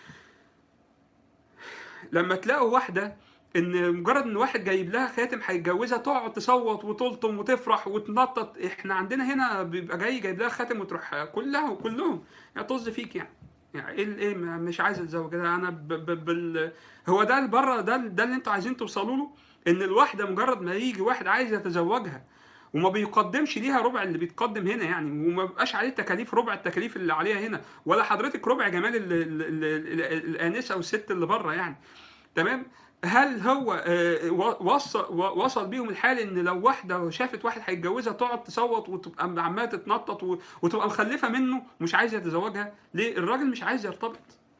لما تلاقوا واحده ان مجرد ان واحد جايب لها خاتم هيتجوزها تقعد تصوت وتلطم وتفرح وتنطط احنا عندنا هنا بيبقى جاي جايب لها خاتم وتروح كلها وكلهم يعني طز فيك يعني يعني ايه ال- ايه ما- مش عايز اتزوج ده انا ب ب بال هو ده اللي بره ده ده اللي انتوا عايزين توصلوا له ان الواحده مجرد ما يجي واحد عايز يتزوجها وما بيقدمش ليها ربع اللي بيتقدم هنا يعني وما بيبقاش عليه تكاليف ربع التكاليف اللي عليها هنا ولا حضرتك ربع جمال ال- ال- ال- ال- الانسه او الست اللي بره يعني تمام هل هو آه، و- وصل و- وصل بيهم الحال ان لو واحده شافت واحد هيتجوزها تقعد تصوت وتبقى عماله تتنطط و- وتبقى مخلفه منه مش عايزه يتزوجها ليه الراجل مش عايز يرتبط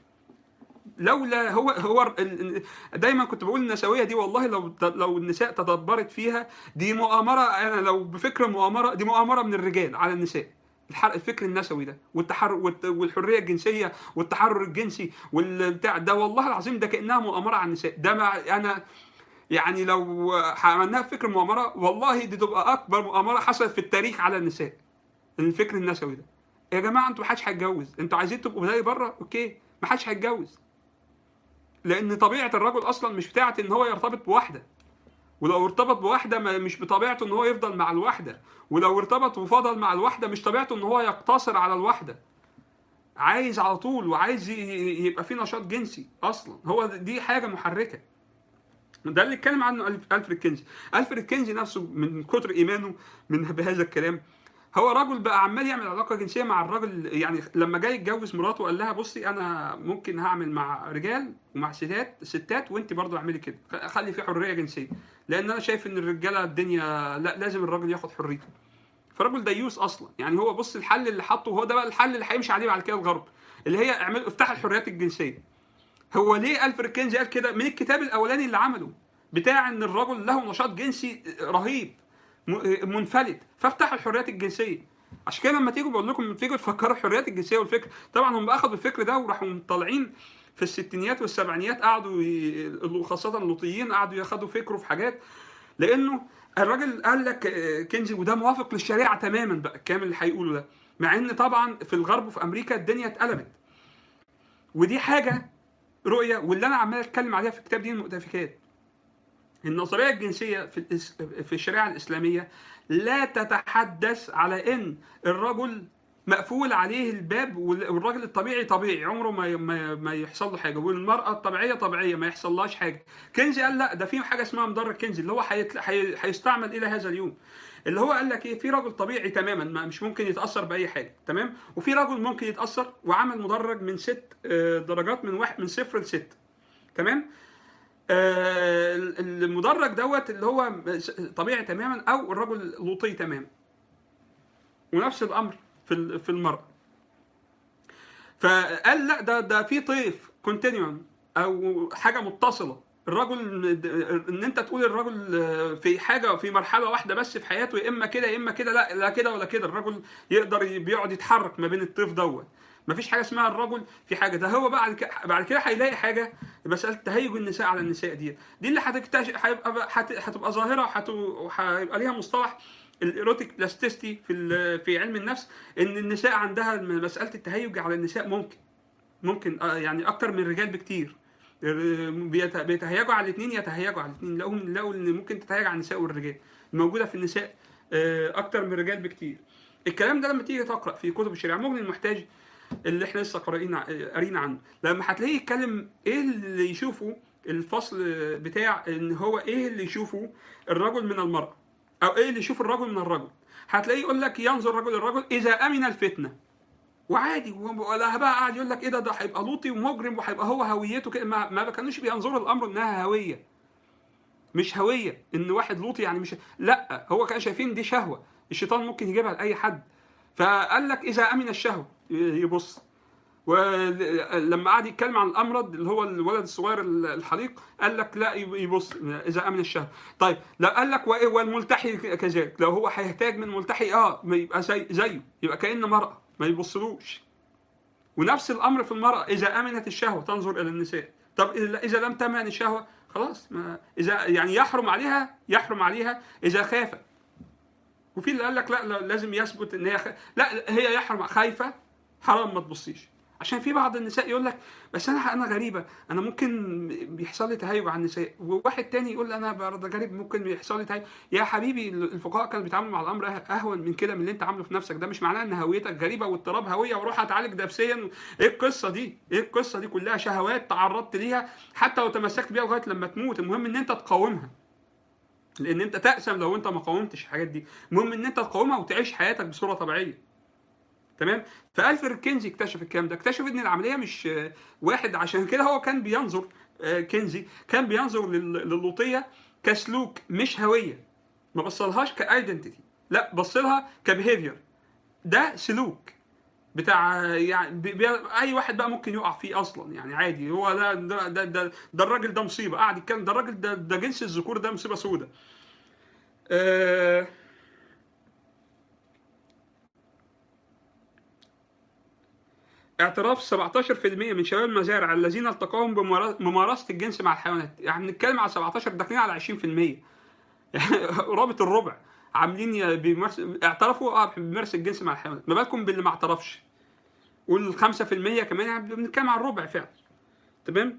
لولا هو هو ال- دايما كنت بقول النسويه دي والله لو لو النساء تدبرت فيها دي مؤامره انا لو بفكر مؤامره دي مؤامره من الرجال على النساء الحرق الفكر النسوي ده والتحرر والت- والحريه الجنسيه والتحرر الجنسي والبتاع ده والله العظيم ده كانها مؤامره على النساء ده مع انا يعني لو عملناها بفكر مؤامره والله دي تبقى اكبر مؤامره حصلت في التاريخ على النساء الفكر النسوي ده يا جماعه انتوا محدش هيتجوز انتوا عايزين تبقوا زي بره اوكي محدش هيتجوز لان طبيعه الرجل اصلا مش بتاعت ان هو يرتبط بواحده ولو ارتبط بواحده ما- مش بطبيعته ان هو يفضل مع الواحده ولو ارتبط وفضل مع الواحده مش طبيعته ان هو يقتصر على الواحده عايز على طول وعايز ي- يبقى فيه نشاط جنسي اصلا هو دي حاجه محركه ده اللي اتكلم عنه ألف- الفريد كينزي الفريد كينزي نفسه من كتر ايمانه من بهذا الكلام هو رجل بقى عمال يعمل علاقه جنسيه مع الراجل يعني لما جاي يتجوز مراته قال لها بصي انا ممكن هعمل مع رجال ومع ستات ستات وانت برضو اعملي كده خلي في حريه جنسيه لان انا شايف ان الرجاله الدنيا لا لازم الراجل ياخد حريته فالراجل ديوس اصلا يعني هو بص الحل اللي حطه هو ده بقى الحل اللي هيمشي عليه بعد كده الغرب اللي هي اعمل افتح الحريات الجنسيه هو ليه الفريد كينزي قال كده من الكتاب الاولاني اللي عمله بتاع ان الرجل له نشاط جنسي رهيب م- منفلت فافتح الحريات الجنسيه عشان كده لما تيجوا بقول لكم لما تيجوا تفكروا الحريات الجنسيه والفكر طبعا هم اخذوا الفكر ده وراحوا طالعين في الستينيات والسبعينيات قعدوا ي... خاصه اللوطيين قعدوا ياخدوا فكره في حاجات لانه الراجل قال لك آه، كنزي وده موافق للشريعه تماما بقى الكلام اللي هيقوله ده مع ان طبعا في الغرب وفي امريكا الدنيا اتقلبت ودي حاجه رؤيه واللي انا عمال اتكلم عليها في كتاب دين المؤتفكات النظريه الجنسيه في الإس... في الشريعه الاسلاميه لا تتحدث على ان الرجل مقفول عليه الباب وال- والراجل الطبيعي طبيعي عمره ما ي- ما ما يحصل له حاجه والمراه الطبيعيه طبيعيه ما يحصلهاش حاجه كنزي قال لا ده في حاجه اسمها مدرج كنزي اللي هو هيتل- هي- هيستعمل الى هذا اليوم اللي هو قال لك ايه في رجل طبيعي تماما ما مش ممكن يتاثر باي حاجه تمام وفي رجل ممكن يتاثر وعمل مدرج من ست آه، درجات من واحد من صفر لست تمام آه، المدرج دوت اللي هو طبيعي تماما او الرجل لوطي تماما ونفس الامر في ال- في المراه فقال لا ده ده في طيف كونتينيوم او حاجه متصله الرجل ان انت تقول الرجل في حاجه في مرحله واحده بس في حياته يا اما كده يا اما كده لا لا كده ولا كده الرجل يقدر ي- بيقعد يتحرك ما بين الطيف دوت مفيش حاجه اسمها الرجل في حاجه ده هو بعد كده بعد كده هيلاقي حاجه مساله تهيج النساء على النساء دي دي اللي هتكتشف هيبقى هت- هتبقى ظاهره وهت- وهيبقى ليها مصطلح الايروتيك بلاستيستي في ال- في علم النفس ان النساء عندها مساله التهيج على النساء ممكن ممكن آه، يعني اكتر من الرجال بكتير آه، بيت- بيتهيجوا على الاثنين يتهيجوا على الاثنين لقوا لقوا ان ممكن تتهيج على النساء والرجال موجوده في النساء آه، اكتر من الرجال بكتير الكلام ده لما تيجي تقرا في كتب الشريعه مغني المحتاج اللي احنا لسه قارئين قاريين عنه لما هتلاقيه يتكلم ايه اللي يشوفه الفصل بتاع ان هو ايه اللي يشوفه الرجل من المراه او ايه اللي يشوف الرجل من الرجل هتلاقيه يقول لك ينظر الرجل الرجل اذا امن الفتنه وعادي ولا بقى قاعد يقول لك ايه ده ده هيبقى لوطي ومجرم وهيبقى هو هويته كده ما, ما كانوش بينظروا الامر انها هويه مش هويه ان واحد لوطي يعني مش لا هو كان شايفين دي شهوه الشيطان ممكن يجيبها لاي حد فقال لك اذا امن الشهوه يبص ولما قعد يتكلم عن الامرض اللي هو الولد الصغير الحليق قال لك لا يبص اذا امن الشهوه طيب لا قال لك وإيه والملتحي كذلك لو هو هيحتاج من ملتحي اه ما يبقى زي زيه يبقى كأن مرأة ما يبصلوش ونفس الامر في المرأة اذا امنت الشهوه تنظر الى النساء طب اذا لم تمن الشهوه خلاص ما اذا يعني يحرم عليها يحرم عليها اذا خافت وفي اللي قال لك لا, لا لازم يثبت ان هي خ... لا هي يحرم خايفه حرام ما تبصيش عشان في بعض النساء يقول لك بس انا انا غريبه انا ممكن بيحصل لي تهيج على النساء وواحد تاني يقول انا برضه غريب ممكن بيحصل لي تهيج يا حبيبي الفقهاء كانوا بيتعاملوا مع الامر اهون من كده من اللي انت عامله في نفسك ده مش معناه ان هويتك غريبه واضطراب هويه وروح اتعالج نفسيا ايه القصه دي ايه القصه دي كلها شهوات تعرضت ليها حتى لو تمسكت بيها لغايه لما تموت المهم ان انت تقاومها لان انت تأسم لو انت ما قاومتش الحاجات دي المهم ان انت تقاومها وتعيش حياتك بصوره طبيعيه تمام فالفريد كينزي اكتشف الكلام ده اكتشف ان العمليه مش واحد عشان كده هو كان بينظر كينزي كان بينظر للوطيه كسلوك مش هويه ما بصلهاش كايدنتيتي لا بصلها كبيهيفير ده سلوك بتاع يعني بي بي اي واحد بقى ممكن يقع فيه اصلا يعني عادي هو ده ده ده, ده, ده الراجل ده مصيبه قاعد يتكلم ده الراجل ده ده جنس الذكور ده مصيبه سودة آه اعتراف 17% من شباب المزارع الذين التقاهم بممارسه الجنس مع الحيوانات يعني بنتكلم على 17 داخلين على 20% يعني قرابه الربع عاملين بيمارس اعترفوا اه بيمارس الجنس مع الحيوانات ما بالكم باللي ما اعترفش وال 5% كمان يعني بنتكلم على الربع فعلا تمام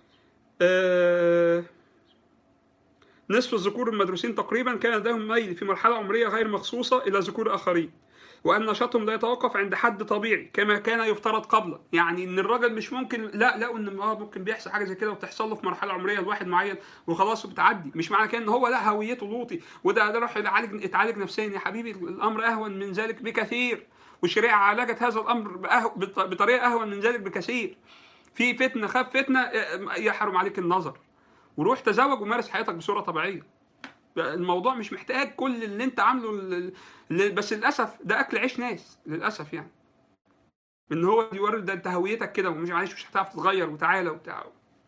آه نصف الذكور المدروسين تقريبا كان لديهم ميل في مرحله عمريه غير مخصوصه الى ذكور اخرين وان نشاطهم لا يتوقف عند حد طبيعي كما كان يفترض قبلا يعني ان الراجل مش ممكن لا لا ان اه ممكن بيحصل حاجه زي كده وبتحصل له في مرحله عمريه لواحد معين وخلاص وبتعدي مش معنى كده ان هو لا هويته لوطي وده ده راح يعالج اتعالج نفسيا يا حبيبي الامر اهون من ذلك بكثير والشريعه عالجت هذا الامر بطريقه اهون من ذلك بكثير في فتنه خاف فتنه يحرم عليك النظر وروح تزوج ومارس حياتك بصوره طبيعيه الموضوع مش محتاج كل اللي انت عامله بس للاسف ده اكل عيش ناس للاسف يعني ان هو يوري ده انت هويتك كده ومش معلش مش هتعرف تتغير وتعالى وبتاع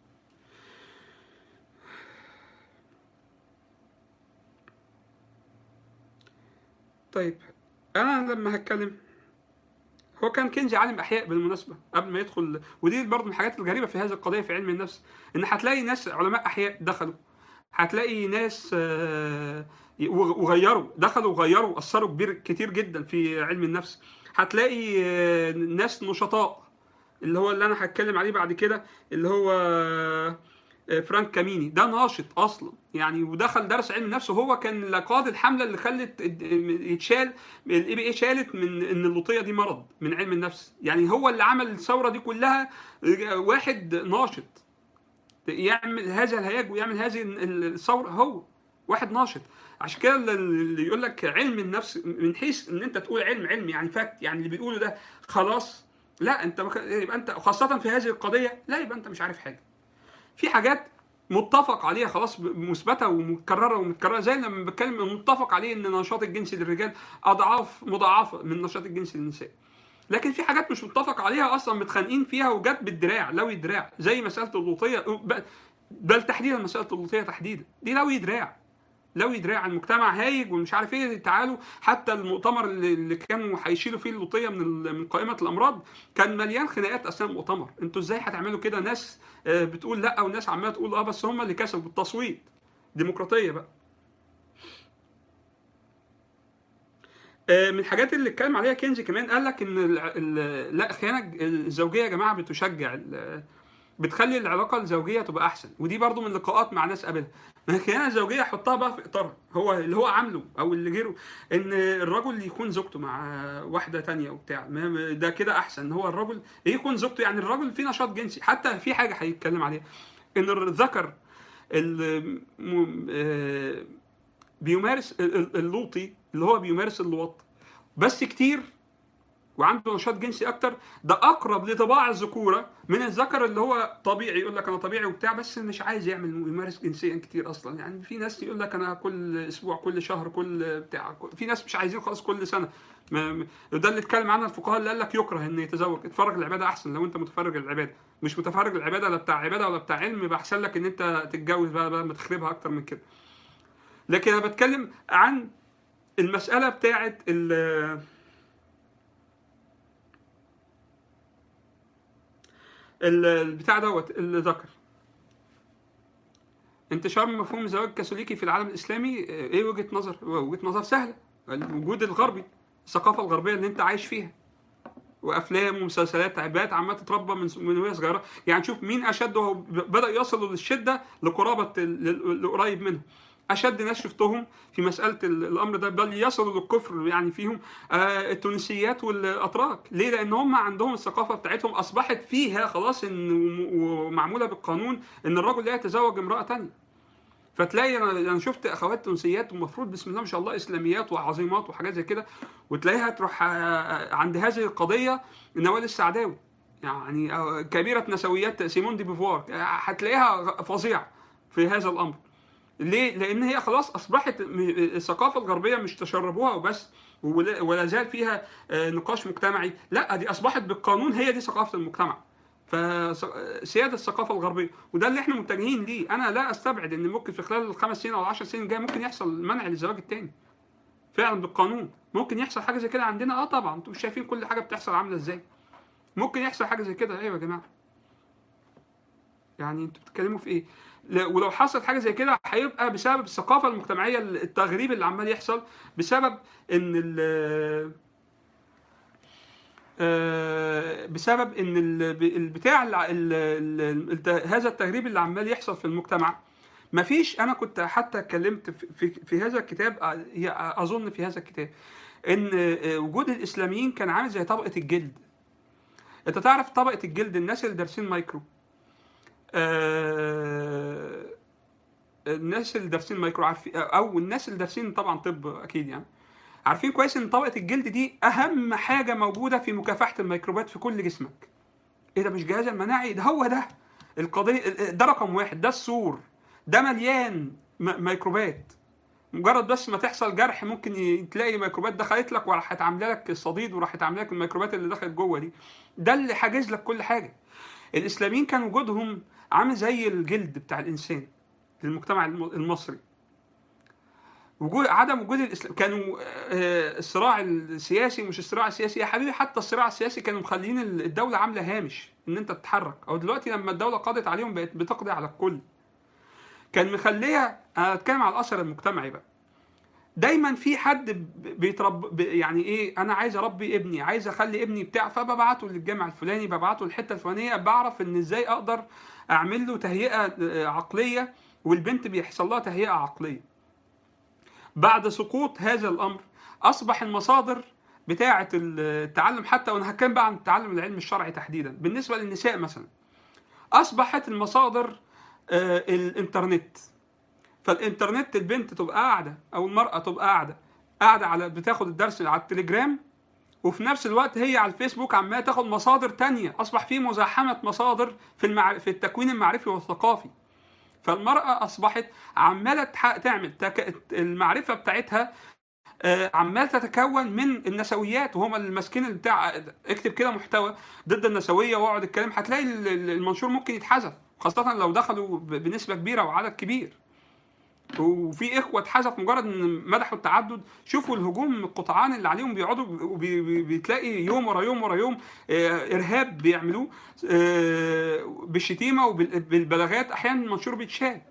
طيب انا لما هتكلم هو كان كينجي عالم احياء بالمناسبه قبل ما يدخل ودي برضه من الحاجات الغريبه في هذه القضيه في علم النفس ان هتلاقي ناس علماء احياء دخلوا هتلاقي ناس وغيروا دخلوا وغيروا اثروا كبير كتير جدا في علم النفس هتلاقي ناس نشطاء اللي هو اللي انا هتكلم عليه بعد كده اللي هو فرانك كاميني ده ناشط اصلا يعني ودخل درس علم النفس وهو كان قائد الحمله اللي خلت يتشال الاي بي اي شالت من ان اللوطيه دي مرض من علم النفس يعني هو اللي عمل الثوره دي كلها واحد ناشط يعمل هذا الهياج ويعمل هذه الثوره هو واحد ناشط عشان كده اللي يقول لك علم النفس من حيث ان انت تقول علم علم يعني فاكت يعني اللي بيقوله ده خلاص لا انت مك... يبقى انت خاصه في هذه القضيه لا يبقى انت مش عارف حاجه في حاجات متفق عليها خلاص مثبته ومتكرره ومتكرره زي لما بتكلم متفق عليه ان النشاط الجنسي للرجال اضعاف مضاعفه من النشاط الجنسي للنساء لكن في حاجات مش متفق عليها اصلا متخانقين فيها وجت بالدراع لوي دراع زي مساله اللوطيه بل تحديدا مساله اللوطيه تحديدا دي لوي دراع لوي دراع المجتمع هايج ومش عارف ايه تعالوا حتى المؤتمر اللي كانوا هيشيلوا فيه اللوطيه من من قائمه الامراض كان مليان خناقات اثناء المؤتمر انتوا ازاي هتعملوا كده ناس بتقول لا وناس عماله تقول اه بس هم اللي كسبوا بالتصويت ديمقراطيه بقى من الحاجات اللي اتكلم عليها كينزي كمان قال لك ان ال ال لا الخيانه الزوجيه يا جماعه بتشجع بتخلي العلاقه الزوجيه تبقى احسن ودي برضو من لقاءات مع ناس قابلها الخيانه الزوجيه حطها بقى في اطارها هو اللي هو عامله او اللي غيره ان الرجل يكون زوجته مع واحده تانية وبتاع ده كده احسن ان هو الرجل يكون زوجته يعني الرجل فيه نشاط جنسي حتى في حاجه هيتكلم عليها ان الذكر بيمارس اللوطي اللي هو بيمارس اللواط بس كتير وعنده نشاط جنسي اكتر ده اقرب لطباع الذكوره من الذكر اللي هو طبيعي يقول لك انا طبيعي وبتاع بس مش عايز يعمل يمارس جنسيا كتير اصلا يعني في ناس يقول لك انا كل اسبوع كل شهر كل بتاع في ناس مش عايزين خالص كل سنه ما- ما- ده اللي اتكلم عنها الفقهاء اللي قال لك يكره ان يتزوج اتفرج العباده احسن لو انت متفرج العباده مش متفرج العباده لا بتاع عباده ولا بتاع علم يبقى احسن لك ان انت تتجوز بقى, بقى ما تخربها اكتر من كده لكن انا بتكلم عن المساله بتاعه ال ال- البتاع دوت الذكر انتشار مفهوم الزواج الكاثوليكي في العالم الاسلامي اه، ايه وجهه نظر وجهه نظر سهله الوجود الغربي الثقافه الغربيه اللي انت عايش فيها وافلام ومسلسلات عباد عماله تتربى من من وهي صغيره يعني شوف مين اشد وهو بدا يصلوا للشده لقرابه ال- ال- القريب منهم اشد ناس شفتهم في مساله ال- الامر ده بل يصلوا للكفر يعني فيهم آه، التونسيات والاتراك ليه لان هم عندهم الثقافه بتاعتهم اصبحت فيها خلاص ان ومعموله بالقانون ان الرجل لا يتزوج امراه تانية فتلاقي انا أنا شفت اخوات تونسيات ومفروض بسم الله ما شاء الله اسلاميات وعظيمات وحاجات زي كده وتلاقيها تروح آه، عند هذه القضيه نوال السعداوي يعني آه، كبيره نسويات سيمون دي بيفوار آه، هتلاقيها فظيعه في هذا الامر ليه؟ لان هي خلاص اصبحت م- الثقافه الغربيه مش تشربوها وبس ولا ولا زال فيها آه، نقاش مجتمعي لا دي اصبحت بالقانون هي دي ثقافه المجتمع فسياده الثقافه الغربيه وده اللي احنا متجهين ليه انا لا استبعد ان ممكن في خلال الخمس سنين او العشر سنين الجايه ممكن يحصل منع للزواج التاني فعلا بالقانون ممكن يحصل حاجه زي كده عندنا اه طبعا انتوا مش شايفين كل حاجه بتحصل عامله ازاي ممكن يحصل حاجه زي كده ايوه يا جماعه يعني انتوا بتتكلموا في ايه ل- ولو حصل حاجه زي كده هيبقى بسبب الثقافه المجتمعيه التغريب اللي عمال يحصل بسبب ان ال آه، بسبب ان ال- البتاع الع- ال- ال- الت- هذا التغريب اللي عمال يحصل في المجتمع مفيش انا كنت حتى اتكلمت في, في, في هذا الكتاب آه، هي اظن في هذا الكتاب ان آه، وجود الاسلاميين كان عامل زي طبقه الجلد انت تعرف طبقه الجلد الناس اللي دارسين مايكرو آه، الناس اللي دارسين مايكرو عارفين او الناس اللي دارسين طبعا طب اكيد يعني عارفين كويس ان طبقه الجلد دي اهم حاجه موجوده في مكافحه الميكروبات في كل جسمك ايه ده مش جهاز المناعي ده هو ده القضيه ده رقم واحد ده السور ده مليان م- ميكروبات مجرد بس ما تحصل جرح ممكن ي- تلاقي ميكروبات دخلت لك وراحت عامله لك الصديد وراحت عامله لك الميكروبات اللي دخلت جوه دي ده اللي حاجز لك كل حاجه الاسلاميين كان وجودهم عامل زي الجلد بتاع الانسان في المجتمع الم- المصري وجود عدم وجود الاسلام كانوا آه، الصراع السياسي مش الصراع السياسي يا حبيبي حتى الصراع السياسي كانوا مخلين الدوله عامله هامش ان انت تتحرك او دلوقتي لما الدوله قضت عليهم بقت بتقضي على الكل كان مخليها انا اتكلم على الاثر المجتمعي بقى دايما في حد ب- بيترب ب- يعني ايه انا عايز اربي ابني عايز اخلي ابني بتاع فببعته للجامع الفلاني ببعته الحته الفلانيه بعرف ان ازاي اقدر اعمل له تهيئه آه، عقليه والبنت بيحصل لها تهيئه عقليه بعد سقوط هذا الامر اصبح المصادر بتاعه التعلم حتى وانا هتكلم بقى عن التعلم العلم الشرعي تحديدا بالنسبه للنساء مثلا اصبحت المصادر آه، الانترنت فالانترنت البنت تبقى قاعده او المراه تبقى قاعده قاعده على بتاخد الدرس على التليجرام وفي نفس الوقت هي على الفيسبوك عماله تاخد مصادر تانية اصبح في مزاحمه مصادر في المع... في التكوين المعرفي والثقافي فالمراه اصبحت عماله تح- تعمل تك... المعرفه بتاعتها آه، عمال تتكون من النسويات وهم الماسكين اللي بتاع اكتب كده محتوى ضد النسويه واقعد اتكلم هتلاقي ال- ال- المنشور ممكن يتحذف خاصه لو دخلوا ب- بنسبه كبيره وعدد كبير وفي اخوه اتحذف مجرد ان مدحوا التعدد شوفوا الهجوم القطعان اللي عليهم بيقعدوا وبي- بي- بتلاقي يوم ورا يوم ورا يوم آه، ارهاب بيعملوه آه، بالشتيمه وبالبلاغات احيانا المنشور بيتشال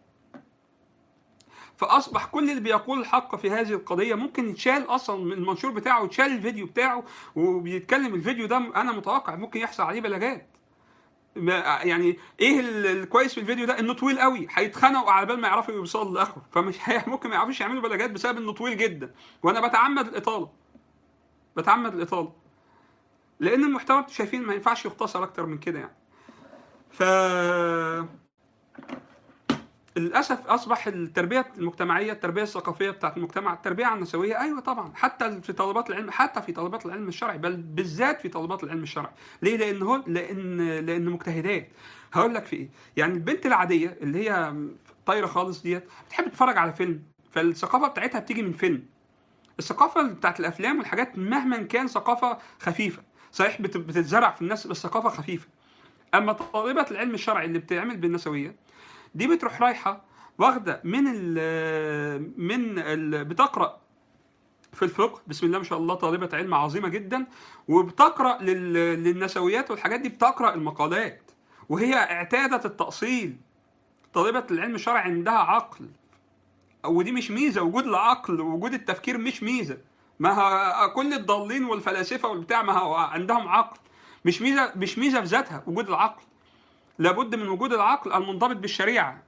فاصبح كل اللي بيقول الحق في هذه القضيه ممكن يتشال اصلا من المنشور بتاعه ويتشال الفيديو بتاعه وبيتكلم الفيديو ده انا متوقع ممكن يحصل عليه بلاغات ما- يعني ايه ال- الكويس في الفيديو ده انه طويل قوي هيتخانقوا على بال ما يعرفوا يوصلوا لاخره فمش هي- ممكن ما يعرفوش يعملوا بلاغات بسبب انه طويل جدا وانا بتعمد الاطاله بتعمد الاطاله لان المحتوى انتوا شايفين ما ينفعش يختصر اكتر من كده يعني ف للاسف اصبح التربيه المجتمعيه التربيه الثقافيه بتاعت المجتمع التربيه النسويه ايوه طبعا حتى في طالبات العلم حتى في طالبات العلم الشرعي بل بالذات في طالبات العلم الشرعي ليه لان هو لان لان مجتهدات هقول لك في ايه يعني البنت العاديه اللي هي طايره خالص ديت بتحب تتفرج على فيلم فالثقافه بتاعتها بتيجي من فيلم الثقافه بتاعت الافلام والحاجات مهما كان ثقافه خفيفه صحيح بت- بتتزرع في الناس بس ثقافه خفيفه اما طالبه العلم الشرعي اللي بتعمل بالنسويه دي بتروح رايحه واخده من ال من ال بتقرا في الفقه بسم الله ما شاء الله طالبه علم عظيمه جدا وبتقرا لل- للنسويات والحاجات دي بتقرا المقالات وهي اعتادت التاصيل طالبه العلم الشرعي عندها عقل ودي مش ميزه وجود العقل ووجود التفكير مش ميزه ما ها كل الضالين والفلاسفه والبتاع ما هو عندهم عقل مش ميزه مش ميزه في ذاتها وجود العقل لابد من وجود العقل المنضبط بالشريعه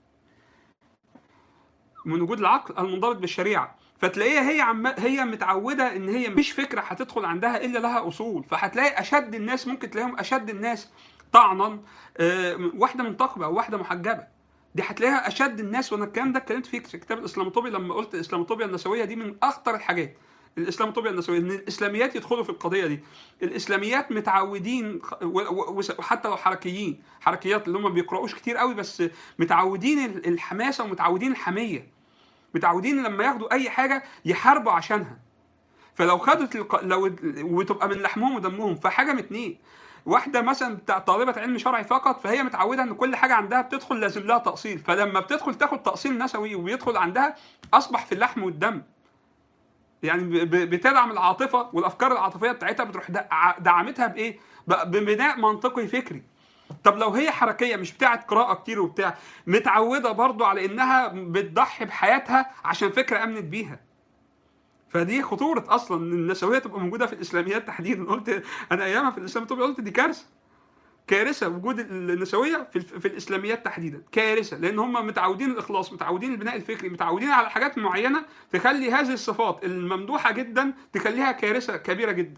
من وجود العقل المنضبط بالشريعه فتلاقيها هي عم هي متعوده ان هي مش فكره هتدخل عندها الا لها اصول فهتلاقي اشد الناس ممكن تلاقيهم اشد الناس طعنا آه، واحده منتقبه او واحده محجبه دي هتلاقيها اشد الناس وانا الكلام ده اتكلمت فيه في كتاب الاسلاموطوبيا لما قلت الاسلاموطوبيا النسويه دي من اخطر الحاجات الاسلاموطوبيا النسويه ان الاسلاميات يدخلوا في القضيه دي الاسلاميات متعودين و- و- وحتى لو حركيين حركيات اللي هم ما بيقراوش كتير قوي بس متعودين ال- الحماسه ومتعودين الحميه متعودين لما ياخدوا اي حاجه يحاربوا عشانها فلو خدت الق... لو وتبقى من لحمهم ودمهم فحاجه من اتنين واحده مثلا بتاع طالبه علم شرعي فقط فهي متعوده ان كل حاجه عندها بتدخل لازم لها تاصيل فلما بتدخل تاخد تاصيل نسوي وبيدخل عندها اصبح في اللحم والدم يعني ب- ب- بتدعم العاطفه والافكار العاطفيه بتاعتها بتروح دع- دعمتها بايه؟ ب- ببناء منطقي فكري طب لو هي حركيه مش بتاعت قراءه كتير وبتاع متعوده برضو على انها بتضحي بحياتها عشان فكره امنت بيها فدي خطوره اصلا ان النسويه تبقى موجوده في الاسلاميات تحديدا قلت انا ايامها في الاسلام الطبي قلت دي كارثه كارثه وجود النسويه في, في الاسلاميات تحديدا كارثه لان هم متعودين الاخلاص متعودين البناء الفكري متعودين على حاجات معينه تخلي هذه الصفات الممدوحه جدا تخليها كارثه كبيره جدا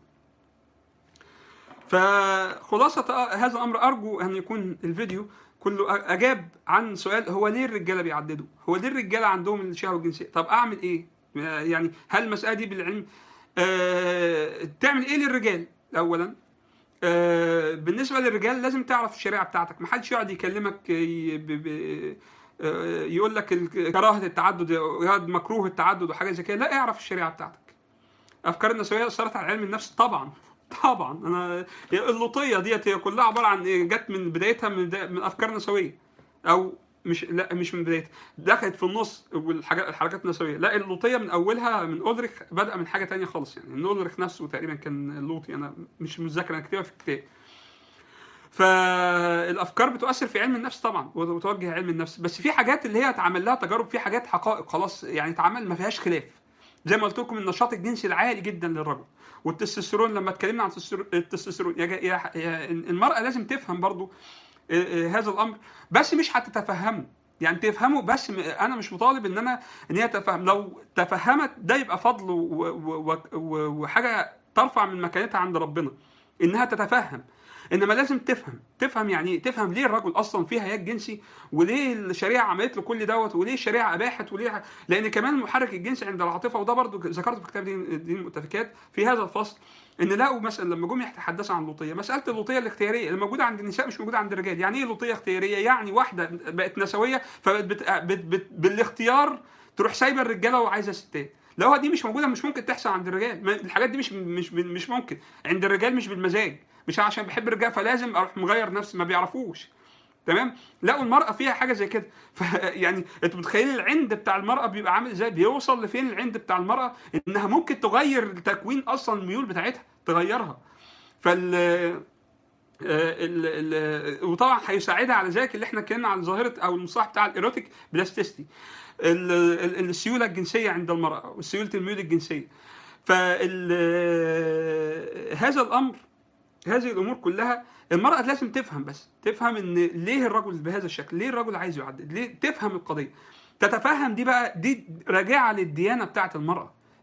فخلاصة هذا الأمر أرجو أن يكون الفيديو كله أجاب عن سؤال هو ليه الرجالة بيعددوا؟ هو ليه الرجالة عندهم الشهوة الجنسية؟ طب أعمل إيه؟ يعني هل المسألة دي بالعلم آه تعمل إيه للرجال؟ أولا آه بالنسبة للرجال لازم تعرف الشريعة بتاعتك محدش يقعد يكلمك ي- ب- ب- آه، يقول لك ال- كراهة التعدد يا مكروه التعدد وحاجة زي كده لا اعرف الشريعة بتاعتك افكار النسويه اثرت على علم النفس طبعا طبعا انا اللوطيه ديت هي كلها عباره عن إيه؟ جت من بدايتها من, بدا- من افكار نسويه او مش لا مش من بدايتها دخلت في النص والحاجات الحركات النسويه لا اللوطيه من اولها من اولريخ بدا من حاجه تانية خالص يعني من اولريخ نفسه تقريبا كان لوطي انا مش متذكر انا كاتبها في الكتاب فالافكار بتؤثر في علم النفس طبعا وتوجه علم النفس بس في حاجات اللي هي اتعمل لها تجارب في حاجات حقائق خلاص يعني اتعمل ما فيهاش خلاف زي ما قلت لكم النشاط الجنسي العالي جدا للرجل والتستوستيرون لما اتكلمنا عن التستوستيرون- التستوستيرون يا جا- يا يا المراه لازم تفهم برضو آه، آه، هذا الامر بس مش هتتفهمه يعني تفهمه بس م- انا مش مطالب ان انا ان هي تفهم لو تفهمت ده يبقى فضل و- و- و- و- وحاجه ترفع من مكانتها عند ربنا انها تتفهم انما لازم تفهم تفهم يعني ايه تفهم ليه الرجل اصلا فيه هياج جنسي وليه الشريعه عملت له كل دوت وليه الشريعه اباحت وليه لان كمان المحرك الجنسي عند العاطفه وده برضو ذكرته في كتاب دين, دين المؤتفكات في هذا الفصل ان لقوا مثلا لما جم يتحدثوا عن اللوطيه مساله اللوطيه الاختياريه اللي موجوده عند النساء مش موجوده عند الرجال يعني ايه لوطيه اختياريه يعني واحده بقت نسويه فبقت بت... بت... بت... بالاختيار تروح سايبه الرجاله وعايزه ستات لو دي مش موجوده مش ممكن تحصل عند الرجال ما- الحاجات دي مش مش مش ممكن عند الرجال مش بالمزاج مش عشان بحب الرجال فلازم اروح مغير نفسي ما بيعرفوش تمام لقوا المراه فيها حاجه زي كده ف يعني انتوا متخيلين العند بتاع المراه بيبقى عامل ازاي بيوصل لفين العند بتاع المراه انها ممكن تغير تكوين اصلا الميول بتاعتها تغيرها فال آه، ال- ال- وطبعا هيساعدها على ذلك اللي احنا اتكلمنا عن ظاهره او المصطلح بتاع الايروتيك بلاستيستي ال- ال- السيوله الجنسيه عند المراه وسيوله الميول الجنسيه فال هذا الامر هذه الامور كلها المراه لازم تفهم بس تفهم ان ليه الرجل بهذا الشكل ليه الرجل عايز يعدد ليه تفهم القضيه تتفهم دي بقى دي راجعه للديانه بتاعت المراه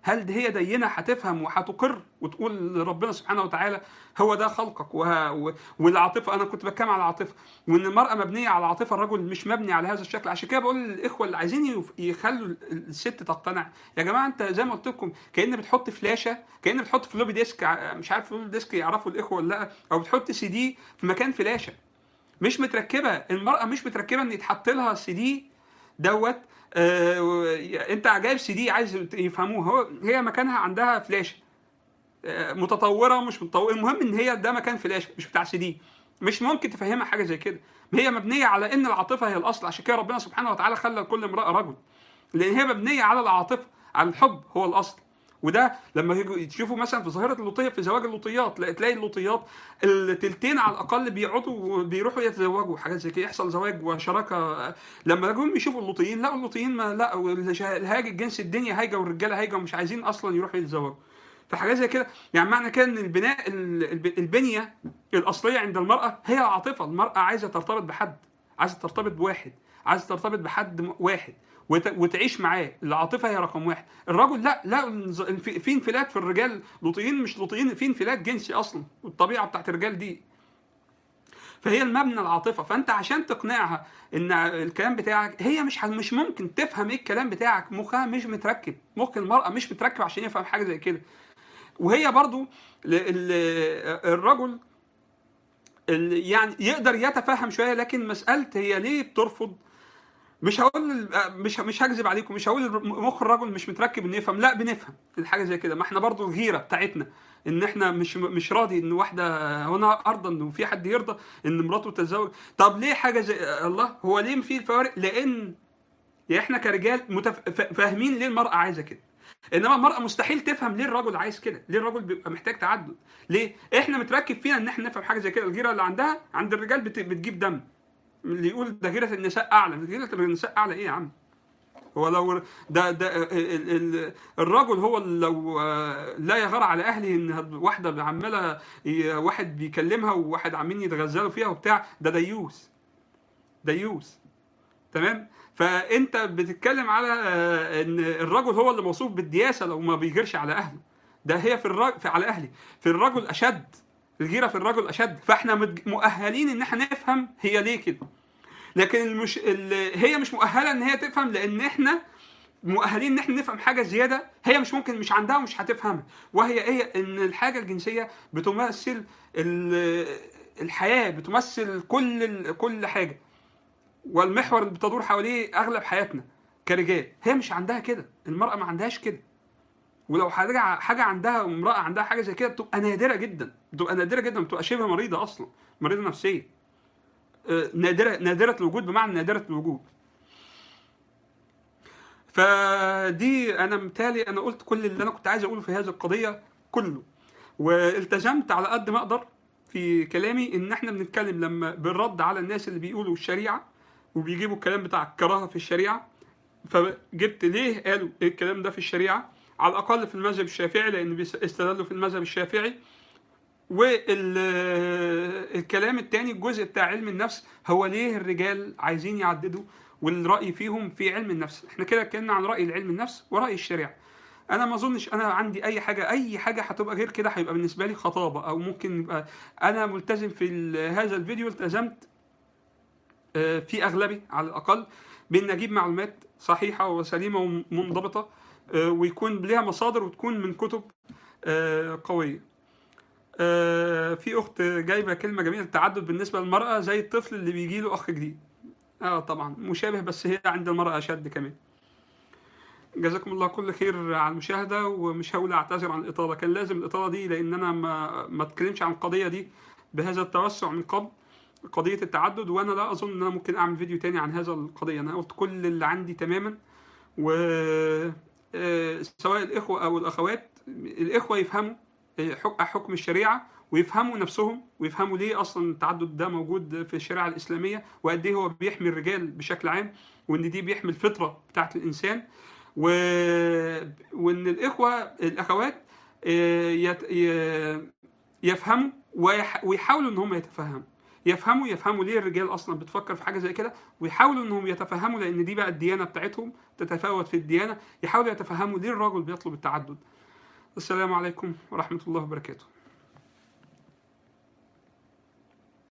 هل هي دينه هتفهم وهتقر وتقول لربنا سبحانه وتعالى هو ده خلقك وه... و... والعاطفه انا كنت بتكلم على العاطفه وان المراه مبنيه على العاطفه الرجل مش مبني على هذا الشكل عشان كده بقول للاخوه اللي عايزين يف- يخلوا الست تقتنع يا جماعه انت زي ما قلت لكم كان بتحط فلاشه كان بتحط فلوبي ديسك ع- مش عارف فلوبي ديسك يعرفوا الاخوه ولا لا او بتحط سي دي في مكان فلاشه مش متركبه المراه مش متركبه ان يتحط لها سي دي دوت آه و- انت جايب سي دي عايز يفهموه هو هي مكانها عندها فلاشه آه، متطوره ومش متطوره المهم ان هي ده مكان فلاشه مش بتاع سي دي مش ممكن تفهمها حاجه زي كده هي مبنيه على ان العاطفه هي الاصل عشان كده ربنا سبحانه وتعالى خلى لكل امراه رجل لان هي مبنيه على العاطفه على الحب هو الاصل وده لما يجوا تشوفوا مثلا في ظاهره اللوطيه في زواج اللوطيات لا- تلاقي اللوطيات التلتين على الاقل بيقعدوا وبيروحوا يتزوجوا حاجات زي كده يحصل زواج وشراكه لما جم يشوفوا اللوطيين لقوا اللوطيين ما لا الهاج الجنس الدنيا هايجه والرجاله هايجه ومش عايزين اصلا يروحوا يتزوجوا فحاجات زي كده يعني معنى كده ان البناء ال- الب- البنيه الاصليه عند المراه هي العاطفه المراه عايزه ترتبط بحد عايزه ترتبط بواحد عايزه ترتبط بحد م- واحد وت- وتعيش معاه العاطفه هي رقم واحد الرجل لا لا النز- في في انفلات في الرجال لوطيين مش لوطيين في انفلات جنسي اصلا والطبيعه بتاعت الرجال دي فهي المبنى العاطفه فانت عشان تقنعها ان الكلام بتاعك هي مش ه- مش ممكن تفهم ايه الكلام بتاعك مخها مش متركب مخ المراه مش متركب عشان يفهم حاجه زي كده وهي برضو ل- ال- الرجل ال- يعني يقدر يتفهم شويه لكن مساله هي ليه بترفض مش هقول مش مش هكذب عليكم مش هقول مخ الرجل مش متركب انه يفهم لا بنفهم الحاجه زي كده ما احنا برضو الغيره بتاعتنا ان احنا مش مش راضي ان واحده هو انا ارضى انه في حد يرضى ان مراته تتزوج طب ليه حاجه زي الله هو ليه في الفوارق لان يا احنا كرجال متف... ف- فاهمين ليه المراه عايزه كده انما المراه مستحيل تفهم ليه الرجل عايز كده ليه الرجل بيبقى محتاج تعدد ليه احنا متركب فينا ان احنا نفهم حاجه زي كده الغيره اللي عندها عند الرجال بت... بتجيب دم اللي يقول ده غيره النساء اعلى غيره النساء اعلى ايه يا عم هو لو ده ده ال- ال- الرجل هو اللي لو آه، لا يغار على اهله ان واحده عماله ي- واحد بيكلمها وواحد عمالين يتغزلوا فيها وبتاع ده ديوس ديوس تمام فانت بتتكلم على آه، ان الرجل هو اللي موصوف بالدياسه لو ما بيغيرش على اهله ده هي في الرجل في على اهلي في الرجل اشد الغيره في الرجل اشد فاحنا متج- مؤهلين ان احنا نفهم هي ليه كده لكن المش... ال... هي مش مؤهله ان هي تفهم لان احنا مؤهلين ان احنا نفهم حاجه زياده هي مش ممكن مش عندها ومش هتفهمها وهي ايه ان الحاجه الجنسيه بتمثل ال... الحياه بتمثل كل ال... كل حاجه والمحور اللي بتدور حواليه اغلب حياتنا كرجال هي مش عندها كده المراه ما عندهاش كده ولو حاجه حاجه عندها امراه عندها حاجه زي كده بتبقى نادره جدا بتبقى نادره جدا بتبقى شبه مريضه اصلا مريضه نفسيه آه، نادره نادره الوجود بمعنى نادره الوجود فدي انا متالي انا قلت كل اللي انا كنت عايز اقوله في هذه القضيه كله والتزمت على قد ما اقدر في كلامي ان احنا بنتكلم لما بالرد على الناس اللي بيقولوا الشريعه وبيجيبوا الكلام بتاع الكراهه في الشريعه فجبت ليه قالوا الكلام ده في الشريعه على الاقل في المذهب الشافعي لان بيس- استدلوا في المذهب الشافعي والكلام التاني الجزء بتاع علم النفس هو ليه الرجال عايزين يعددوا والرأي فيهم في علم النفس احنا كده اتكلمنا عن رأي العلم النفس ورأي الشريعة انا ما اظنش انا عندي اي حاجه اي حاجه هتبقى غير كده هيبقى بالنسبه لي خطابه او ممكن يبقى انا ملتزم في ال- هذا الفيديو التزمت آه، في اغلبي على الاقل بان اجيب معلومات صحيحه وسليمه ومنضبطه آه، ويكون ليها مصادر وتكون من كتب آه، قويه آه، في اخت جايبه كلمه جميله التعدد بالنسبه للمراه زي الطفل اللي بيجي له اخ جديد اه طبعا مشابه بس هي عند المراه اشد كمان جزاكم الله كل خير على المشاهده ومش هقول اعتذر عن الاطاله كان لازم الاطاله دي لان انا ما ما اتكلمش عن القضيه دي بهذا التوسع من قبل قضيه التعدد وانا لا اظن ان انا ممكن اعمل فيديو تاني عن هذا القضيه انا قلت كل اللي عندي تماما و آه، سواء الاخوه او الاخوات الاخوه يفهموا آه، حك- حكم الشريعه ويفهموا نفسهم ويفهموا ليه اصلا التعدد ده موجود في الشريعه الاسلاميه وقد ايه هو بيحمي الرجال بشكل عام وان دي بيحمي الفطره بتاعت الانسان و... وان الاخوه الاخوات آه، يت... ي- يفهموا ويح... ويحاولوا ان هم يتفهموا يفهموا يفهموا ليه الرجال اصلا بتفكر في حاجه زي كده ويحاولوا انهم يتفهموا لان دي بقى الديانه بتاعتهم تتفاوت في الديانه يحاولوا يتفهموا ليه الراجل بيطلب التعدد السلام عليكم ورحمه الله وبركاته